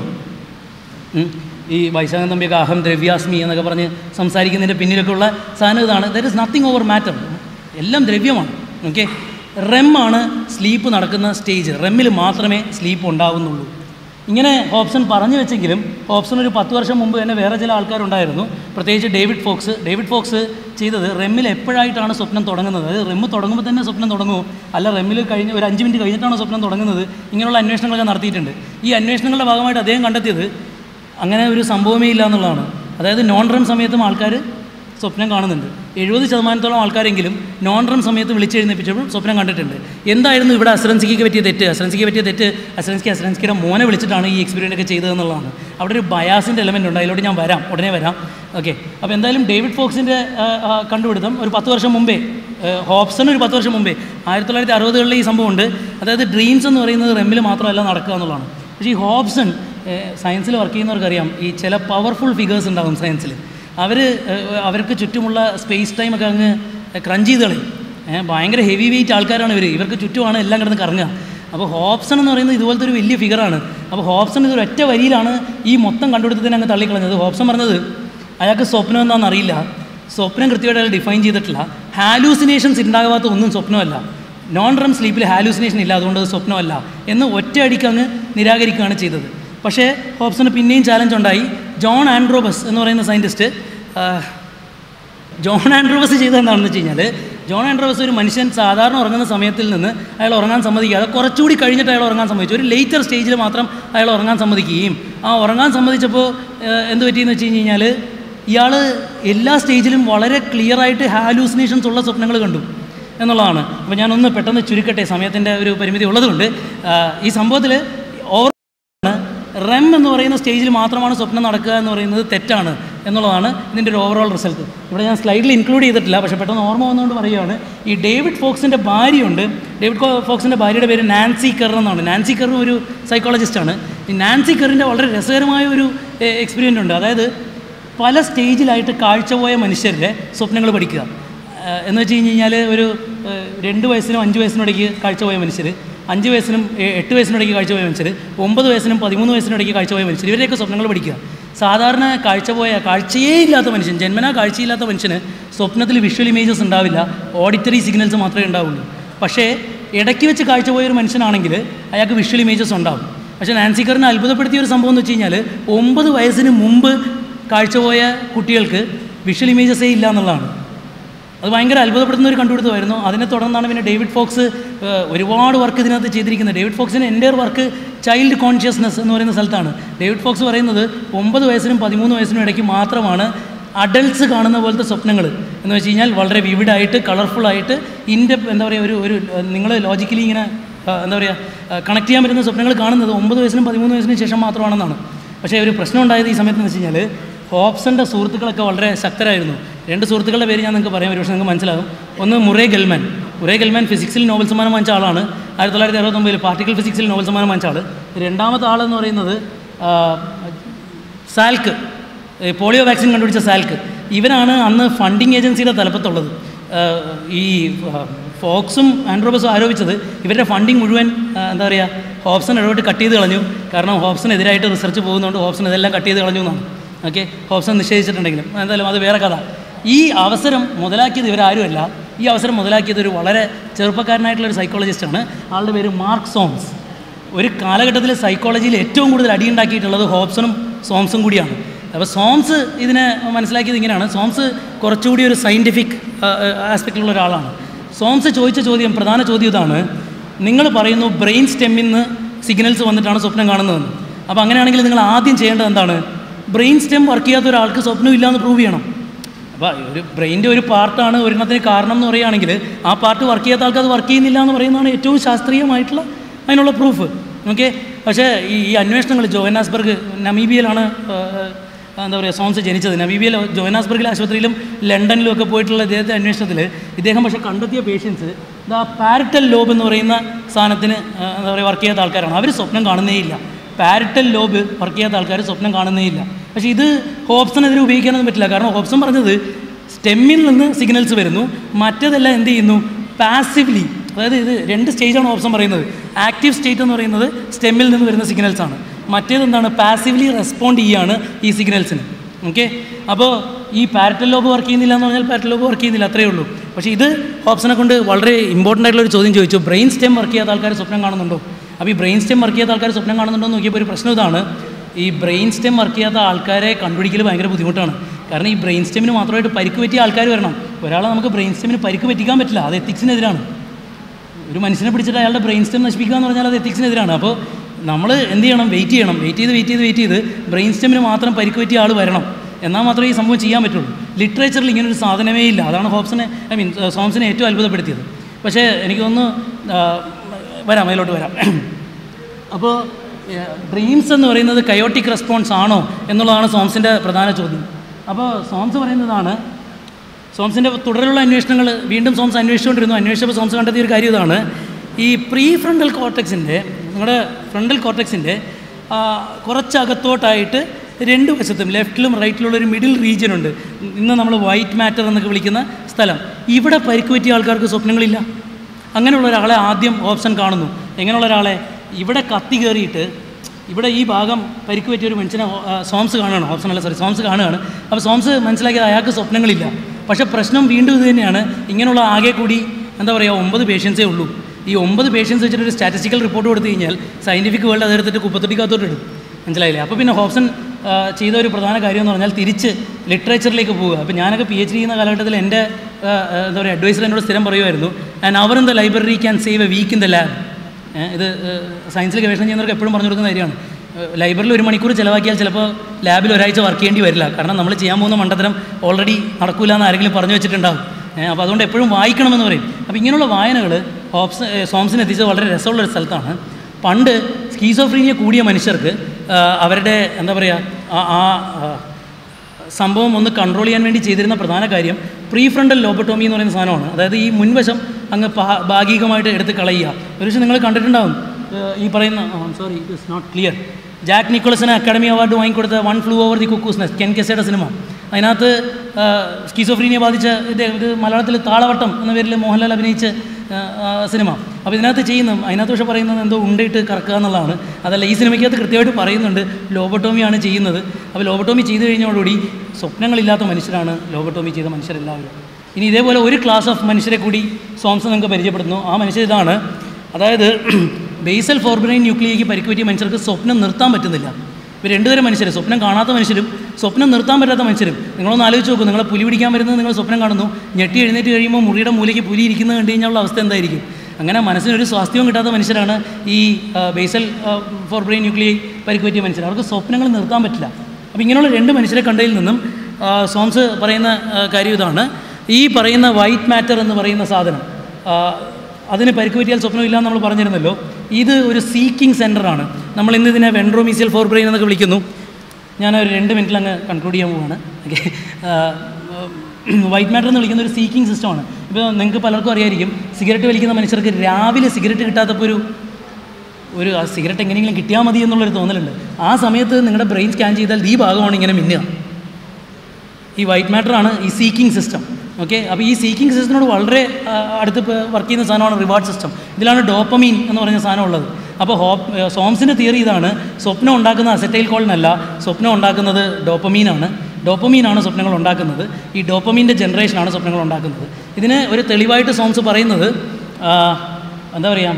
ഉം. ഈ വൈശാഖൻ തമ്പിയൊക്കെ അഹം ദ്രവ്യാസ്മി എന്നൊക്കെ പറഞ്ഞ് സംസാരിക്കുന്നതിൻ്റെ പിന്നിലൊക്കെ ഉള്ള സാധനം ഇതാണ് there is nothing over matter എല്ലാം ദ്രവ്യമാണ് ഓക്കെ റെം ആണ് സ്ലീപ്പ് നടക്കുന്ന സ്റ്റേജ് റെമ്മിൽ മാത്രമേ സ്ലീപ്പ് ഉണ്ടാവുന്നുള്ളൂ ഇങ്ങനെ ഹോപ്സൺ പറഞ്ഞു വെച്ചെങ്കിലും ഹോപ്സൺ ഒരു പത്ത് വർഷം മുമ്പ് തന്നെ വേറെ ചില ആൾക്കാരുണ്ടായിരുന്നു പ്രത്യേകിച്ച് ഡേവിഡ് ഫോക്സ് ഡേവിഡ് ഫോക്സ് ചെയ്തത് റെമ്മിൽ എപ്പോഴായിട്ടാണ് സ്വപ്നം തുടങ്ങുന്നത് അതായത് റെമ്മ് തുടങ്ങുമ്പോൾ തന്നെ സ്വപ്നം തുടങ്ങുമോ അല്ല റെമ്മിൽ കഴിഞ്ഞ് ഒരു അഞ്ച് മിനിറ്റ് കഴിഞ്ഞിട്ടാണോ സ്വപ്നം തുടങ്ങുന്നത് ഇങ്ങനെയുള്ള അന്വേഷണങ്ങളൊക്കെ നടത്തിയിട്ടുണ്ട് ഈ അന്വേഷണങ്ങളുടെ ഭാഗമായിട്ട് അദ്ദേഹം കണ്ടെത്തിയത് അങ്ങനെ ഒരു സംഭവമേ ഇല്ല എന്നുള്ളതാണ് അതായത് നോൺ റെം സമയത്തും ആൾക്കാർ സ്വപ്നം കാണുന്നുണ്ട് എഴുപത് ശതമാനത്തോളം ആൾക്കാരെങ്കിലും നോൺ റെം സമയത്ത് വിളിച്ചെഴുന്നേപ്പിച്ചപ്പോൾ സ്വപ്നം കണ്ടിട്ടുണ്ട് എന്തായിരുന്നു ഇവിടെ അസ്രൻസിക്ക് പറ്റിയ തെറ്റ് അസ്രൻസിക്ക് പറ്റിയ തെറ്റ് അസ്രൻസിക്ക് അസ്രൻസിയുടെ മോനെ വിളിച്ചിട്ടാണ് ഈ എക്സ്പീരിയൻസ് ഒക്കെ ചെയ്തതെന്നുള്ളതാണ് അവിടെ ഒരു ബയാസിൻ്റെ എലമെൻ്റ് ഉണ്ട് അതിലോട്ട് ഞാൻ വരാം ഉടനെ വരാം ഓക്കെ അപ്പോൾ എന്തായാലും ഡേവിഡ് ഫോക്സിൻ്റെ കണ്ടുപിടുത്തം ഒരു പത്ത് വർഷം മുമ്പേ ഏഹ്, ഹോബ്സൺ ഒരു പത്ത് വർഷം മുമ്പേ ആയിരത്തി തൊള്ളായിരത്തി അറുപതുകളിൽ ഈ സംഭവമുണ്ട് അതായത് ഡ്രീംസ് എന്ന് പറയുന്നത് റെമ്മിൽ മാത്രമല്ല നടക്കുക എന്നുള്ളതാണ് പക്ഷേ ഈ ഹോബ്സൺ സയൻസിൽ വർക്ക് ചെയ്യുന്നവർക്കറിയാം ഈ ചില പവർഫുൾ ഫിഗേഴ്സ് ഉണ്ടാകും സയൻസിൽ അവർ അവർക്ക് ചുറ്റുമുള്ള സ്പേസ് ടൈമൊക്കെ അങ്ങ് ക്രഞ്ച് ചെയ്ത് കളയും ഏഹ് ഭയങ്കര ഹെവി വെയിറ്റ് ആൾക്കാരാണ് ഇവർ ഇവർക്ക് ചുറ്റുമാണ് എല്ലാം കിടന്ന് കറങ്ങുക അപ്പോൾ ഹോബ്സൺ എന്ന് പറയുന്നത് ഇതുപോലത്തെ ഒരു വലിയ ഫിഗറാണ് അപ്പോൾ ഹോബ്സൺ ഇതൊരു ഒറ്റ വരിയിലാണ് ഈ മൊത്തം കണ്ടുപിടുത്തത്തിനെ അങ്ങ് തള്ളിക്കളഞ്ഞത് ഹോബ്സൺ പറഞ്ഞത് അയാൾക്ക് സ്വപ്നം എന്താണെന്ന് അറിയില്ല സ്വപ്നം കൃത്യമായിട്ട് അയാൾ ഡിഫൈൻ ചെയ്തിട്ടില്ല ഹാലൂസിനേഷൻസ് ഉണ്ടാകാത്ത ഒന്നും സ്വപ്നമല്ല നോൺ റം സ്ലീപ്പിൽ ഹാലൂസിനേഷൻ ഇല്ല അതുകൊണ്ട് അത് സ്വപ്നമല്ല എന്ന് ഒറ്റയടിക്ക് അങ്ങ് നിരാകരിക്കുകയാണ് ചെയ്തത് പക്ഷേ ഹോബ്സണ് പിന്നെയും ചാലഞ്ച് ഉണ്ടായി ജോൺ ആൻഡ്രോബസ് എന്ന് പറയുന്ന സയൻറ്റിസ്റ്റ് ജോൺ ആൻഡ്രോബസ് ചെയ്തത് എന്താണെന്ന് വെച്ച് കഴിഞ്ഞാൽ ജോൺ ആൻഡ്രോബസ് ഒരു മനുഷ്യൻ സാധാരണ ഉറങ്ങുന്ന സമയത്തിൽ നിന്ന് അയാൾ ഉറങ്ങാൻ സമ്മതിക്കാതെ കുറച്ചുകൂടി കഴിഞ്ഞിട്ട് അയാൾ ഉറങ്ങാൻ സമ്മതിച്ചു ഒരു ലേറ്റർ സ്റ്റേജിൽ മാത്രം അയാൾ ഉറങ്ങാൻ സമ്മതിക്കുകയും ആ ഉറങ്ങാൻ സമ്മതിച്ചപ്പോൾ ഏഹ്, എന്ത് പറ്റിയെന്ന് വെച്ച് കഴിഞ്ഞാൽ ഇയാൾ എല്ലാ സ്റ്റേജിലും വളരെ ക്ലിയർ ആയിട്ട് ഹാലൂസിനേഷൻസ് ഉള്ള സ്വപ്നങ്ങൾ കണ്ടു എന്നുള്ളതാണ് അപ്പോൾ ഞാനൊന്ന് പെട്ടെന്ന് ചുരുക്കട്ടെ സമയത്തിൻ്റെ ഒരു പരിമിതി ഉള്ളതുകൊണ്ട് ആ, ഈ സംഭവത്തിൽ ഓവർ റെം എന്ന് പറയുന്ന സ്റ്റേജിൽ മാത്രമാണ് സ്വപ്നം നടക്കുക എന്ന് പറയുന്നത് തെറ്റാണ് എന്നുള്ളതാണ് ഇതിൻ്റെ ഒരു ഓവറോൾ റിസൾട്ട് ഇവിടെ ഞാൻ സ്ലൈഡിൽ ഇൻക്ലൂഡ് ചെയ്തിട്ടില്ല പക്ഷേ പെട്ടെന്ന് ഓർമ്മ വന്നുകൊണ്ട് പറയുകയാണ് ഈ ഡേവിഡ് ഫോക്സിൻ്റെ ഭാര്യയുണ്ട് ഡേവിഡ് കോ- ഫോക്സിൻ്റെ ഭാര്യയുടെ പേര് നാൻസി കെർ എന്നാണ് നാൻസി കെറും ഒരു സൈക്കോളജിസ്റ്റാണ് ഈ നാൻസി കെറിൻ്റെ വളരെ രസകരമായ ഒരു എക്സ്പീരിയൻസ് ഉണ്ട് അതായത് പല സ്റ്റേജിലായിട്ട് കാഴ്ചപോയ മനുഷ്യരുടെ സ്വപ്നങ്ങൾ പഠിക്കുക ഏഹ് എന്ന് വെച്ച് കഴിഞ്ഞ് കഴിഞ്ഞാൽ ഒരു ഏഹ് രണ്ട് വയസ്സിനും അഞ്ച് വയസ്സിനും ഇടയ്ക്ക് കാഴ്ചപോയ മനുഷ്യർ അഞ്ച് വയസ്സിനും ഏ- എട്ട് വയസ്സിനും ഇടയ്ക്ക് കാഴ്ചപോയ മനുഷ്യർ ഒമ്പത് വയസ്സിനും പതിമൂന്ന് വയസ്സിനും ഇടയ്ക്ക് കാഴ്ചപോയ മനുഷ്യർ ഇവരെയൊക്കെ സ്വപ്നങ്ങൾ പഠിക്കുക സാധാരണ കാഴ്ചപോയ കാഴ്ചയേ ഇല്ലാത്ത മനുഷ്യൻ ജന്മനാ കാഴ്ചയില്ലാത്ത മനുഷ്യന് സ്വപ്നത്തിൽ വിഷ്വൽ ഇമേജസ് ഉണ്ടാവില്ല ഓഡിറ്ററി സിഗ്നൽസ് മാത്രമേ ഉണ്ടാവുള്ളൂ പക്ഷേ ഇടയ്ക്ക് വെച്ച് കാഴ്ചപോയ ഒരു മനുഷ്യനാണെങ്കിൽ അയാൾക്ക് വിഷ്വൽ ഇമേജസ് ഉണ്ടാവും പക്ഷേ നാൻസിക്കറിനെ അത്ഭുതപ്പെടുത്തിയ ഒരു സംഭവം എന്ന് വെച്ച് കഴിഞ്ഞാൽ ഒമ്പത് വയസ്സിന് മുമ്പ് കാഴ്ചപോയ കുട്ടികൾക്ക് വിഷ്വൽ ഇമേജസേ ഇല്ല എന്നുള്ളതാണ് അത് ഭയങ്കര അത്ഭുതപ്പെടുന്ന ഒരു കണ്ടുപിടുത്തമായിരുന്നു അതിനെ തുടർന്നാണ് പിന്നെ ഡേവിഡ് ഫോക്സ് ഏഹ്, ഒരുപാട് വർക്ക് ഇതിനകത്ത് ചെയ്തിരിക്കുന്നത് ഡേവിഡ് ഫോക്സിൻ്റെ എൻ്റെ വർക്ക് ചൈൽഡ് കോൺഷ്യസ്നെസ് എന്ന് പറയുന്ന സ്ഥലത്താണ് ഡേവിഡ് ഫോക്സ് പറയുന്നത് ഒമ്പത് വയസ്സിനും പതിമൂന്ന് വയസ്സിനും ഇടയ്ക്ക് മാത്രമാണ് അഡൾട്ട്സ് കാണുന്ന പോലത്തെ സ്വപ്നങ്ങൾ എന്ന് വെച്ച് കഴിഞ്ഞാൽ വളരെ വിവിഡായിട്ട് കളർഫുള്ളായിട്ട് ഇൻ്റെ എന്താ പറയുക ഒരു ഒരു നിങ്ങൾ ലോജിക്കലി ഇങ്ങനെ ആ, എന്താ പറയുക കണക്ട് ചെയ്യാൻ പറ്റുന്ന സ്വപ്നങ്ങൾ കാണുന്നത് ഒമ്പത് വയസ്സിനും പതിമൂന്ന് വയസ്സിനും ശേഷം മാത്രമാണെന്നാണ് പക്ഷേ ഒരു പ്രശ്നം ഉണ്ടായത് ഈ സമയത്ത് എന്ന് വെച്ച് കഴിഞ്ഞാൽ ഹോബ്സൻ്റെ സുഹൃത്തുക്കളൊക്കെ വളരെ ശക്തരായിരുന്നു രണ്ട് സുഹൃത്തുക്കളുടെ പേര് ഞാൻ നിങ്ങൾക്ക് പറയാം ഒരു പക്ഷേ നിങ്ങൾക്ക് മനസ്സിലാകും ഒന്ന് മുറേ ഗൽമാൻ മുറേ ഗൽമാൻ ഫിസിക്സിൽ നോബൽ സമ്മാനം വാങ്ങിച്ച ആളാണ് ആയിരത്തി തൊള്ളായിരത്തി അറുപത്തൊമ്പതിൽ പാർട്ടിക്കൽ ഫിസിക്സിൽ നോബൽ സമ്മാനം വാങ്ങിച്ച ആൾ രണ്ടാമത്തെ ആളെന്ന് പറയുന്നത് ആ, സാൽക്ക് ഏ, പോളിയോ വാക്സിൻ കണ്ടുപിടിച്ച സാൽക്ക് ഇവരാണ് അന്ന് ഫണ്ടിങ് ഏജൻസിയുടെ തലപ്പത്തുള്ളത് ആ, ഈ ആ, ഫോക്സും ആൻഡ്രോബസും ആരോപിച്ചത് ഇവരുടെ ഫണ്ടിങ് മുഴുവൻ ആ, എന്താ പറയുക ഹോബ്സൺ ഇടപെട്ട് കട്ട് ചെയ്ത് കളഞ്ഞു കാരണം ഹോബ്സണെതിരായിട്ട് റിസർച്ച് പോകുന്നതുകൊണ്ട് ഹോബ്സൺ ഇതെല്ലാം കട്ട് ചെയ്ത് കളഞ്ഞു എന്നാണ് ഓക്കെ ഹോബ്സൺ നിഷേധിച്ചിട്ടുണ്ടെങ്കിലും എന്തായാലും അത് വേറെ കഥ ഈ അവസരം മുതലാക്കിയത് ഇവരാരുമല്ല ഈ അവസരം മുതലാക്കിയത് ഒരു വളരെ ചെറുപ്പക്കാരനായിട്ടുള്ള ഒരു സൈക്കോളജിസ്റ്റാണ് ആളുടെ പേര് മാർക്ക് സോംസ് ഒരു കാലഘട്ടത്തിൽ സൈക്കോളജിയിൽ ഏറ്റവും കൂടുതൽ അടിയുണ്ടാക്കിയിട്ടുള്ളത് ഹോബ്സണും സോംസും കൂടിയാണ് അപ്പോൾ സോംസ് ഇതിനെ മനസ്സിലാക്കിയത് ഇങ്ങനെയാണ് സോംസ് കുറച്ചുകൂടി ഒരു സയൻറ്റിഫിക് ആസ്പെക്റ്റിലുള്ള ഒരാളാണ് സോംസ് ചോദിച്ച ചോദ്യം പ്രധാന ചോദ്യം ഇതാണ് നിങ്ങൾ പറയുന്നു ബ്രെയിൻ സ്റ്റെമ്മിൽ നിന്ന് സിഗ്നൽസ് വന്നിട്ടാണ് സ്വപ്നം കാണുന്നതെന്ന് അപ്പോൾ അങ്ങനെയാണെങ്കിൽ നിങ്ങൾ ആദ്യം ചെയ്യേണ്ടത് എന്താണ് ബ്രെയിൻ സ്റ്റെം വർക്ക് ചെയ്യാത്ത ഒരാൾക്ക് സ്വപ്നം ഇല്ലാന്ന് പ്രൂവ് ചെയ്യണം അപ്പോൾ ഒരു ബ്രെയിൻ്റെ ഒരു പാർട്ടാണ് ഒരെണ്ണത്തിന് കാരണം എന്ന് പറയുകയാണെങ്കിൽ ആ പാർട്ട് വർക്ക് ചെയ്യാത്ത ആൾക്ക് അത് വർക്ക് ചെയ്യുന്നില്ല എന്ന് പറയുന്നതാണ് ഏറ്റവും ശാസ്ത്രീയമായിട്ടുള്ള അതിനുള്ള പ്രൂഫ് ഓക്കെ പക്ഷേ ഈ ഈ അന്വേഷണങ്ങൾ ജോഹനാസ്ബർഗ് നമീബിയയിലാണ് ആ, ആ, എന്താ പറയുക സോംസ് ജനിച്ചത് നമീബിയയിൽ ജോഹനാസ്ബർഗിലെ ആശുപത്രിയിലും ലണ്ടനിലും ഒക്കെ പോയിട്ടുള്ള ഇദ്ദേഹത്തെ അന്വേഷണത്തിൽ ഇദ്ദേഹം പക്ഷേ കണ്ടെത്തിയ പേഷ്യൻസ് ഇതാ പാരിറ്റൽ ലോബ് എന്ന് പറയുന്ന സാധനത്തിന് ആ, എന്താ പറയുക വർക്ക് ചെയ്യാത്ത ആൾക്കാരാണ് അവർ സ്വപ്നം കാണുന്നേയില്ല പാരിറ്റൽ ലോബ് വർക്ക് ചെയ്യാത്ത ആൾക്കാർ സ്വപ്നം കാണുന്നേയില്ല പക്ഷേ ഇത് ഹോപ്സനെതിരെ ഉപയോഗിക്കാനൊന്നും പറ്റില്ല കാരണം ഹോപ്സൺ പറഞ്ഞത് സ്റ്റെമ്മിൽ നിന്ന് സിഗ്നൽസ് വരുന്നു മറ്റതെല്ലാം എന്ത് ചെയ്യുന്നു പാസീവ്ലി അതായത് ഇത് രണ്ട് സ്റ്റേജാണ് ഓപ്ഷൻ പറയുന്നത് ആക്റ്റീവ് സ്റ്റേറ്റ് എന്ന് പറയുന്നത് സ്റ്റെമ്മിൽ നിന്ന് വരുന്ന സിഗ്നൽസ് ആണ് മറ്റേത് എന്താണ് പാസീവ്ലി റെസ്പോണ്ട് ചെയ്യുകയാണ് ഈ സിഗ്നൽസിന് ഓക്കെ അപ്പോൾ ഈ പാരറ്റൽ ലോബ് വർക്ക് ചെയ്യുന്നില്ല എന്ന് പറഞ്ഞാൽ പാരറ്റൽ ലോബ് വർക്ക് ചെയ്യുന്നില്ല അത്രയേ ഉള്ളൂ പക്ഷേ ഇത് ഓപ്ഷനെ കൊണ്ട് വളരെ ഇമ്പോർട്ടൻ്റ് ആയിട്ടുള്ള ഒരു ചോദ്യം ചോദിച്ചു ബ്രെയിൻ സ്റ്റെം വർക്ക് ചെയ്യാത്ത ആൾക്കാർ സ്വപ്നം കാണുന്നുണ്ടോ അപ്പോൾ ഈ ബ്രെയിൻ സ്റ്റെം വർക്ക് ചെയ്യാത്ത ആൾക്കാർ സ്വപ്നം കാണുന്നുണ്ടോ എന്ന് നോക്കിയപ്പോൾ ഒരു പ്രശ്നം ഇതാണ് ഈ ബ്രെയിൻ സ്റ്റെം വർക്ക് ചെയ്യാത്ത ആൾക്കാരെ കണ്ടുപിടിക്കൽ ഭയങ്കര ബുദ്ധിമുട്ടാണ് കാരണം ഈ ബ്രെയിൻ സ്റ്റെമിന് മാത്രമായിട്ട് പരിക്ക് പറ്റിയ ആൾക്കാർ വരണം ഒരാളെ നമുക്ക് ബ്രെയിൻ സ്റ്റെമിന് പരിക്ക് പറ്റിക്കാൻ പറ്റില്ല അത് എത്തിക്സിനെതിരാണ് ഒരു മനുഷ്യനെ പിടിച്ചിട്ട് അയാളുടെ ബ്രെയിൻ സ്റ്റെം നശിപ്പിക്കുക എന്ന് പറഞ്ഞാൽ അത് എത്തിക്സിനെതിരാണ് അപ്പോൾ നമ്മൾ എന്ത് ചെയ്യണം വെയിറ്റ് ചെയ്യണം വെയിറ്റ് ചെയ്ത് വെയിറ്റ് ചെയ്ത് വെയിറ്റ് ചെയ്ത് ബ്രെയിൻ സ്റ്റെമിന് മാത്രം പരിക്ക് പറ്റിയ ആൾ വരണം എന്നാൽ മാത്രമേ ഈ സംഭവം ചെയ്യാൻ പറ്റുള്ളൂ ലിറ്ററേച്ചറിൽ ഇങ്ങനെ ഒരു സാധനമേ ഇല്ല അതാണ് ഹോപ്സിനെ ഐ മീൻ സോംസിനെ ഏറ്റവും അത്ഭുതപ്പെടുത്തിയത് പക്ഷേ എനിക്ക് തോന്നുന്നു ആ, വരാം അതിലോട്ട് വരാം അപ്പോൾ ഡ്രീംസ് എന്ന് പറയുന്നത് കയോട്ടിക് റെസ്പോൺസ് ആണോ എന്നുള്ളതാണ് സോംസിൻ്റെ പ്രധാന ചോദ്യം അപ്പോൾ സോംസ് പറയുന്നതാണ് സോംസിൻ്റെ തുടരെയുള്ള അന്വേഷണങ്ങൾ വീണ്ടും സോംസ് അന്വേഷിച്ചുകൊണ്ടിരുന്നു അന്വേഷിച്ചപ്പോൾ സോംസ് കണ്ടെത്തിയ ഒരു കാര്യം ഇതാണ് ഈ പ്രീ ഫ്രണ്ടൽ കോർട്ടക്സിൻ്റെ നിങ്ങളുടെ ഫ്രണ്ടൽ കോർട്ടക്സിൻ്റെ കുറച്ചകത്തോട്ടായിട്ട് രണ്ട് വശത്തും ലെഫ്റ്റിലും റൈറ്റിലുള്ള ഒരു മിഡിൽ റീജിയൻ ഉണ്ട് ഇന്ന് നമ്മൾ വൈറ്റ് മാറ്റർ എന്നൊക്കെ വിളിക്കുന്ന സ്ഥലം ഇവിടെ പരിക്ക് പറ്റിയ ആൾക്കാർക്ക് സ്വപ്നങ്ങളില്ല അങ്ങനെയുള്ള ഒരാളെ ആദ്യം ഓപ്ഷൻ കാണുന്നു എങ്ങനെയുള്ള ഒരാളെ ഇവിടെ കത്തി കയറിയിട്ട് ഇവിടെ ഈ ഭാഗം പരിക്ക് പറ്റിയ ഒരു മനുഷ്യനെ ഓ- ആ, സോംസ് കാണുകയാണ് ഓപ്ഷൻ അല്ല സോറി സോംസ് കാണുകയാണ് അപ്പോൾ സോംസ് മനസ്സിലാക്കിയത് അയാൾക്ക് സ്വപ്നങ്ങളില്ല പക്ഷേ പ്രശ്നം വീണ്ടും ഇത് തന്നെയാണ് ഇങ്ങനെയുള്ള ആകെ കൂടി എന്താ പറയുക ഒമ്പത് പേഷ്യൻസേ ഉള്ളൂ ഈ ഒമ്പത് പേഷ്യൻസ് വെച്ചിട്ട് ഒരു സ്റ്റാറ്റിസ്റ്റിക്കൽ റിപ്പോർട്ട് കൊടുത്തു കഴിഞ്ഞാൽ സയൻറ്റിഫിക് വേൾഡ് അതെടുത്തിട്ട് കുപ്പത്തൊട്ടിക്കകത്തോട്ട് ഇടും മനസ്സിലായില്ലേ അപ്പോൾ പിന്നെ ഹോപ്സൺ ആ, ചെയ്ത ഒരു പ്രധാന കാര്യം എന്ന് പറഞ്ഞാൽ തിരിച്ച് ലിറ്ററേച്ചറിലേക്ക് പോവുക അപ്പോൾ ഞാനൊക്കെ പി എച്ച് ഡി ചെയ്യുന്ന കാലഘട്ടത്തിൽ എൻ്റെ ആ, ആ, എന്താ പറയുക അഡ്വൈസർ എന്നോട് സ്ഥിരം പറയുമായിരുന്നു and hour in the library can save a week in the lab ഇത് സയൻസിൽ ഗവേഷണം ചെയ്യുന്നവർക്ക് എപ്പോഴും പറഞ്ഞു കൊടുക്കുന്ന കാര്യമാണ് ലൈബ്രറിയിൽ ഒരു മണിക്കൂർ ചിലവാക്കിയാൽ ചിലപ്പോൾ ലാബിൽ ഒരാഴ്ച വർക്ക് ചെയ്യേണ്ടി വരില്ല കാരണം നമ്മൾ ചെയ്യാൻ പോകുന്ന മണ്ടത്തരം ഓൾറെഡി നടക്കൂല എന്ന് ആരെങ്കിലും പറഞ്ഞു വെച്ചിട്ടുണ്ടാകും അപ്പോൾ അതുകൊണ്ട് എപ്പോഴും വായിക്കണമെന്ന് പറയും അപ്പോൾ ഇങ്ങനെയുള്ള വായനകൾ ഹോപ്സ് സോംസിന് എത്തിച്ചത് വളരെ രസമുള്ള ഒരു സ്ഥലത്താണ് പണ്ട് സ്കീസോഫ്രീനിയ കൂടിയ മനുഷ്യർക്ക് ആ, അവരുടെ എന്താ പറയുക ആ- ആ ആ, സംഭവം ഒന്ന് കൺട്രോൾ ചെയ്യാൻ വേണ്ടി ചെയ്തിരുന്ന പ്രധാന കാര്യം പ്രീ ഫ്രണ്ടൽ ലോബട്ടോമി എന്ന് പറയുന്ന സാധനമാണ് അതായത് ഈ മുൻവശം അങ്ങ് പാ- ഭാഗികമായിട്ട് എടുത്ത് കളയുക ഒരു പക്ഷേ നിങ്ങൾ കണ്ടിട്ടുണ്ടാവും ഏഹ് ഈ പറയുന്ന sorry it is not clear Jack നിക്കോളസിന് അക്കാഡമി അവാർഡ് വാങ്ങിക്കൊടുത്ത one flew over the cuckoo's nest Ken കെസയുടെ സിനിമ അതിനകത്ത് സ്കീസോഫ്രീനിയെ ബാധിച്ച ഇത് ഇത് മലയാളത്തിൽ താളവട്ടം എന്ന പേരിൽ മോഹൻലാൽ അഭിനയിച്ച ആ, ആ, സിനിമ അപ്പോൾ ഇതിനകത്ത് ചെയ്യുന്ന അതിനകത്ത് പക്ഷേ പറയുന്നത് എന്തോ ഉണ്ടയിട്ട് കറക്കുക എന്നുള്ളതാണ് അതല്ല ഈ സിനിമയ്ക്കകത്ത് കൃത്യമായിട്ട് പറയുന്നുണ്ട് ലോബട്ടോമിയാണ് ചെയ്യുന്നത് അപ്പോൾ ലോബട്ടോമി ചെയ്തു കഴിഞ്ഞതോടുകൂടി സ്വപ്നങ്ങളില്ലാത്ത മനുഷ്യരാണ് ലോബട്ടോമി ചെയ്ത മനുഷ്യരെല്ലാവരും ഇനി ഇതേപോലെ ഒരു ക്ലാസ് ഓഫ് മനുഷ്യരെ കൂടി സോംസ് നിങ്ങൾക്ക് പരിചയപ്പെടുന്നു ആ മനുഷ്യർ ഇതാണ് അതായത് ബേസൽ ഫോർബ്രെയിൻ ന്യൂക്ലിയയ്ക്ക് പരിക്ക് പറ്റിയ മനുഷ്യർക്ക് സ്വപ്നം നിർത്താൻ പറ്റുന്നില്ല ഇവർ രണ്ടുതരം മനുഷ്യർ സ്വപ്നം കാണാത്ത മനുഷ്യരും സ്വപ്നം നിർത്താൻ പറ്റാത്ത മനുഷ്യരും നിങ്ങളൊന്ന് ആലോചിച്ച് നോക്കൂ നിങ്ങൾ പുലി പിടിക്കാൻ വരുന്നത് നിങ്ങൾ സ്വപ്നം കാണുന്നു ഞെട്ടി എഴുന്നേറ്റ് കഴിയുമ്പോൾ മുറിയുടെ മൂലയ്ക്ക് പുലി ഇരിക്കുന്നത് കണ്ടു കഴിഞ്ഞാലുള്ള അവസ്ഥ എന്തായിരിക്കും അങ്ങനെ മനസ്സിനൊരു സ്വാസ്ഥ്യവും കിട്ടാത്ത മനുഷ്യരാണ് ഈ ആ, ബേസൽ ഫോർ ബ്രെയിൻ ന്യൂക്ലിയൈ പരിക്ക് പറ്റിയ മനുഷ്യർ അവർക്ക് സ്വപ്നങ്ങൾ നിർത്താൻ പറ്റില്ല അപ്പോൾ ഇങ്ങനെയുള്ള രണ്ട് മനുഷ്യരെ കണ്ടതിൽ നിന്നും ആ, സോംസ് പറയുന്ന ആ, കാര്യം ഇതാണ് ഈ പറയുന്ന വൈറ്റ് മാറ്റർ എന്ന് പറയുന്ന സാധനം ആ, അതിന് പരിക്ക് പറ്റിയാൽ സ്വപ്നമില്ല എന്ന് നമ്മൾ പറഞ്ഞിരുന്നല്ലോ ഇത് ഒരു സീക്കിംഗ് സെൻ്ററാണ് നമ്മൾ ഇന്ന് ഇതിനെ വെൻഡ്രോമീസിയൽ ഫോർ ബ്രെയിൻ എന്നൊക്കെ വിളിക്കുന്നു ഞാൻ ഒരു രണ്ട് മിനിറ്റിൽ അങ്ങ് കൺക്ലൂഡ് ചെയ്യാൻ പോവുകയാണ് ഓക്കെ വൈറ്റ് മാറ്റർ എന്ന് വിളിക്കുന്ന ഒരു സീക്കിംഗ് സിസ്റ്റമാണ് ഇപ്പോൾ നിങ്ങൾക്ക് പലർക്കും അറിയായിരിക്കും സിഗരറ്റ് വലിക്കുന്ന മനുഷ്യർക്ക് രാവിലെ സിഗരറ്റ് കിട്ടാത്തപ്പോൾ ഒരു ഒരു ആ സിഗരറ്റ് എങ്ങനെയെങ്കിലും കിട്ടിയാൽ മതി എന്നുള്ളൊരു തോന്നലുണ്ട് ആ സമയത്ത് നിങ്ങളുടെ ബ്രെയിൻ സ്കാൻ ചെയ്താൽ ഈ ഭാഗമാണ് ഇങ്ങനെ മിന്നുക ഈ വൈറ്റ് മാറ്ററാണ് ഈ സീക്കിംഗ് സിസ്റ്റം ഓക്കെ അപ്പോൾ ഈ സീക്കിംഗ് സിസ്റ്റത്തിനോട് വളരെ ആ, അടുത്ത് വർക്ക് ചെയ്യുന്ന സാധനമാണ് റിവാർഡ് സിസ്റ്റം ഇതിലാണ് ഡോപ്പമീൻ എന്ന് പറയുന്ന സാധനം ഉള്ളത് അപ്പോൾ ഹോപ്പ് സോംസിൻ്റെ തിയറി ഇതാണ് സ്വപ്നം ഉണ്ടാക്കുന്ന അസറ്റൈൽ കോളിനല്ല സ്വപ്നം ഉണ്ടാക്കുന്നത് ഡോപ്പമീനാണ് ഡോപ്പമീനാണ് സ്വപ്നങ്ങൾ ഉണ്ടാക്കുന്നത് ഈ ഡോപ്പമീൻ്റെ ജനറേഷനാണ് സ്വപ്നങ്ങൾ ഉണ്ടാക്കുന്നത് ഇതിന് ഒരു തെളിവായിട്ട് സോംസ് പറയുന്നത് ആ, എന്താ പറയുക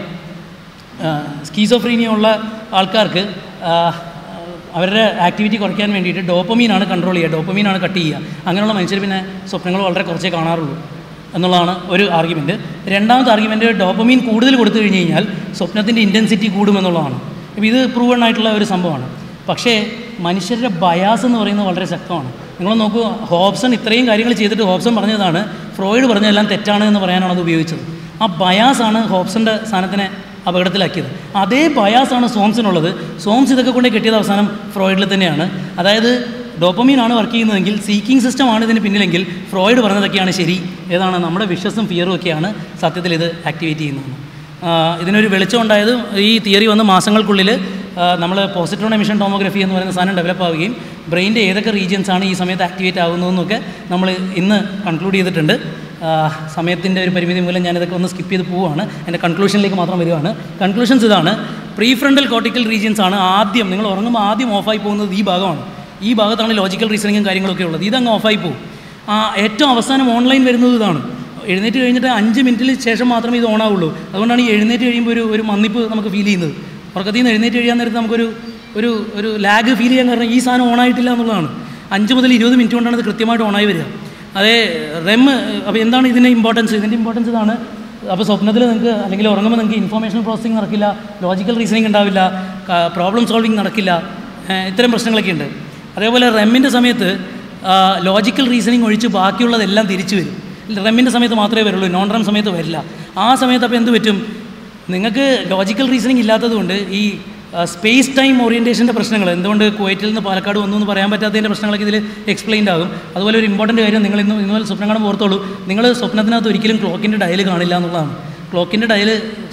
സ്കീസോഫ്രീനിയ ഉള്ള ആൾക്കാർക്ക് ആ, അവരുടെ ആക്ടിവിറ്റി കുറയ്ക്കാൻ വേണ്ടിയിട്ട് ഡോപ്പമീനാണ് കൺട്രോൾ ചെയ്യുക ഡോപ്പമീനാണ് കട്ട് ചെയ്യുക അങ്ങനെയുള്ള മനുഷ്യർ പിന്നെ സ്വപ്നങ്ങൾ വളരെ കുറച്ചേ കാണാറുള്ളൂ എന്നുള്ളതാണ് ഒരു ആർഗ്യുമെൻറ്റ് രണ്ടാമത്തെ ആർഗ്യുമെൻറ്റ് ഡോപ്പമീൻ കൂടുതൽ കൊടുത്തു കഴിഞ്ഞ് കഴിഞ്ഞാൽ സ്വപ്നത്തിൻ്റെ ഇൻറ്റൻസിറ്റി കൂടുമെന്നുള്ളതാണ് അപ്പോൾ ഇത് പ്രൂവൺ ആയിട്ടുള്ള ഒരു സംഭവമാണ് പക്ഷേ മനുഷ്യരുടെ ബയാസ് എന്ന് പറയുന്നത് വളരെ ശക്തമാണ് നിങ്ങൾ നോക്കൂ ഹോബ്സൺ ഇത്രയും കാര്യങ്ങൾ ചെയ്തിട്ട് ഹോബ്സൺ പറഞ്ഞതാണ് ഫ്രോയിഡ് പറഞ്ഞതെല്ലാം തെറ്റാണ് എന്ന് പറയാനാണ് അത് ഉപയോഗിച്ചത് ആ ബയാസാണ് ഹോബ്സൻ്റെ സാധനത്തിനെ അപകടത്തിലാക്കിയത് അതേ ബയാസാണ് സോംസിനുള്ളത് സോംസ് ഇതൊക്കെ കൊണ്ട് കെട്ടിയത് അവസാനം ഫ്രോയിഡിൽ തന്നെയാണ് അതായത് ഡോപ്പമീനാണ് വർക്ക് ചെയ്യുന്നതെങ്കിൽ സീക്കിംഗ് സിസ്റ്റമാണ് ഇതിന് പിന്നിലെങ്കിൽ ഫ്രോയിഡ് പറഞ്ഞതൊക്കെയാണ് ശരി ഏതാണ് നമ്മുടെ വിഷസും ഫിയറും ഒക്കെയാണ് സത്യത്തിൽ ഇത് ആക്ടിവേറ്റ് ചെയ്യുന്നത് ആ, ഇതിനൊരു വെളിച്ചം ഉണ്ടായത് ഈ തിയറി വന്ന് മാസങ്ങൾക്കുള്ളിൽ നമ്മൾ പോസിട്രോൺ എമിഷൻ ടോമോഗ്രഫി എന്ന് പറയുന്ന സാധനം ഡെവലപ്പ് ആവുകയും ബ്രെയിൻ്റെ ഏതൊക്കെ റീജിയൻസ് ആണ് ഈ സമയത്ത് ആക്ടിവേറ്റ് ആകുന്നതെന്നൊക്കെ നമ്മൾ ഇന്ന് കൺക്ലൂഡ് ചെയ്തിട്ടുണ്ട് സമയത്തിൻ്റെ ഒരു പരിമിതി മൂലം ഞാനിതൊക്കെ ഒന്ന് സ്കിപ്പ് ചെയ്ത് പോവുകയാണ് എൻ്റെ കൺക്ലൂഷനിലേക്ക് മാത്രം വരികയാണ് കൺക്ലൂഷൻസ് ഇതാണ് പ്രീ ഫ്രണ്ടൽ കോർട്ടിക്കൽ റീജിയൻസ് ആണ് ആദ്യം നിങ്ങൾ ഉറങ്ങുമ്പോൾ ആദ്യം ഓഫായി പോകുന്നത് ഈ ഭാഗമാണ് ഈ ഭാഗത്താണ് ലോജിക്കൽ റീസണിങ്ങും കാര്യങ്ങളൊക്കെ ഉള്ളത് ഇതങ്ങ് ഓഫായി പോകും ആ, ഏറ്റവും അവസാനം ഓൺലൈൻ വരുന്നത് ഇതാണ് എഴുന്നേറ്റ് കഴിഞ്ഞിട്ട് അഞ്ച് മിനിറ്റിന് ശേഷം മാത്രമേ ഇത് ഓണാവുള്ളൂ അതുകൊണ്ടാണ് ഈ എഴുന്നേറ്റ് കഴിയുമ്പോൾ ഒരു ഒരു മന്നിപ്പ് നമുക്ക് ഫീൽ ചെയ്യുന്നത് ഉറക്കത്തിൽ നിന്ന് എഴുന്നേറ്റ് കഴിയാൻ നേരത്ത് നമുക്കൊരു ഒരു ഒരു ലാഗ് ഫീൽ ചെയ്യാൻ കാരണം ഈ സാധനം ഓണായിട്ടില്ല എന്നുള്ളതാണ് അഞ്ച് മുതൽ ഇരുപത് മിനിറ്റ് കൊണ്ടാണ് ഇത് കൃത്യമായിട്ട് ഓണായി വരിക അതേ റെം അപ്പോൾ എന്താണ് ഇതിൻ്റെ ഇമ്പോർട്ടൻസ് ഇതിൻ്റെ ഇമ്പോർട്ടൻസ് ഇതാണ് അപ്പോൾ സ്വപ്നത്തിൽ നിങ്ങൾക്ക് അല്ലെങ്കിൽ ഉറങ്ങുമ്പോൾ നിങ്ങൾക്ക് ഇൻഫർമേഷൻ പ്രോസസ്സിംഗ് നടക്കില്ല ലോജിക്കൽ റീസണിങ് ഉണ്ടാവില്ല പ്രോബ്ലം സോൾവിങ് നടക്കില്ല ഏഹ് ഇത്തരം പ്രശ്നങ്ങളൊക്കെ ഉണ്ട് അതേപോലെ റെമ്മിൻ്റെ സമയത്ത് ലോജിക്കൽ റീസണിങ് ഒഴിച്ച് ബാക്കിയുള്ളതെല്ലാം തിരിച്ചു വരും റെമ്മിൻ്റെ സമയത്ത് മാത്രമേ വരുള്ളൂ നോൺ റെം സമയത്ത് വരില്ല ആ സമയത്ത് അപ്പോൾ എന്ത് പറ്റും നിങ്ങൾക്ക് ലോജിക്കൽ റീസണിങ് ഇല്ലാത്തതുകൊണ്ട് ഈ സ്പേസ് ടൈം ഓറിയൻറ്റേഷൻ്റെ പ്രശ്നങ്ങൾ എന്തുകൊണ്ട് കുവൈറ്റിൽ നിന്ന് പാലക്കാട് വന്നു എന്ന് പറയാൻ പറ്റാത്തതിൻ്റെ പ്രശ്നങ്ങളൊക്കെ ഇതിൽ എക്സ്പ്ലെയിൻഡ് ആകും അതുപോലെ ഒരു ഇമ്പോർട്ടൻറ്റ് കാര്യം നിങ്ങൾ ഇന്ന് ഇന്ന് മുതൽ സ്വപ്നം കാണുമ്പോൾ ഓർത്തോളൂ നിങ്ങൾ സ്വപ്നത്തിനകത്ത് ഒരിക്കലും ക്ലോക്കിൻ്റെ ഡയൽ കാണില്ല എന്നുള്ളതാണ് ക്ലോക്കിൻ്റെ ഡയൽ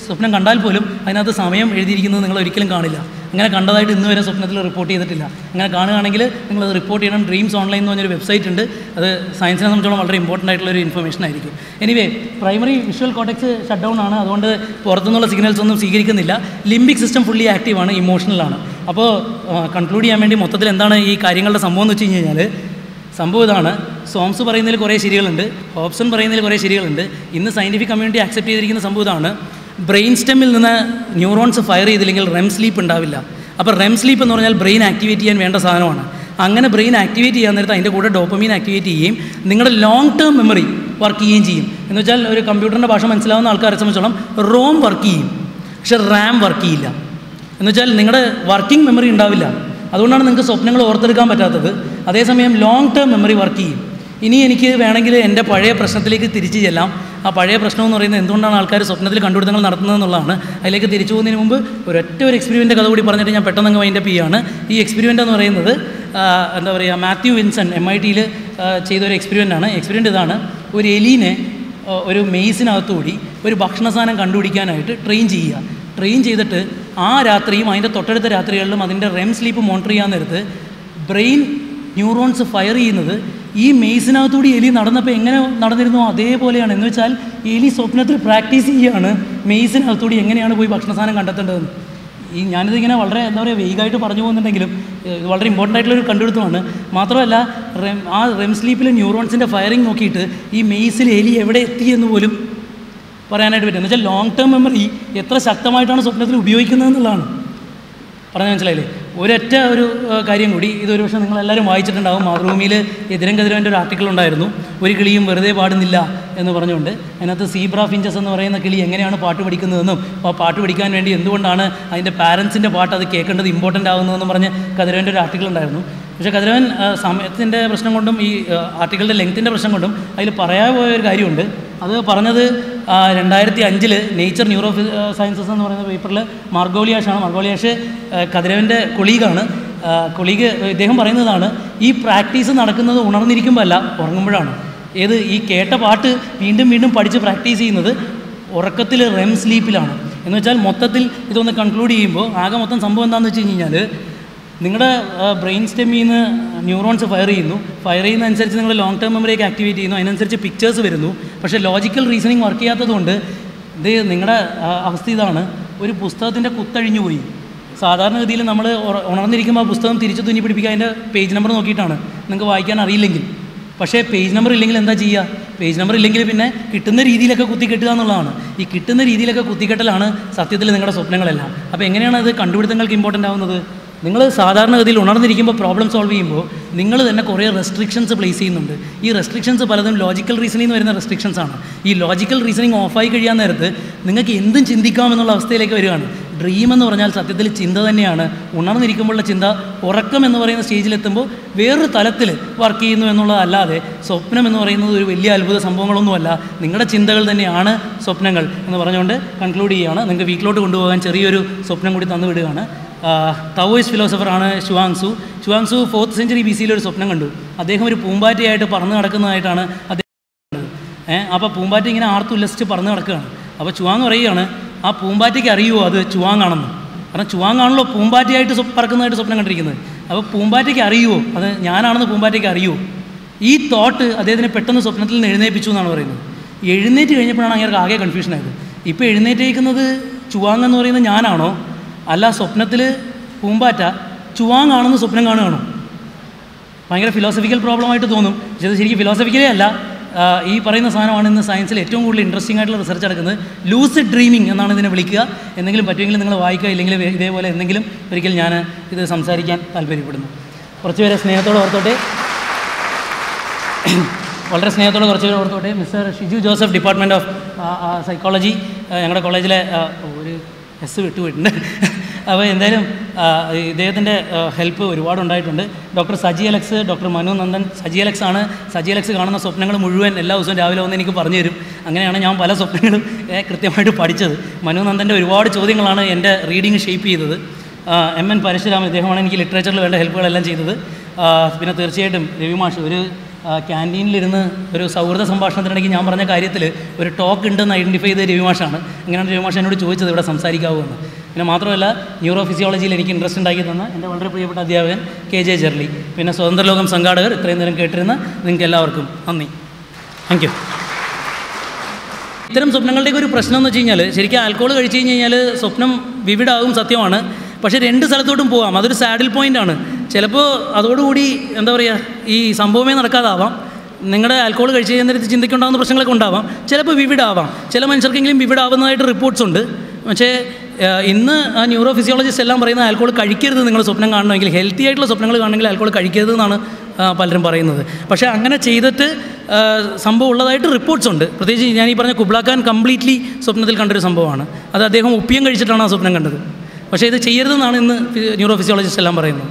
സ്വപ്നം കണ്ടാൽ പോലും അതിനകത്ത് സമയം എഴുതിയിരിക്കുന്നത് നിങ്ങൾ ഒരിക്കലും കാണില്ല അങ്ങനെ കണ്ടതായിട്ട് ഇന്ന് വരെ സ്വപ്നത്തിൽ റിപ്പോർട്ട് ചെയ്തിട്ടില്ല അങ്ങനെ കാണുകയാണെങ്കിൽ നിങ്ങളത് റിപ്പോർട്ട് ചെയ്യണം ഡ്രീംസ് ഓൺലൈൻ എന്ന് പറഞ്ഞൊരു വെബ്സൈറ്റ് ഉണ്ട് അത് സയൻസിനെ സംബന്ധിച്ചോളം വളരെ ഇമ്പോർട്ടൻ്റ് ആയിട്ടുള്ള ഒരു ഇൻഫർമേഷൻ ആയിരിക്കും anyway primary visual cortex shut down ആണ് അതുകൊണ്ട് പുറത്തുനിന്നുള്ള സിഗ്നൽസ് ഒന്നും സ്വീകരിക്കുന്നില്ല ലിംബിക് സിസ്റ്റം ഫുള്ളി ആക്റ്റീവാണ് ഇമോഷണലാണ് അപ്പോൾ കൺക്ലൂഡ് ചെയ്യാൻ വേണ്ടി മൊത്തത്തിൽ എന്താണ് ഈ കാര്യങ്ങളുടെ സംഭവം എന്ന് വെച്ച് കഴിഞ്ഞാൽ സംഭവം ഇതാണ് സോംസ് പറയുന്നതിൽ കുറേ ശരികളുണ്ട് ഹോബ്സൺ പറയുന്നതിൽ കുറേ ശരികളുണ്ട് ഇന്ന് സയൻറ്റിഫിക് കമ്മ്യൂണിറ്റി ആക്സെപ്റ്റ് ചെയ്തിരിക്കുന്ന സംഭവം ഇതാണ് ബ്രെയിൻ സ്റ്റെമ്മിൽ നിന്ന് ന്യൂറോൺസ് ഫയർ ചെയ്തില്ലെങ്കിൽ റെം സ്ലീപ്പ് ഉണ്ടാവില്ല അപ്പോൾ റെം സ്ലീപ്പ് എന്ന് പറഞ്ഞാൽ ബ്രെയിൻ ആക്ടിവേറ്റ് ചെയ്യാൻ വേണ്ട സാധനമാണ് അങ്ങനെ ബ്രെയിൻ ആക്ടിവേറ്റ് ചെയ്യാൻ നേരത്ത് അതിൻ്റെ കൂടെ ഡോപ്പമീൻ ആക്ടിവേറ്റ് ചെയ്യുകയും നിങ്ങളുടെ ലോങ് ടേം മെമ്മറി വർക്ക് ചെയ്യുകയും ചെയ്യും എന്ന് വെച്ചാൽ ഒരു കമ്പ്യൂട്ടറിൻ്റെ ഭാഷ മനസ്സിലാവുന്ന ആൾക്കാരെ സംബന്ധിച്ചോളം റോം വർക്ക് ചെയ്യും പക്ഷേ റാം വർക്ക് ചെയ്യില്ല എന്ന് വെച്ചാൽ നിങ്ങളുടെ വർക്കിംഗ് മെമ്മറി ഉണ്ടാവില്ല അതുകൊണ്ടാണ് നിങ്ങൾക്ക് സ്വപ്നങ്ങൾ ഓർത്തെടുക്കാൻ പറ്റാത്തത് അതേസമയം ലോങ് ടേം മെമ്മറി വർക്ക് ചെയ്യും ഇനി എനിക്ക് വേണമെങ്കിൽ എൻ്റെ പഴയ പ്രശ്നത്തിലേക്ക് തിരിച്ചു ചെല്ലാം ആ പഴയ പ്രശ്നം എന്ന് പറയുന്നത് എന്തുകൊണ്ടാണ് ആൾക്കാർ സ്വപ്നത്തിൽ കണ്ടുപിടുത്തങ്ങൾ നടത്തുന്നത് എന്നുള്ളതാണ് അതിലേക്ക് തിരിച്ചു പോകുന്നതിന് മുമ്പ് ഒരൊറ്റ ഒരു എക്സ്പെരിമെൻ്റ് കഥ കൂടി പറഞ്ഞിട്ട് ഞാൻ പെട്ടെന്ന് അങ്ങ് വൈൻഡപ്പ് ചെയ്യാണ് ഈ എക്സ്പെരിമെൻ്റ് എന്ന് പറയുന്നത് ആ, എന്താ പറയുക മാത്യു വിൻസൺ എം ഐ ടിയിൽ ചെയ്ത ഒരു എക്സ്പെരിമെൻ്റ് ആണ് എക്സ്പെരിമെൻ്റ് ഇതാണ് ഒരു എലീനെ ആ, ഒരു മെയ്സിനകത്തുകൂടി ഒരു ഭക്ഷണ സാധനം കണ്ടുപിടിക്കാനായിട്ട് ട്രെയിൻ ചെയ്യുക ട്രെയിൻ ചെയ്തിട്ട് ആ രാത്രിയും അതിൻ്റെ തൊട്ടടുത്ത രാത്രികളിലും അതിൻ്റെ റെം സ്ലീപ്പ് മോണിറ്റർ ചെയ്യാൻ നേരത്ത് ബ്രെയിൻ ന്യൂറോൺസ് ഫയർ ചെയ്യുന്നത് ഈ മെയ്സിനകത്തുകൂടി എലി നടന്നപ്പോൾ എങ്ങനെ നടന്നിരുന്നോ അതേപോലെയാണ് എന്ന് വെച്ചാൽ എലി സ്വപ്നത്തിൽ പ്രാക്ടീസ് ചെയ്യുകയാണ് മെയ്സിനകത്തുകൂടി എങ്ങനെയാണ് പോയി ഭക്ഷണ സാധനം കണ്ടെത്തേണ്ടതെന്ന് ഈ ഞാനിത് ഇങ്ങനെ വളരെ എന്താ പറയുക വെയ്ഗായിട്ട് പറഞ്ഞു പോകുന്നുണ്ടെങ്കിലും ഇത് വളരെ ഇമ്പോർട്ടൻ്റ് ആയിട്ടുള്ളൊരു കണ്ടുപിടുത്തമാണ് മാത്രമല്ല റെം ആ റെം സ്ലീപ്പിൽ ന്യൂറോൺസിൻ്റെ ഫയറിംഗ് നോക്കിയിട്ട് ഈ മെയ്സിൽ എലി എവിടെ എത്തി എന്ന് പോലും പറയാനായിട്ട് പറ്റും എന്ന് വെച്ചാൽ ലോങ് ടേം മെമ്മറി എത്ര ശക്തമായിട്ടാണ് സ്വപ്നത്തിൽ ഉപയോഗിക്കുന്നത് എന്നുള്ളതാണ് പറഞ്ഞ മനസ്സിലായില്ലേ ഒരൊറ്റ ഒരു ഏഹ്, കാര്യം കൂടി ഇതൊരു പക്ഷേ നിങ്ങളെല്ലാവരും വായിച്ചിട്ടുണ്ടാകും മാതൃഭൂമിയിൽ എതിരം കതിരവൻ്റെ ഒരു ആർട്ടിക്കിൾ ഉണ്ടായിരുന്നു ഒരു കിളിയും വെറുതെ പാടുന്നില്ല എന്ന് പറഞ്ഞുകൊണ്ട് അതിനകത്ത് സീബ്ര ഫിഞ്ചസ് എന്ന് പറയുന്ന കിളി എങ്ങനെയാണ് പാട്ട് പഠിക്കുന്നതെന്നും ആ പാട്ട് പഠിക്കാൻ വേണ്ടി എന്തുകൊണ്ടാണ് അതിൻ്റെ പാരൻസിൻ്റെ പാട്ട് അത് കേൾക്കേണ്ടത് ഇമ്പോർട്ടൻ്റ് ആകുന്നതെന്നും പറഞ്ഞ് കതിരവൻ്റെ ഒരു ആർട്ടിക്കിൾ ഉണ്ടായിരുന്നു പക്ഷേ കതിരവൻ ആ, സമയത്തിൻ്റെ പ്രശ്നം കൊണ്ടും ഈ ആർട്ടിക്കിളിൻ്റെ ലെങ്ത്തിൻ്റെ പ്രശ്നം കൊണ്ടും അതിൽ പറയാതെ പോയ ഒരു കാര്യമുണ്ട് അത് പറഞ്ഞത് ആ, രണ്ടായിരത്തി അഞ്ചിൽ നേച്ചർ ന്യൂറോ സയൻസസ് എന്ന് പറയുന്ന പേപ്പറിൽ മാർഗോളിയാഷാണ് മാർഗോളിയാഷ് ആ, കതിരവൻ്റെ കൊളീഗാണ് കൊളീഗ് ഇദ്ദേഹം പറയുന്നതാണ് ഈ പ്രാക്ടീസ് നടക്കുന്നത് ഉണർന്നിരിക്കുമ്പോൾ അല്ല ഉറങ്ങുമ്പോഴാണ് ഏത് ഈ കേട്ട പാട്ട് വീണ്ടും വീണ്ടും പഠിച്ച് പ്രാക്ടീസ് ചെയ്യുന്നത് ഉറക്കത്തിൽ റെം സ്ലീപ്പിലാണ് എന്ന് വെച്ചാൽ മൊത്തത്തിൽ ഇതൊന്ന് കൺക്ലൂഡ് ചെയ്യുമ്പോൾ ആകെ മൊത്തം സംഭവം എന്താണെന്ന് വെച്ച് കഴിഞ്ഞാൽ നിങ്ങളുടെ ബ്രെയിൻ സ്റ്റെമ്മിൽ നിന്ന് ന്യൂറോൺസ് ഫയർ ചെയ്യുന്നു ഫയർ ചെയ്യുന്നതനുസരിച്ച് നിങ്ങൾ ലോങ് ടേം മെമ്മറിയൊക്കെ ആക്ടിവേറ്റ് ചെയ്യുന്നു അതിനനുസരിച്ച് പിക്ചേഴ്സ് വരുന്നു പക്ഷേ ലോജിക്കൽ റീസണിങ് വർക്ക് ചെയ്യാത്തതുകൊണ്ട് ഇത് നിങ്ങളുടെ ആ, അവസ്ഥ ഇതാണ് ഒരു പുസ്തകത്തിൻ്റെ കുത്തഴിഞ്ഞു പോയി സാധാരണഗതിയിൽ നമ്മൾ ഉറ- ഉണർന്നിരിക്കുമ്പോൾ ആ പുസ്തകം തിരിച്ചു തുന്നി പിടിപ്പിക്കുക അതിൻ്റെ പേജ് നമ്പർ നോക്കിയിട്ടാണ് നിങ്ങൾക്ക് വായിക്കാൻ അറിയില്ലെങ്കിൽ പക്ഷേ പേജ് നമ്പർ ഇല്ലെങ്കിൽ എന്താ ചെയ്യുക പേജ് നമ്പർ ഇല്ലെങ്കിൽ പിന്നെ കിട്ടുന്ന രീതിയിലൊക്കെ കുത്തിക്കെട്ടുക എന്നുള്ളതാണ് ഈ കിട്ടുന്ന രീതിയിലൊക്കെ കുത്തിക്കെട്ടലാണ് സത്യത്തിൽ നിങ്ങളുടെ സ്വപ്നങ്ങളെല്ലാം അപ്പോൾ എങ്ങനെയാണ് അത് കണ്ടുപിടുത്തങ്ങൾക്ക് ഇമ്പോർട്ടൻ്റ് ആവുന്നത് നിങ്ങൾ സാധാരണഗതിയിൽ ഉണർന്നിരിക്കുമ്പോൾ പ്രോബ്ലം സോൾവ് ചെയ്യുമ്പോൾ നിങ്ങൾ തന്നെ കുറേ റെസ്ട്രിക്ഷൻസ് പ്ലേസ് ചെയ്യുന്നുണ്ട് ഈ റെസ്ട്രിക്ഷൻസ് പലതും ലോജിക്കൽ റീസണിൽ നിന്ന് വരുന്ന റെസ്ട്രിക്ഷൻസ് ആണ് ഈ ലോജിക്കൽ റീസണിങ് ഓഫായി കഴിയാൻ നേരത്ത് നിങ്ങൾക്ക് എന്തും ചിന്തിക്കാമെന്നുള്ള അവസ്ഥയിലേക്ക് വരികയാണ് ഡ്രീം എന്ന് പറഞ്ഞാൽ സത്യത്തിൽ ചിന്ത തന്നെയാണ് ഉണർന്നിരിക്കുമ്പോഴുള്ള ചിന്ത ഉറക്കം എന്ന് പറയുന്ന സ്റ്റേജിലെത്തുമ്പോൾ വേറൊരു തലത്തിൽ വർക്ക് ചെയ്യുന്നു എന്നുള്ളതല്ലാതെ സ്വപ്നം എന്ന് പറയുന്നത് ഒരു വലിയ അത്ഭുത സംഭവങ്ങളൊന്നുമല്ല നിങ്ങളുടെ ചിന്തകൾ തന്നെയാണ് സ്വപ്നങ്ങൾ എന്ന് പറഞ്ഞുകൊണ്ട് കൺക്ലൂഡ് ചെയ്യുകയാണ് നിങ്ങൾക്ക് വീട്ടിലോട്ട് കൊണ്ടുപോകാൻ ചെറിയൊരു സ്വപ്നം കൂടി തന്നു വിടുകയാണ് തവോയിസ് ഫിലോസഫറാണ് Zhuangzi Zhuangzi fourth century B സിയിൽ ഒരു സ്വപ്നം കണ്ടു അദ്ദേഹം ഒരു പൂമ്പാറ്റയായിട്ട് പറന്ന് നടക്കുന്നതായിട്ടാണ് അദ്ദേഹം കണ്ടത് ഏഹ് അപ്പോൾ പൂമ്പാറ്റ ഇങ്ങനെ ആർത്തുല്ലസിച്ച് പറന്ന് നടക്കുകയാണ് അപ്പോൾ ചുവാങ് പറയുകയാണ് ആ പൂമ്പാറ്റയ്ക്ക് അറിയുമോ അത് ചുവാങ്ങാണെന്ന് കാരണം ചുവാങ്ങാണല്ലോ പൂമ്പാറ്റയായിട്ട് സ്വ- പറക്കുന്നതായിട്ട് സ്വപ്നം കണ്ടിരിക്കുന്നത് അപ്പോൾ പൂമ്പാറ്റയ്ക്ക് അറിയുമോ അത് ഞാനാണെന്ന് പൂമ്പാറ്റയ്ക്ക് അറിയുമോ ഈ തോട്ട് അദ്ദേഹത്തിനെ പെട്ടെന്ന് സ്വപ്നത്തിൽ നിന്ന് എഴുന്നേൽപ്പിച്ചു എന്നാണ് പറയുന്നത് എഴുന്നേറ്റ് കഴിഞ്ഞപ്പോഴാണ് അങ്ങനെ ആകെ കൺഫ്യൂഷൻ ആയത് ഇപ്പോൾ എഴുന്നേറ്റേക്കുന്നത് ചുവാങ് എന്ന് പറയുന്നത് ഞാനാണോ അല്ല സ്വപ്നത്തിൽ പൂമ്പാറ്റ ചുവാങ്ങാണെന്ന് സ്വപ്നം കാണുകയാണോ ഭയങ്കര ഫിലോസഫിക്കൽ പ്രോബ്ലമായിട്ട് തോന്നും പക്ഷേ ഇത് ശരിക്കും ഫിലോസഫിക്കലേ അല്ല ആ, ഈ പറയുന്ന സാധനമാണ് ഇന്ന് സയൻസിൽ ഏറ്റവും കൂടുതൽ ഇൻട്രസ്റ്റിംഗ് ആയിട്ടുള്ള റിസർച്ച് നടക്കുന്നത് ലൂസിഡ് ഡ്രീമിംഗ് എന്നാണ് ഇതിനെ വിളിക്കുക എന്തെങ്കിലും പറ്റുമെങ്കിൽ നിങ്ങൾ വായിക്കുക ഇല്ലെങ്കിൽ വേ- ഇതേപോലെ എന്തെങ്കിലും ഒരിക്കൽ ഞാൻ ഇത് സംസാരിക്കാൻ താല്പര്യപ്പെടുന്നു കുറച്ചുപേരെ സ്നേഹത്തോടെ ഓർത്തോട്ടെ വളരെ സ്നേഹത്തോടെ കുറച്ച് പേര് ഓർത്തോട്ടെ mister Shiju Joseph department of psychology ഞങ്ങളുടെ കോളേജിലെ ആ, ഒരു എസ് വിട്ടുപോയിട്ടുണ്ട് അപ്പോൾ എന്തായാലും ആ, ഇദ്ദേഹത്തിൻ്റെ ഹെൽപ്പ് ഒരുപാട് ഉണ്ടായിട്ടുണ്ട് ഡോക്ടർ സജി അലക്സ് ഡോക്ടർ മനു നന്ദൻ സജി അലക്സ് ആണ് സജി അലക്സ് കാണുന്ന സ്വപ്നങ്ങൾ മുഴുവൻ എല്ലാ ദിവസവും രാവിലെ വന്ന് എനിക്ക് പറഞ്ഞു തരും അങ്ങനെയാണ് ഞാൻ പല സ്വപ്നങ്ങളും ഏ, കൃത്യമായിട്ട് പഠിച്ചത് മനു നന്ദൻ്റെ ഒരുപാട് ചോദ്യങ്ങളാണ് എൻ്റെ റീഡിങ് ഷേപ്പ് ചെയ്തത് ആ, എം എൻ പരശുരാമൻ ഇദ്ദേഹമാണ് എനിക്ക് ലിറ്ററേച്ചറിൽ വേണ്ട ഹെൽപ്പുകളെല്ലാം ചെയ്തത് ആ, പിന്നെ തീർച്ചയായിട്ടും രവി മാഷ് ഒരു ക്യാൻറ്റീനിലിരുന്ന് ഒരു സൗഹൃദ സംഭാഷണത്തിനിടയ്ക്ക് ഞാൻ പറഞ്ഞ കാര്യത്തിൽ ഒരു ടോക്ക് ഉണ്ടെന്ന് ഐഡൻറ്റിഫൈ ചെയ്ത രവിമാഷാണ് അങ്ങനെയാണ് രവിമാഷ് എന്നോട് ചോദിച്ചത് ഇവിടെ സംസാരിക്കാവൂ എന്ന് പിന്നെ മാത്രമല്ല ന്യൂറോ ഫിസിയോളജിയിൽ എനിക്ക് ഇൻട്രസ്റ്റ് ഉണ്ടാക്കി തന്ന എൻ്റെ വളരെ പ്രിയപ്പെട്ട അധ്യാപകൻ കെ ജെ ജെർലി പിന്നെ സ്വതന്ത്ര ലോകം സംഘാടകർ ഇത്രയും നേരം കേട്ടിരുന്ന നിങ്ങൾക്ക് എല്ലാവർക്കും നന്ദി താങ്ക് യു ഇത്തരം സ്വപ്നങ്ങളുടെയൊക്കെ ഒരു പ്രശ്നം എന്ന് വെച്ച് കഴിഞ്ഞാൽ ശരിക്കും ആൽക്കോൾ കഴിച്ച് കഴിഞ്ഞ് കഴിഞ്ഞാൽ സ്വപ്നം വിവിഡാകും സത്യമാണ് പക്ഷേ രണ്ട് സ്ഥലത്തോട്ടും പോകാം അതൊരു സാഡിൽ പോയിൻ്റ് ആണ് ചിലപ്പോൾ അതോടുകൂടി എന്താ പറയുക ഈ സംഭവമേ നടക്കാതാവാം നിങ്ങളുടെ ആൽക്കോൾ കഴിച്ച് കഴിഞ്ഞിട്ട് ചിന്തയ്ക്കുണ്ടാകുന്ന പ്രശ്നങ്ങളൊക്കെ ഉണ്ടാവാം ചിലപ്പോൾ വിവിഡാവാം ചില മനുഷ്യർക്കെങ്കിലും വിവിഡാവുന്നതായിട്ട് റിപ്പോർട്ട്സ് ഉണ്ട് പക്ഷേ ആ, ഇന്ന് ആ ന്യൂറോ ഫിസിയോളജിസ്റ്റ് എല്ലാം പറയുന്ന ആൽക്കോൾ കഴിക്കരുത് നിങ്ങൾ സ്വപ്നം കാണണമെങ്കിൽ ഹെൽത്തി ആയിട്ടുള്ള സ്വപ്നങ്ങൾ കാണണമെങ്കിൽ ആൽക്കോൾ കഴിക്കരുത് എന്നാണ് ആ, പലരും പറയുന്നത് പക്ഷേ അങ്ങനെ ചെയ്തിട്ട് ആ, സംഭവം ഉള്ളതായിട്ട് റിപ്പോർട്ട്സ് ഉണ്ട് പ്രത്യേകിച്ച് ഞാൻ ഈ പറഞ്ഞ കുബ്ലാഖാൻ കംപ്ലീറ്റ്ലി സ്വപ്നത്തിൽ കണ്ടൊരു സംഭവമാണ് അത് അദ്ദേഹം ഉപ്പിയം കഴിച്ചിട്ടാണ് ആ സ്വപ്നം കണ്ടത് പക്ഷേ ഇത് ചെയ്യരുതെന്നാണ് ഇന്ന് ഫി- ന്യൂറോ ഫിസിയോളജിസ്റ്റ് എല്ലാം പറയുന്നത്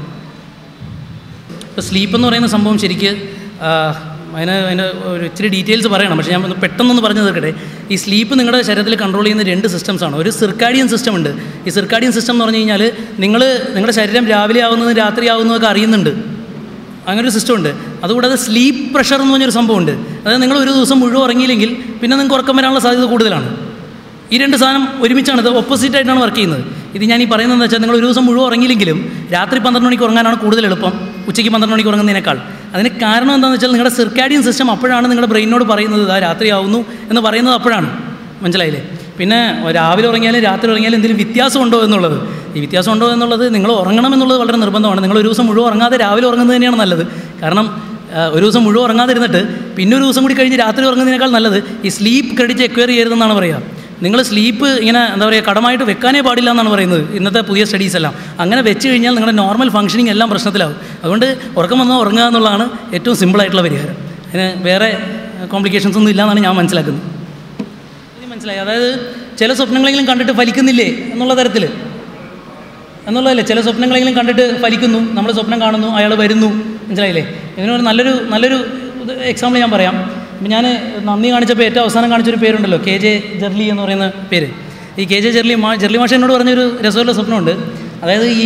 ഇപ്പോൾ സ്ലീപ്പ് എന്ന് പറയുന്ന സംഭവം ശരിക്ക് ആ, അതിന് അതിൻ്റെ ഒരു ഇച്ചിരി ഡീറ്റെയിൽസ് പറയണം പക്ഷേ ഞാൻ ഒന്ന് പെട്ടെന്നൊന്ന് പറഞ്ഞു തീർക്കട്ടെ ഈ സ്ലീപ്പ് നിങ്ങളുടെ ശരീരത്തിൽ കൺട്രോൾ ചെയ്യുന്ന രണ്ട് സിസ്റ്റംസ് ആണ് ഒരു സിർക്കാഡിയൻ സിസ്റ്റം ഉണ്ട് ഈ സിർക്കാഡിയൻ സിസ്റ്റം എന്ന് പറഞ്ഞു കഴിഞ്ഞാൽ നിങ്ങൾ നിങ്ങളുടെ ശരീരം രാവിലെ ആവുന്നതും രാത്രി ആവുന്നതൊക്കെ അറിയുന്നുണ്ട് അങ്ങനെ ഒരു സിസ്റ്റം ഉണ്ട് അതുകൂടാതെ സ്ലീപ്പ് പ്രഷർ എന്ന് പറഞ്ഞൊരു സംഭവമുണ്ട് അതായത് നിങ്ങൾ ഒരു ദിവസം മുഴുവൻ ഉറങ്ങിയില്ലെങ്കിൽ പിന്നെ നിങ്ങൾക്ക് ഉറക്കം വരാനുള്ള സാധ്യത കൂടുതലാണ് ഈ രണ്ട് സാധനം ഒരുമിച്ചാണ് ഇത് ഓപ്പോസിറ്റ് ആയിട്ടാണ് വർക്ക് ചെയ്യുന്നത് ഇത് ഞാൻ ഈ പറയുന്നത് എന്താ വെച്ചാൽ നിങ്ങൾ ഒരു ദിവസം മുഴുവൻ ഉറങ്ങിയില്ലെങ്കിലും രാത്രി പന്ത്രണ്ട് മണിക്ക് ഉറങ്ങാനാണ് കൂടുതൽ എളുപ്പം ഉച്ചയ്ക്ക് പന്ത്രണ്ട് മണിക്ക് ഉറങ്ങുന്നതിനേക്കാൾ അതിന് കാരണം എന്താണെന്ന് വെച്ചാൽ നിങ്ങളുടെ സിർക്കാഡിയൻ സിസ്റ്റം അപ്പോഴാണ് നിങ്ങളുടെ ബ്രെയിനോട് പറയുന്നത് ആ രാത്രി ആവുന്നു എന്ന് പറയുന്നത് അപ്പോഴാണ് മനസ്സിലായില്ലേ പിന്നെ രാവിലെ ഉറങ്ങിയാലും രാത്രി ഉറങ്ങിയാലും എന്തെങ്കിലും വ്യത്യാസം ഉണ്ടോ എന്നുള്ളത് ഈ വ്യത്യാസം ഉണ്ടോ എന്നുള്ളത് നിങ്ങൾ ഉറങ്ങണം എന്നുള്ളത് വളരെ നിർബന്ധമാണ് നിങ്ങൾ ഒരു ദിവസം മുഴുവൻ ഉറങ്ങാതെ രാവിലെ ഉറങ്ങുന്നത് തന്നെയാണ് നല്ലത് കാരണം ആ, ഒരു ദിവസം മുഴുവൻ ഉറങ്ങാതിരുന്നിട്ട് പിന്നെ ഒരു ദിവസം കൂടി കഴിഞ്ഞ് രാത്രി ഉറങ്ങുന്നതിനേക്കാൾ നല്ലത് ഈ സ്ലീപ്പ് ക്രെഡിറ്റ് എക്വയർ ചെയ്യരുതെന്നാണ് പറയുക നിങ്ങൾ സ്ലീപ്പ് ഇങ്ങനെ എന്താ പറയുക കടമായിട്ട് വെക്കാനേ പാടില്ല എന്നാണ് പറയുന്നത് ഇന്നത്തെ പുതിയ സ്റ്റഡീസ് എല്ലാം അങ്ങനെ വെച്ച് കഴിഞ്ഞാൽ നിങ്ങളുടെ നോർമൽ ഫംഗ്ഷനിങ് എല്ലാം പ്രശ്നത്തിലാവും അതുകൊണ്ട് ഉറക്കം വന്നാൽ ഉറങ്ങുക എന്നുള്ളതാണ് ഏറ്റവും സിമ്പിളായിട്ടുള്ള പരിഹാരം അതിന് വേറെ കോംപ്ലിക്കേഷൻസ് ഒന്നും ഇല്ല എന്നാണ് ഞാൻ മനസ്സിലാക്കുന്നത് ഇത് മനസ്സിലായി അതായത് ചില സ്വപ്നങ്ങളെങ്കിലും കണ്ടിട്ട് ഫലിക്കുന്നില്ലേ എന്നുള്ള തരത്തിൽ എന്നുള്ളതല്ലേ ചില സ്വപ്നങ്ങളെങ്കിലും കണ്ടിട്ട് ഫലിക്കുന്നു നമ്മൾ സ്വപ്നം കാണുന്നു അയാൾ വരുന്നു മനസ്സിലായില്ലേ ഇതിനൊരു നല്ലൊരു നല്ലൊരു എക്സാമ്പിൾ ഞാൻ പറയാം ഇപ്പം ഞാൻ നന്ദി കാണിച്ചപ്പോൾ ഏറ്റവും അവസാനം കാണിച്ചൊരു പേരുണ്ടല്ലോ കെ ജെ ജെർലി എന്ന് പറയുന്ന പേര് ഈ കെ ജെ ജെർലി മാ ജെർലി മാഷ എന്നോട് പറഞ്ഞൊരു രസമുള്ള സ്വപ്നമുണ്ട് അതായത് ഈ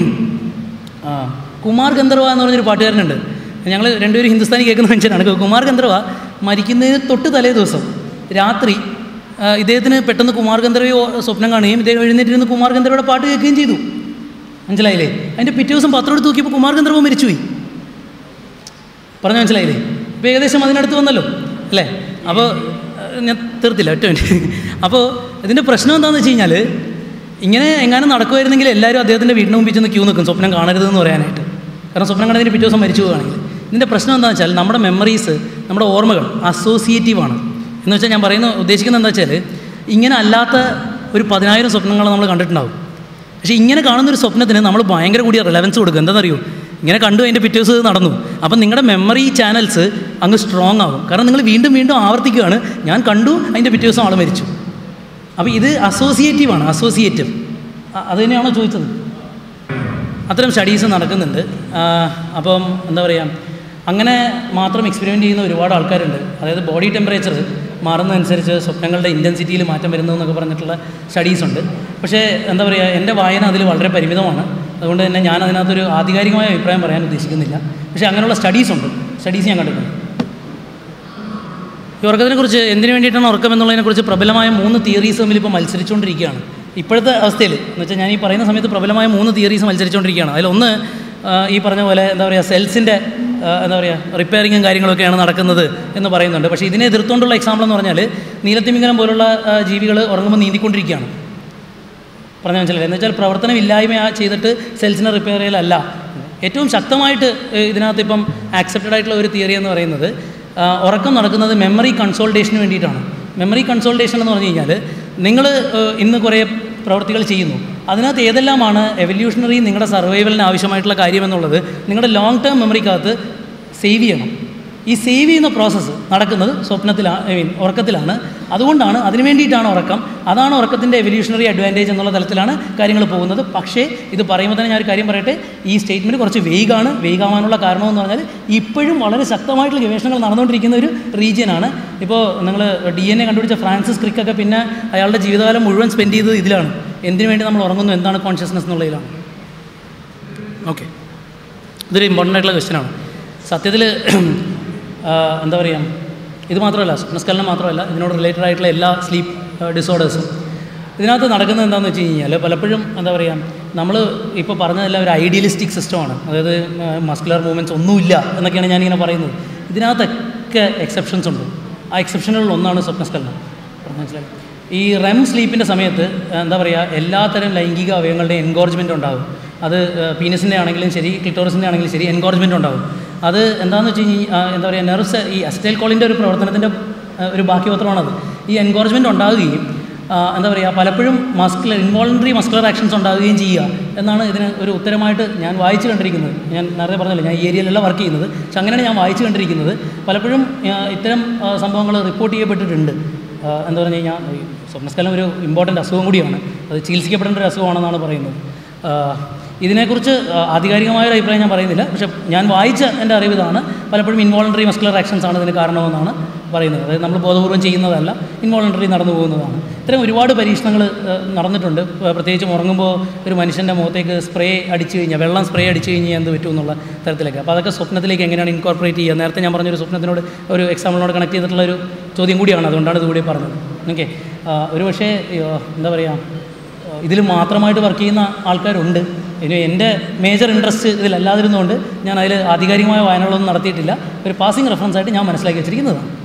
ആ, കുമാർ ഗന്ധർവ എന്ന് പറഞ്ഞൊരു പാട്ടുകാരനുണ്ട് ഞങ്ങൾ രണ്ടുപേരും ഹിന്ദുസ്ഥാനി കേൾക്കുന്ന മനുഷ്യനാണ് കുമാർ ഗന്ധർവ മരിക്കുന്നതിന് തൊട്ട് തലേ ദിവസം രാത്രി ആ, ഇദ്ദേഹത്തിന് പെട്ടെന്ന് കുമാർ ഗന്ധർവയെ ഓ- സ്വപ്നം കാണുകയും ഇദ്ദേഹം എഴുന്നേറ്റിരുന്ന് കുമാർ ഗന്ധർവയുടെ പാട്ട് കേൾക്കുകയും ചെയ്തു മനസ്സിലായില്ലേ അതിൻ്റെ പിറ്റേ ദിവസം പത്രം എടുത്ത് നോക്കിയപ്പോൾ കുമാർ ഗന്ധർവ മരിച്ചുപോയി പറഞ്ഞ മനസ്സിലായില്ലേ ഇപ്പോൾ ഏകദേശം അതിനടുത്ത് വന്നല്ലോ അല്ലേ അപ്പോൾ ഏഹ്, ഞാൻ തീർത്തില്ല ഒറ്റ മിനിറ്റ് അപ്പോൾ ഇതിൻ്റെ പ്രശ്നം എന്താണെന്ന് വെച്ച് കഴിഞ്ഞാൽ ഇങ്ങനെ എങ്ങാനും നടക്കുമായിരുന്നെങ്കിൽ എല്ലാവരും അദ്ദേഹത്തിൻ്റെ വീടിന് മുമ്പിൽ ചെന്ന് ക്യൂ നിൽക്കും സ്വപ്നം കാണരുതെന്ന് പറയാനായിട്ട് കാരണം സ്വപ്നം കണ്ടതിന് പിറ്റേ ദിവസം മരിച്ചു പോകുകയാണെങ്കിൽ ഇതിൻ്റെ പ്രശ്നം എന്താണെന്ന് വെച്ചാൽ നമ്മുടെ മെമ്മറീസ് നമ്മുടെ ഓർമ്മകൾ അസോസിയേറ്റീവാണ് എന്ന് വെച്ചാൽ ഞാൻ പറയുന്ന ഉദ്ദേശിക്കുന്നത് എന്താ വെച്ചാൽ ഇങ്ങനെ അല്ലാത്ത ഒരു പതിനായിരം സ്വപ്നങ്ങൾ നമ്മൾ കണ്ടിട്ടുണ്ടാവും പക്ഷേ ഇങ്ങനെ കാണുന്നൊരു സ്വപ്നത്തിന് നമ്മൾ ഭയങ്കര കൂടിയ റിലവൻസ് കൊടുക്കും എന്താണെന്നറിയോ ഇങ്ങനെ കണ്ടു അതിൻ്റെ പിറ്റേ ദിവസം ഇത് നടന്നു അപ്പം നിങ്ങളുടെ മെമ്മറി ചാനൽസ് അങ്ങ് സ്ട്രോങ് ആവും കാരണം നിങ്ങൾ വീണ്ടും വീണ്ടും ആവർത്തിക്കുകയാണ് ഞാൻ കണ്ടു അതിൻ്റെ പിറ്റേ ദിവസം ആൾ മരിച്ചു അപ്പോൾ ഇത് അസോസിയേറ്റീവാണ് അസോസിയേറ്റീവ് അത് തന്നെയാണോ ചോദിച്ചത് അത്തരം സ്റ്റഡീസ് നടക്കുന്നുണ്ട് ആ, അപ്പം എന്താ പറയുക അങ്ങനെ മാത്രം എക്സ്പെരിമെൻ്റ് ചെയ്യുന്ന ഒരുപാട് ആൾക്കാരുണ്ട് അതായത് ബോഡി ടെമ്പറേച്ചർ മാറുന്നതനുസരിച്ച് സ്വപ്നങ്ങളുടെ ഇൻറ്റൻസിറ്റിയിൽ മാറ്റം വരുന്നു എന്നൊക്കെ പറഞ്ഞിട്ടുള്ള സ്റ്റഡീസ് ഉണ്ട് പക്ഷേ എന്താ പറയുക എൻ്റെ വായന അതിൽ വളരെ പരിമിതമാണ് അതുകൊണ്ട് തന്നെ ഞാൻ അതിനകത്തൊരു ആധികാരികമായ അഭിപ്രായം പറയാൻ ഉദ്ദേശിക്കുന്നില്ല പക്ഷേ അങ്ങനെയുള്ള സ്റ്റഡീസ് ഉണ്ട് സ്റ്റഡീസ് ഞാൻ കണ്ടിട്ടുണ്ട് ഈ ഉറക്കത്തിനെക്കുറിച്ച് എന്തിനു വേണ്ടിയിട്ടാണ് ഉറക്കം എന്നുള്ളതിനെക്കുറിച്ച് പ്രബലമായ മൂന്ന് തിയറീസ് തമ്മിൽ ഇപ്പോൾ മത്സരിച്ചുകൊണ്ടിരിക്കുകയാണ് ഇപ്പോഴത്തെ അവസ്ഥയിൽ എന്ന് വെച്ചാൽ ഞാൻ ഈ പറയുന്ന സമയത്ത് പ്രബലമായ മൂന്ന് തിയറീസ് മത്സരിച്ചുകൊണ്ടിരിക്കുകയാണ് അതിലൊന്ന് ആ, ഈ പറഞ്ഞ പോലെ എന്താ പറയുക സെൽസിൻ്റെ എന്താ പറയുക റിപ്പയറിങ്ങും കാര്യങ്ങളൊക്കെയാണ് നടക്കുന്നത് എന്ന് പറയുന്നുണ്ട് പക്ഷേ ഇതിനെ എതിർത്തുകൊണ്ടുള്ള എക്സാമ്പിൾ എന്ന് പറഞ്ഞാൽ നീലത്തിമിംഗലം പോലുള്ള ജീവികൾ ഉറങ്ങുമ്പോൾ നീന്തിക്കൊണ്ടിരിക്കുകയാണ് പറഞ്ഞ മനസ്സിലായി എന്ന് വെച്ചാൽ പ്രവർത്തനമില്ലായ്മ ആ ചെയ്തിട്ട് സെൽസിനെ റിപ്പയർ ചെയ്യലല്ല ഏറ്റവും ശക്തമായിട്ട് ഏഹ്, ഇതിനകത്ത് ഇപ്പം ആക്സെപ്റ്റഡ് ആയിട്ടുള്ള ഒരു തിയറി എന്ന് പറയുന്നത് ആ, ഉറക്കം നടക്കുന്നത് മെമ്മറി കൺസോൾട്ടേഷന് വേണ്ടിയിട്ടാണ് മെമ്മറി കൺസോൾട്ടേഷൻ എന്ന് പറഞ്ഞു കഴിഞ്ഞാൽ നിങ്ങൾ ഇന്ന് കുറേ പ്രവൃത്തികൾ ചെയ്യുന്നു അതിനകത്ത് ഏതെല്ലാമാണ് എവല്യൂഷണറി നിങ്ങളുടെ സർവൈവലിന് ആവശ്യമായിട്ടുള്ള കാര്യം എന്നുള്ളത് നിങ്ങളുടെ ലോങ് ടേം മെമ്മറിക്കകത്ത് സേവ് ചെയ്യണം ഈ സേവ് ചെയ്യുന്ന പ്രോസസ്സ് നടക്കുന്നത് സ്വപ്നത്തിലാണ് ഐ മീൻ ഉറക്കത്തിലാണ് അതുകൊണ്ടാണ് അതിനു വേണ്ടിയിട്ടാണ് ഉറക്കം അതാണ് ഉറക്കത്തിൻ്റെ എവല്യൂഷണറി അഡ്വാൻറ്റേജ് എന്നുള്ള തലത്തിലാണ് കാര്യങ്ങൾ പോകുന്നത് പക്ഷേ ഇത് പറയുമ്പോൾ തന്നെ ഞാൻ ഒരു കാര്യം പറയട്ടെ ഈ സ്റ്റേറ്റ്മെൻറ്റ് കുറച്ച് വെയ്ഗാണ് വെയ്ഗാവാനുള്ള കാരണമെന്ന് പറഞ്ഞാൽ ഇപ്പോഴും വളരെ ശക്തമായിട്ടുള്ള ഗവേഷണങ്ങൾ നടന്നുകൊണ്ടിരിക്കുന്ന ഒരു റീജിയനാണ് ഇപ്പോൾ നിങ്ങൾ ഡി എൻ എ കണ്ടുപിടിച്ച ഫ്രാൻസിസ് ക്രിക്കൊക്കെ പിന്നെ അയാളുടെ ജീവിതകാലം മുഴുവൻ സ്പെൻഡ് ചെയ്തത് ഇതിലാണ് എന്തിനു വേണ്ടി നമ്മൾ ഉറങ്ങുന്നു എന്താണ് കോൺഷ്യസ്നെസ് എന്നുള്ളതിലാണ് ഓക്കെ ഇതൊരു ഇമ്പോർട്ടൻ്റ് ആയിട്ടുള്ള ക്വസ്റ്റ്യനാണ് സത്യത്തിൽ ആ, എന്താ പറയുക ഇത് മാത്രമല്ല സ്വപ്നസ്ഖലനം മാത്രമല്ല ഇതിനോട് റിലേറ്റഡ് ആയിട്ടുള്ള എല്ലാ സ്ലീപ്പ് ഡിസോർഡേഴ്സും ഇതിനകത്ത് നടക്കുന്നത് എന്താണെന്ന് വെച്ച് കഴിഞ്ഞാൽ പലപ്പോഴും എന്താ പറയുക നമ്മൾ ഇപ്പോൾ പറഞ്ഞതെല്ലാം ഒരു ഐഡിയലിസ്റ്റിക് സിസ്റ്റമാണ് അതായത് മസ്കുലർ മൂവ്മെൻറ്റ്സ് ഒന്നുമില്ല എന്നൊക്കെയാണ് ഞാനിങ്ങനെ പറയുന്നത് ഇതിനകത്തൊക്കെ എക്സെപ്ഷൻസ് ഉണ്ട് ആ എക്സെപ്ഷനുകളിൽ ഒന്നാണ് സ്വപ്നസ്ഖലനം മനസ്സിലായി ഈ റെം സ്ലീപ്പിൻ്റെ സമയത്ത് എന്താ പറയുക എല്ലാത്തരം ലൈംഗിക അവയവങ്ങളുടെയും എൻകോർജ്മെൻ്റ് ഉണ്ടാകും അത് പീനസിൻ്റെ ആണെങ്കിലും ശരി ക്ലിറ്റോറിസിൻ്റെ ആണെങ്കിലും ശരി എൻകോർജ്മെൻ്റ് ഉണ്ടാകും അത് എന്താണെന്ന് വെച്ച് കഴിഞ്ഞാൽ എന്താ പറയുക നെർവ്സ് ഈ അസ്റ്റൈൽ കോളിൻ്റെ ഒരു പ്രവർത്തനത്തിൻ്റെ ആ, ഒരു ബാക്കി പത്രമാണത് ഈ എൻകോർജ്മെൻ്റ് ഉണ്ടാകുകയും ആ, എന്താ പറയുക പലപ്പോഴും മസ്കുലർ ഇൻവോളണ്ടറി മസ്കുലർ ആക്ഷൻസ് ഉണ്ടാകുകയും ചെയ്യുക എന്നാണ് ഇതിന് ഒരു ഉത്തരമായിട്ട് ഞാൻ വായിച്ചു കണ്ടിരിക്കുന്നത് ഞാൻ നേരത്തെ പറഞ്ഞല്ലോ ഞാൻ ഈ ഏരിയയിലല്ല വർക്ക് ചെയ്യുന്നത് പക്ഷെ അങ്ങനെയാണ് ഞാൻ വായിച്ചു കണ്ടിരിക്കുന്നത് പലപ്പോഴും ആ, ഇത്തരം സംഭവങ്ങൾ റിപ്പോർട്ട് ചെയ്യപ്പെട്ടിട്ടുണ്ട് ആ, എന്താ പറഞ്ഞു കഴിഞ്ഞാൽ ഈ സ്വപ്നസ്കലം ഒരു ഇമ്പോർട്ടൻ്റ് അസുഖം കൂടിയാണ് അത് ചികിത്സിക്കപ്പെടേണ്ട ഒരു അസുഖമാണെന്നാണ് പറയുന്നത് ആ, ഇതിനെക്കുറിച്ച് ആ, ആധികാരികമായ ഒരു അഭിപ്രായം ഞാൻ പറയുന്നില്ല പക്ഷെ ഞാൻ വായിച്ച എൻ്റെ അറിവ് ഇതാണ് പലപ്പോഴും ഇൻവോളണ്ടറി മസ്കുലർ ആക്ഷൻസ് ആണ് ഇതിന് കാരണമെന്നാണ് പറയുന്നത് അതായത് നമ്മൾ ബോധപൂർവ്വം ചെയ്യുന്നതല്ല ഇൻവോളണ്ടറി നടന്നു പോകുന്നതാണ് ഇത്തരം ഒരുപാട് പരീക്ഷണങ്ങൾ നടന്നിട്ടുണ്ട് ആ, പ്രത്യേകിച്ചും ഉറങ്ങുമ്പോൾ ഒരു മനുഷ്യൻ്റെ മുഖത്തേക്ക് സ്പ്രേ അടിച്ചു കഴിഞ്ഞാൽ വെള്ളം സ്പ്രേ അടിച്ചു കഴിഞ്ഞാൽ എന്ത് പറ്റും എന്നുള്ള തരത്തിലേക്ക് അപ്പോൾ അതൊക്കെ സ്വപ്നത്തിലേക്ക് എങ്ങനെയാണ് ഇൻകോർപ്പറേറ്റ് ചെയ്യുക നേരത്തെ ഞാൻ പറഞ്ഞൊരു സ്വപ്നത്തിനോട് ഒരു എക്സാമ്പിളിനോട് കണക്ട് ചെയ്തിട്ടുള്ള ഒരു ചോദ്യം കൂടിയാണ് അതുകൊണ്ടാണ് ഇതുകൂടി പറഞ്ഞത് ഓക്കെ ഒരു പക്ഷേ ഈ, ആ, എന്താ പറയുക ഇതിൽ മാത്രമായിട്ട് വർക്ക് ചെയ്യുന്ന ആൾക്കാരുണ്ട് ഇനി എൻ്റെ മേജർ ഇൻട്രസ്റ്റ് ഇതിലല്ലാതിരുന്നുകൊണ്ട് ഞാൻ അതിൽ ആധികാരികമായ വായനകളൊന്നും നടത്തിയിട്ടില്ല ഒരു പാസിംഗ് റെഫറൻസ് ആയിട്ട് ഞാൻ മനസ്സിലാക്കി വെച്ചിരിക്കുന്നതാണ്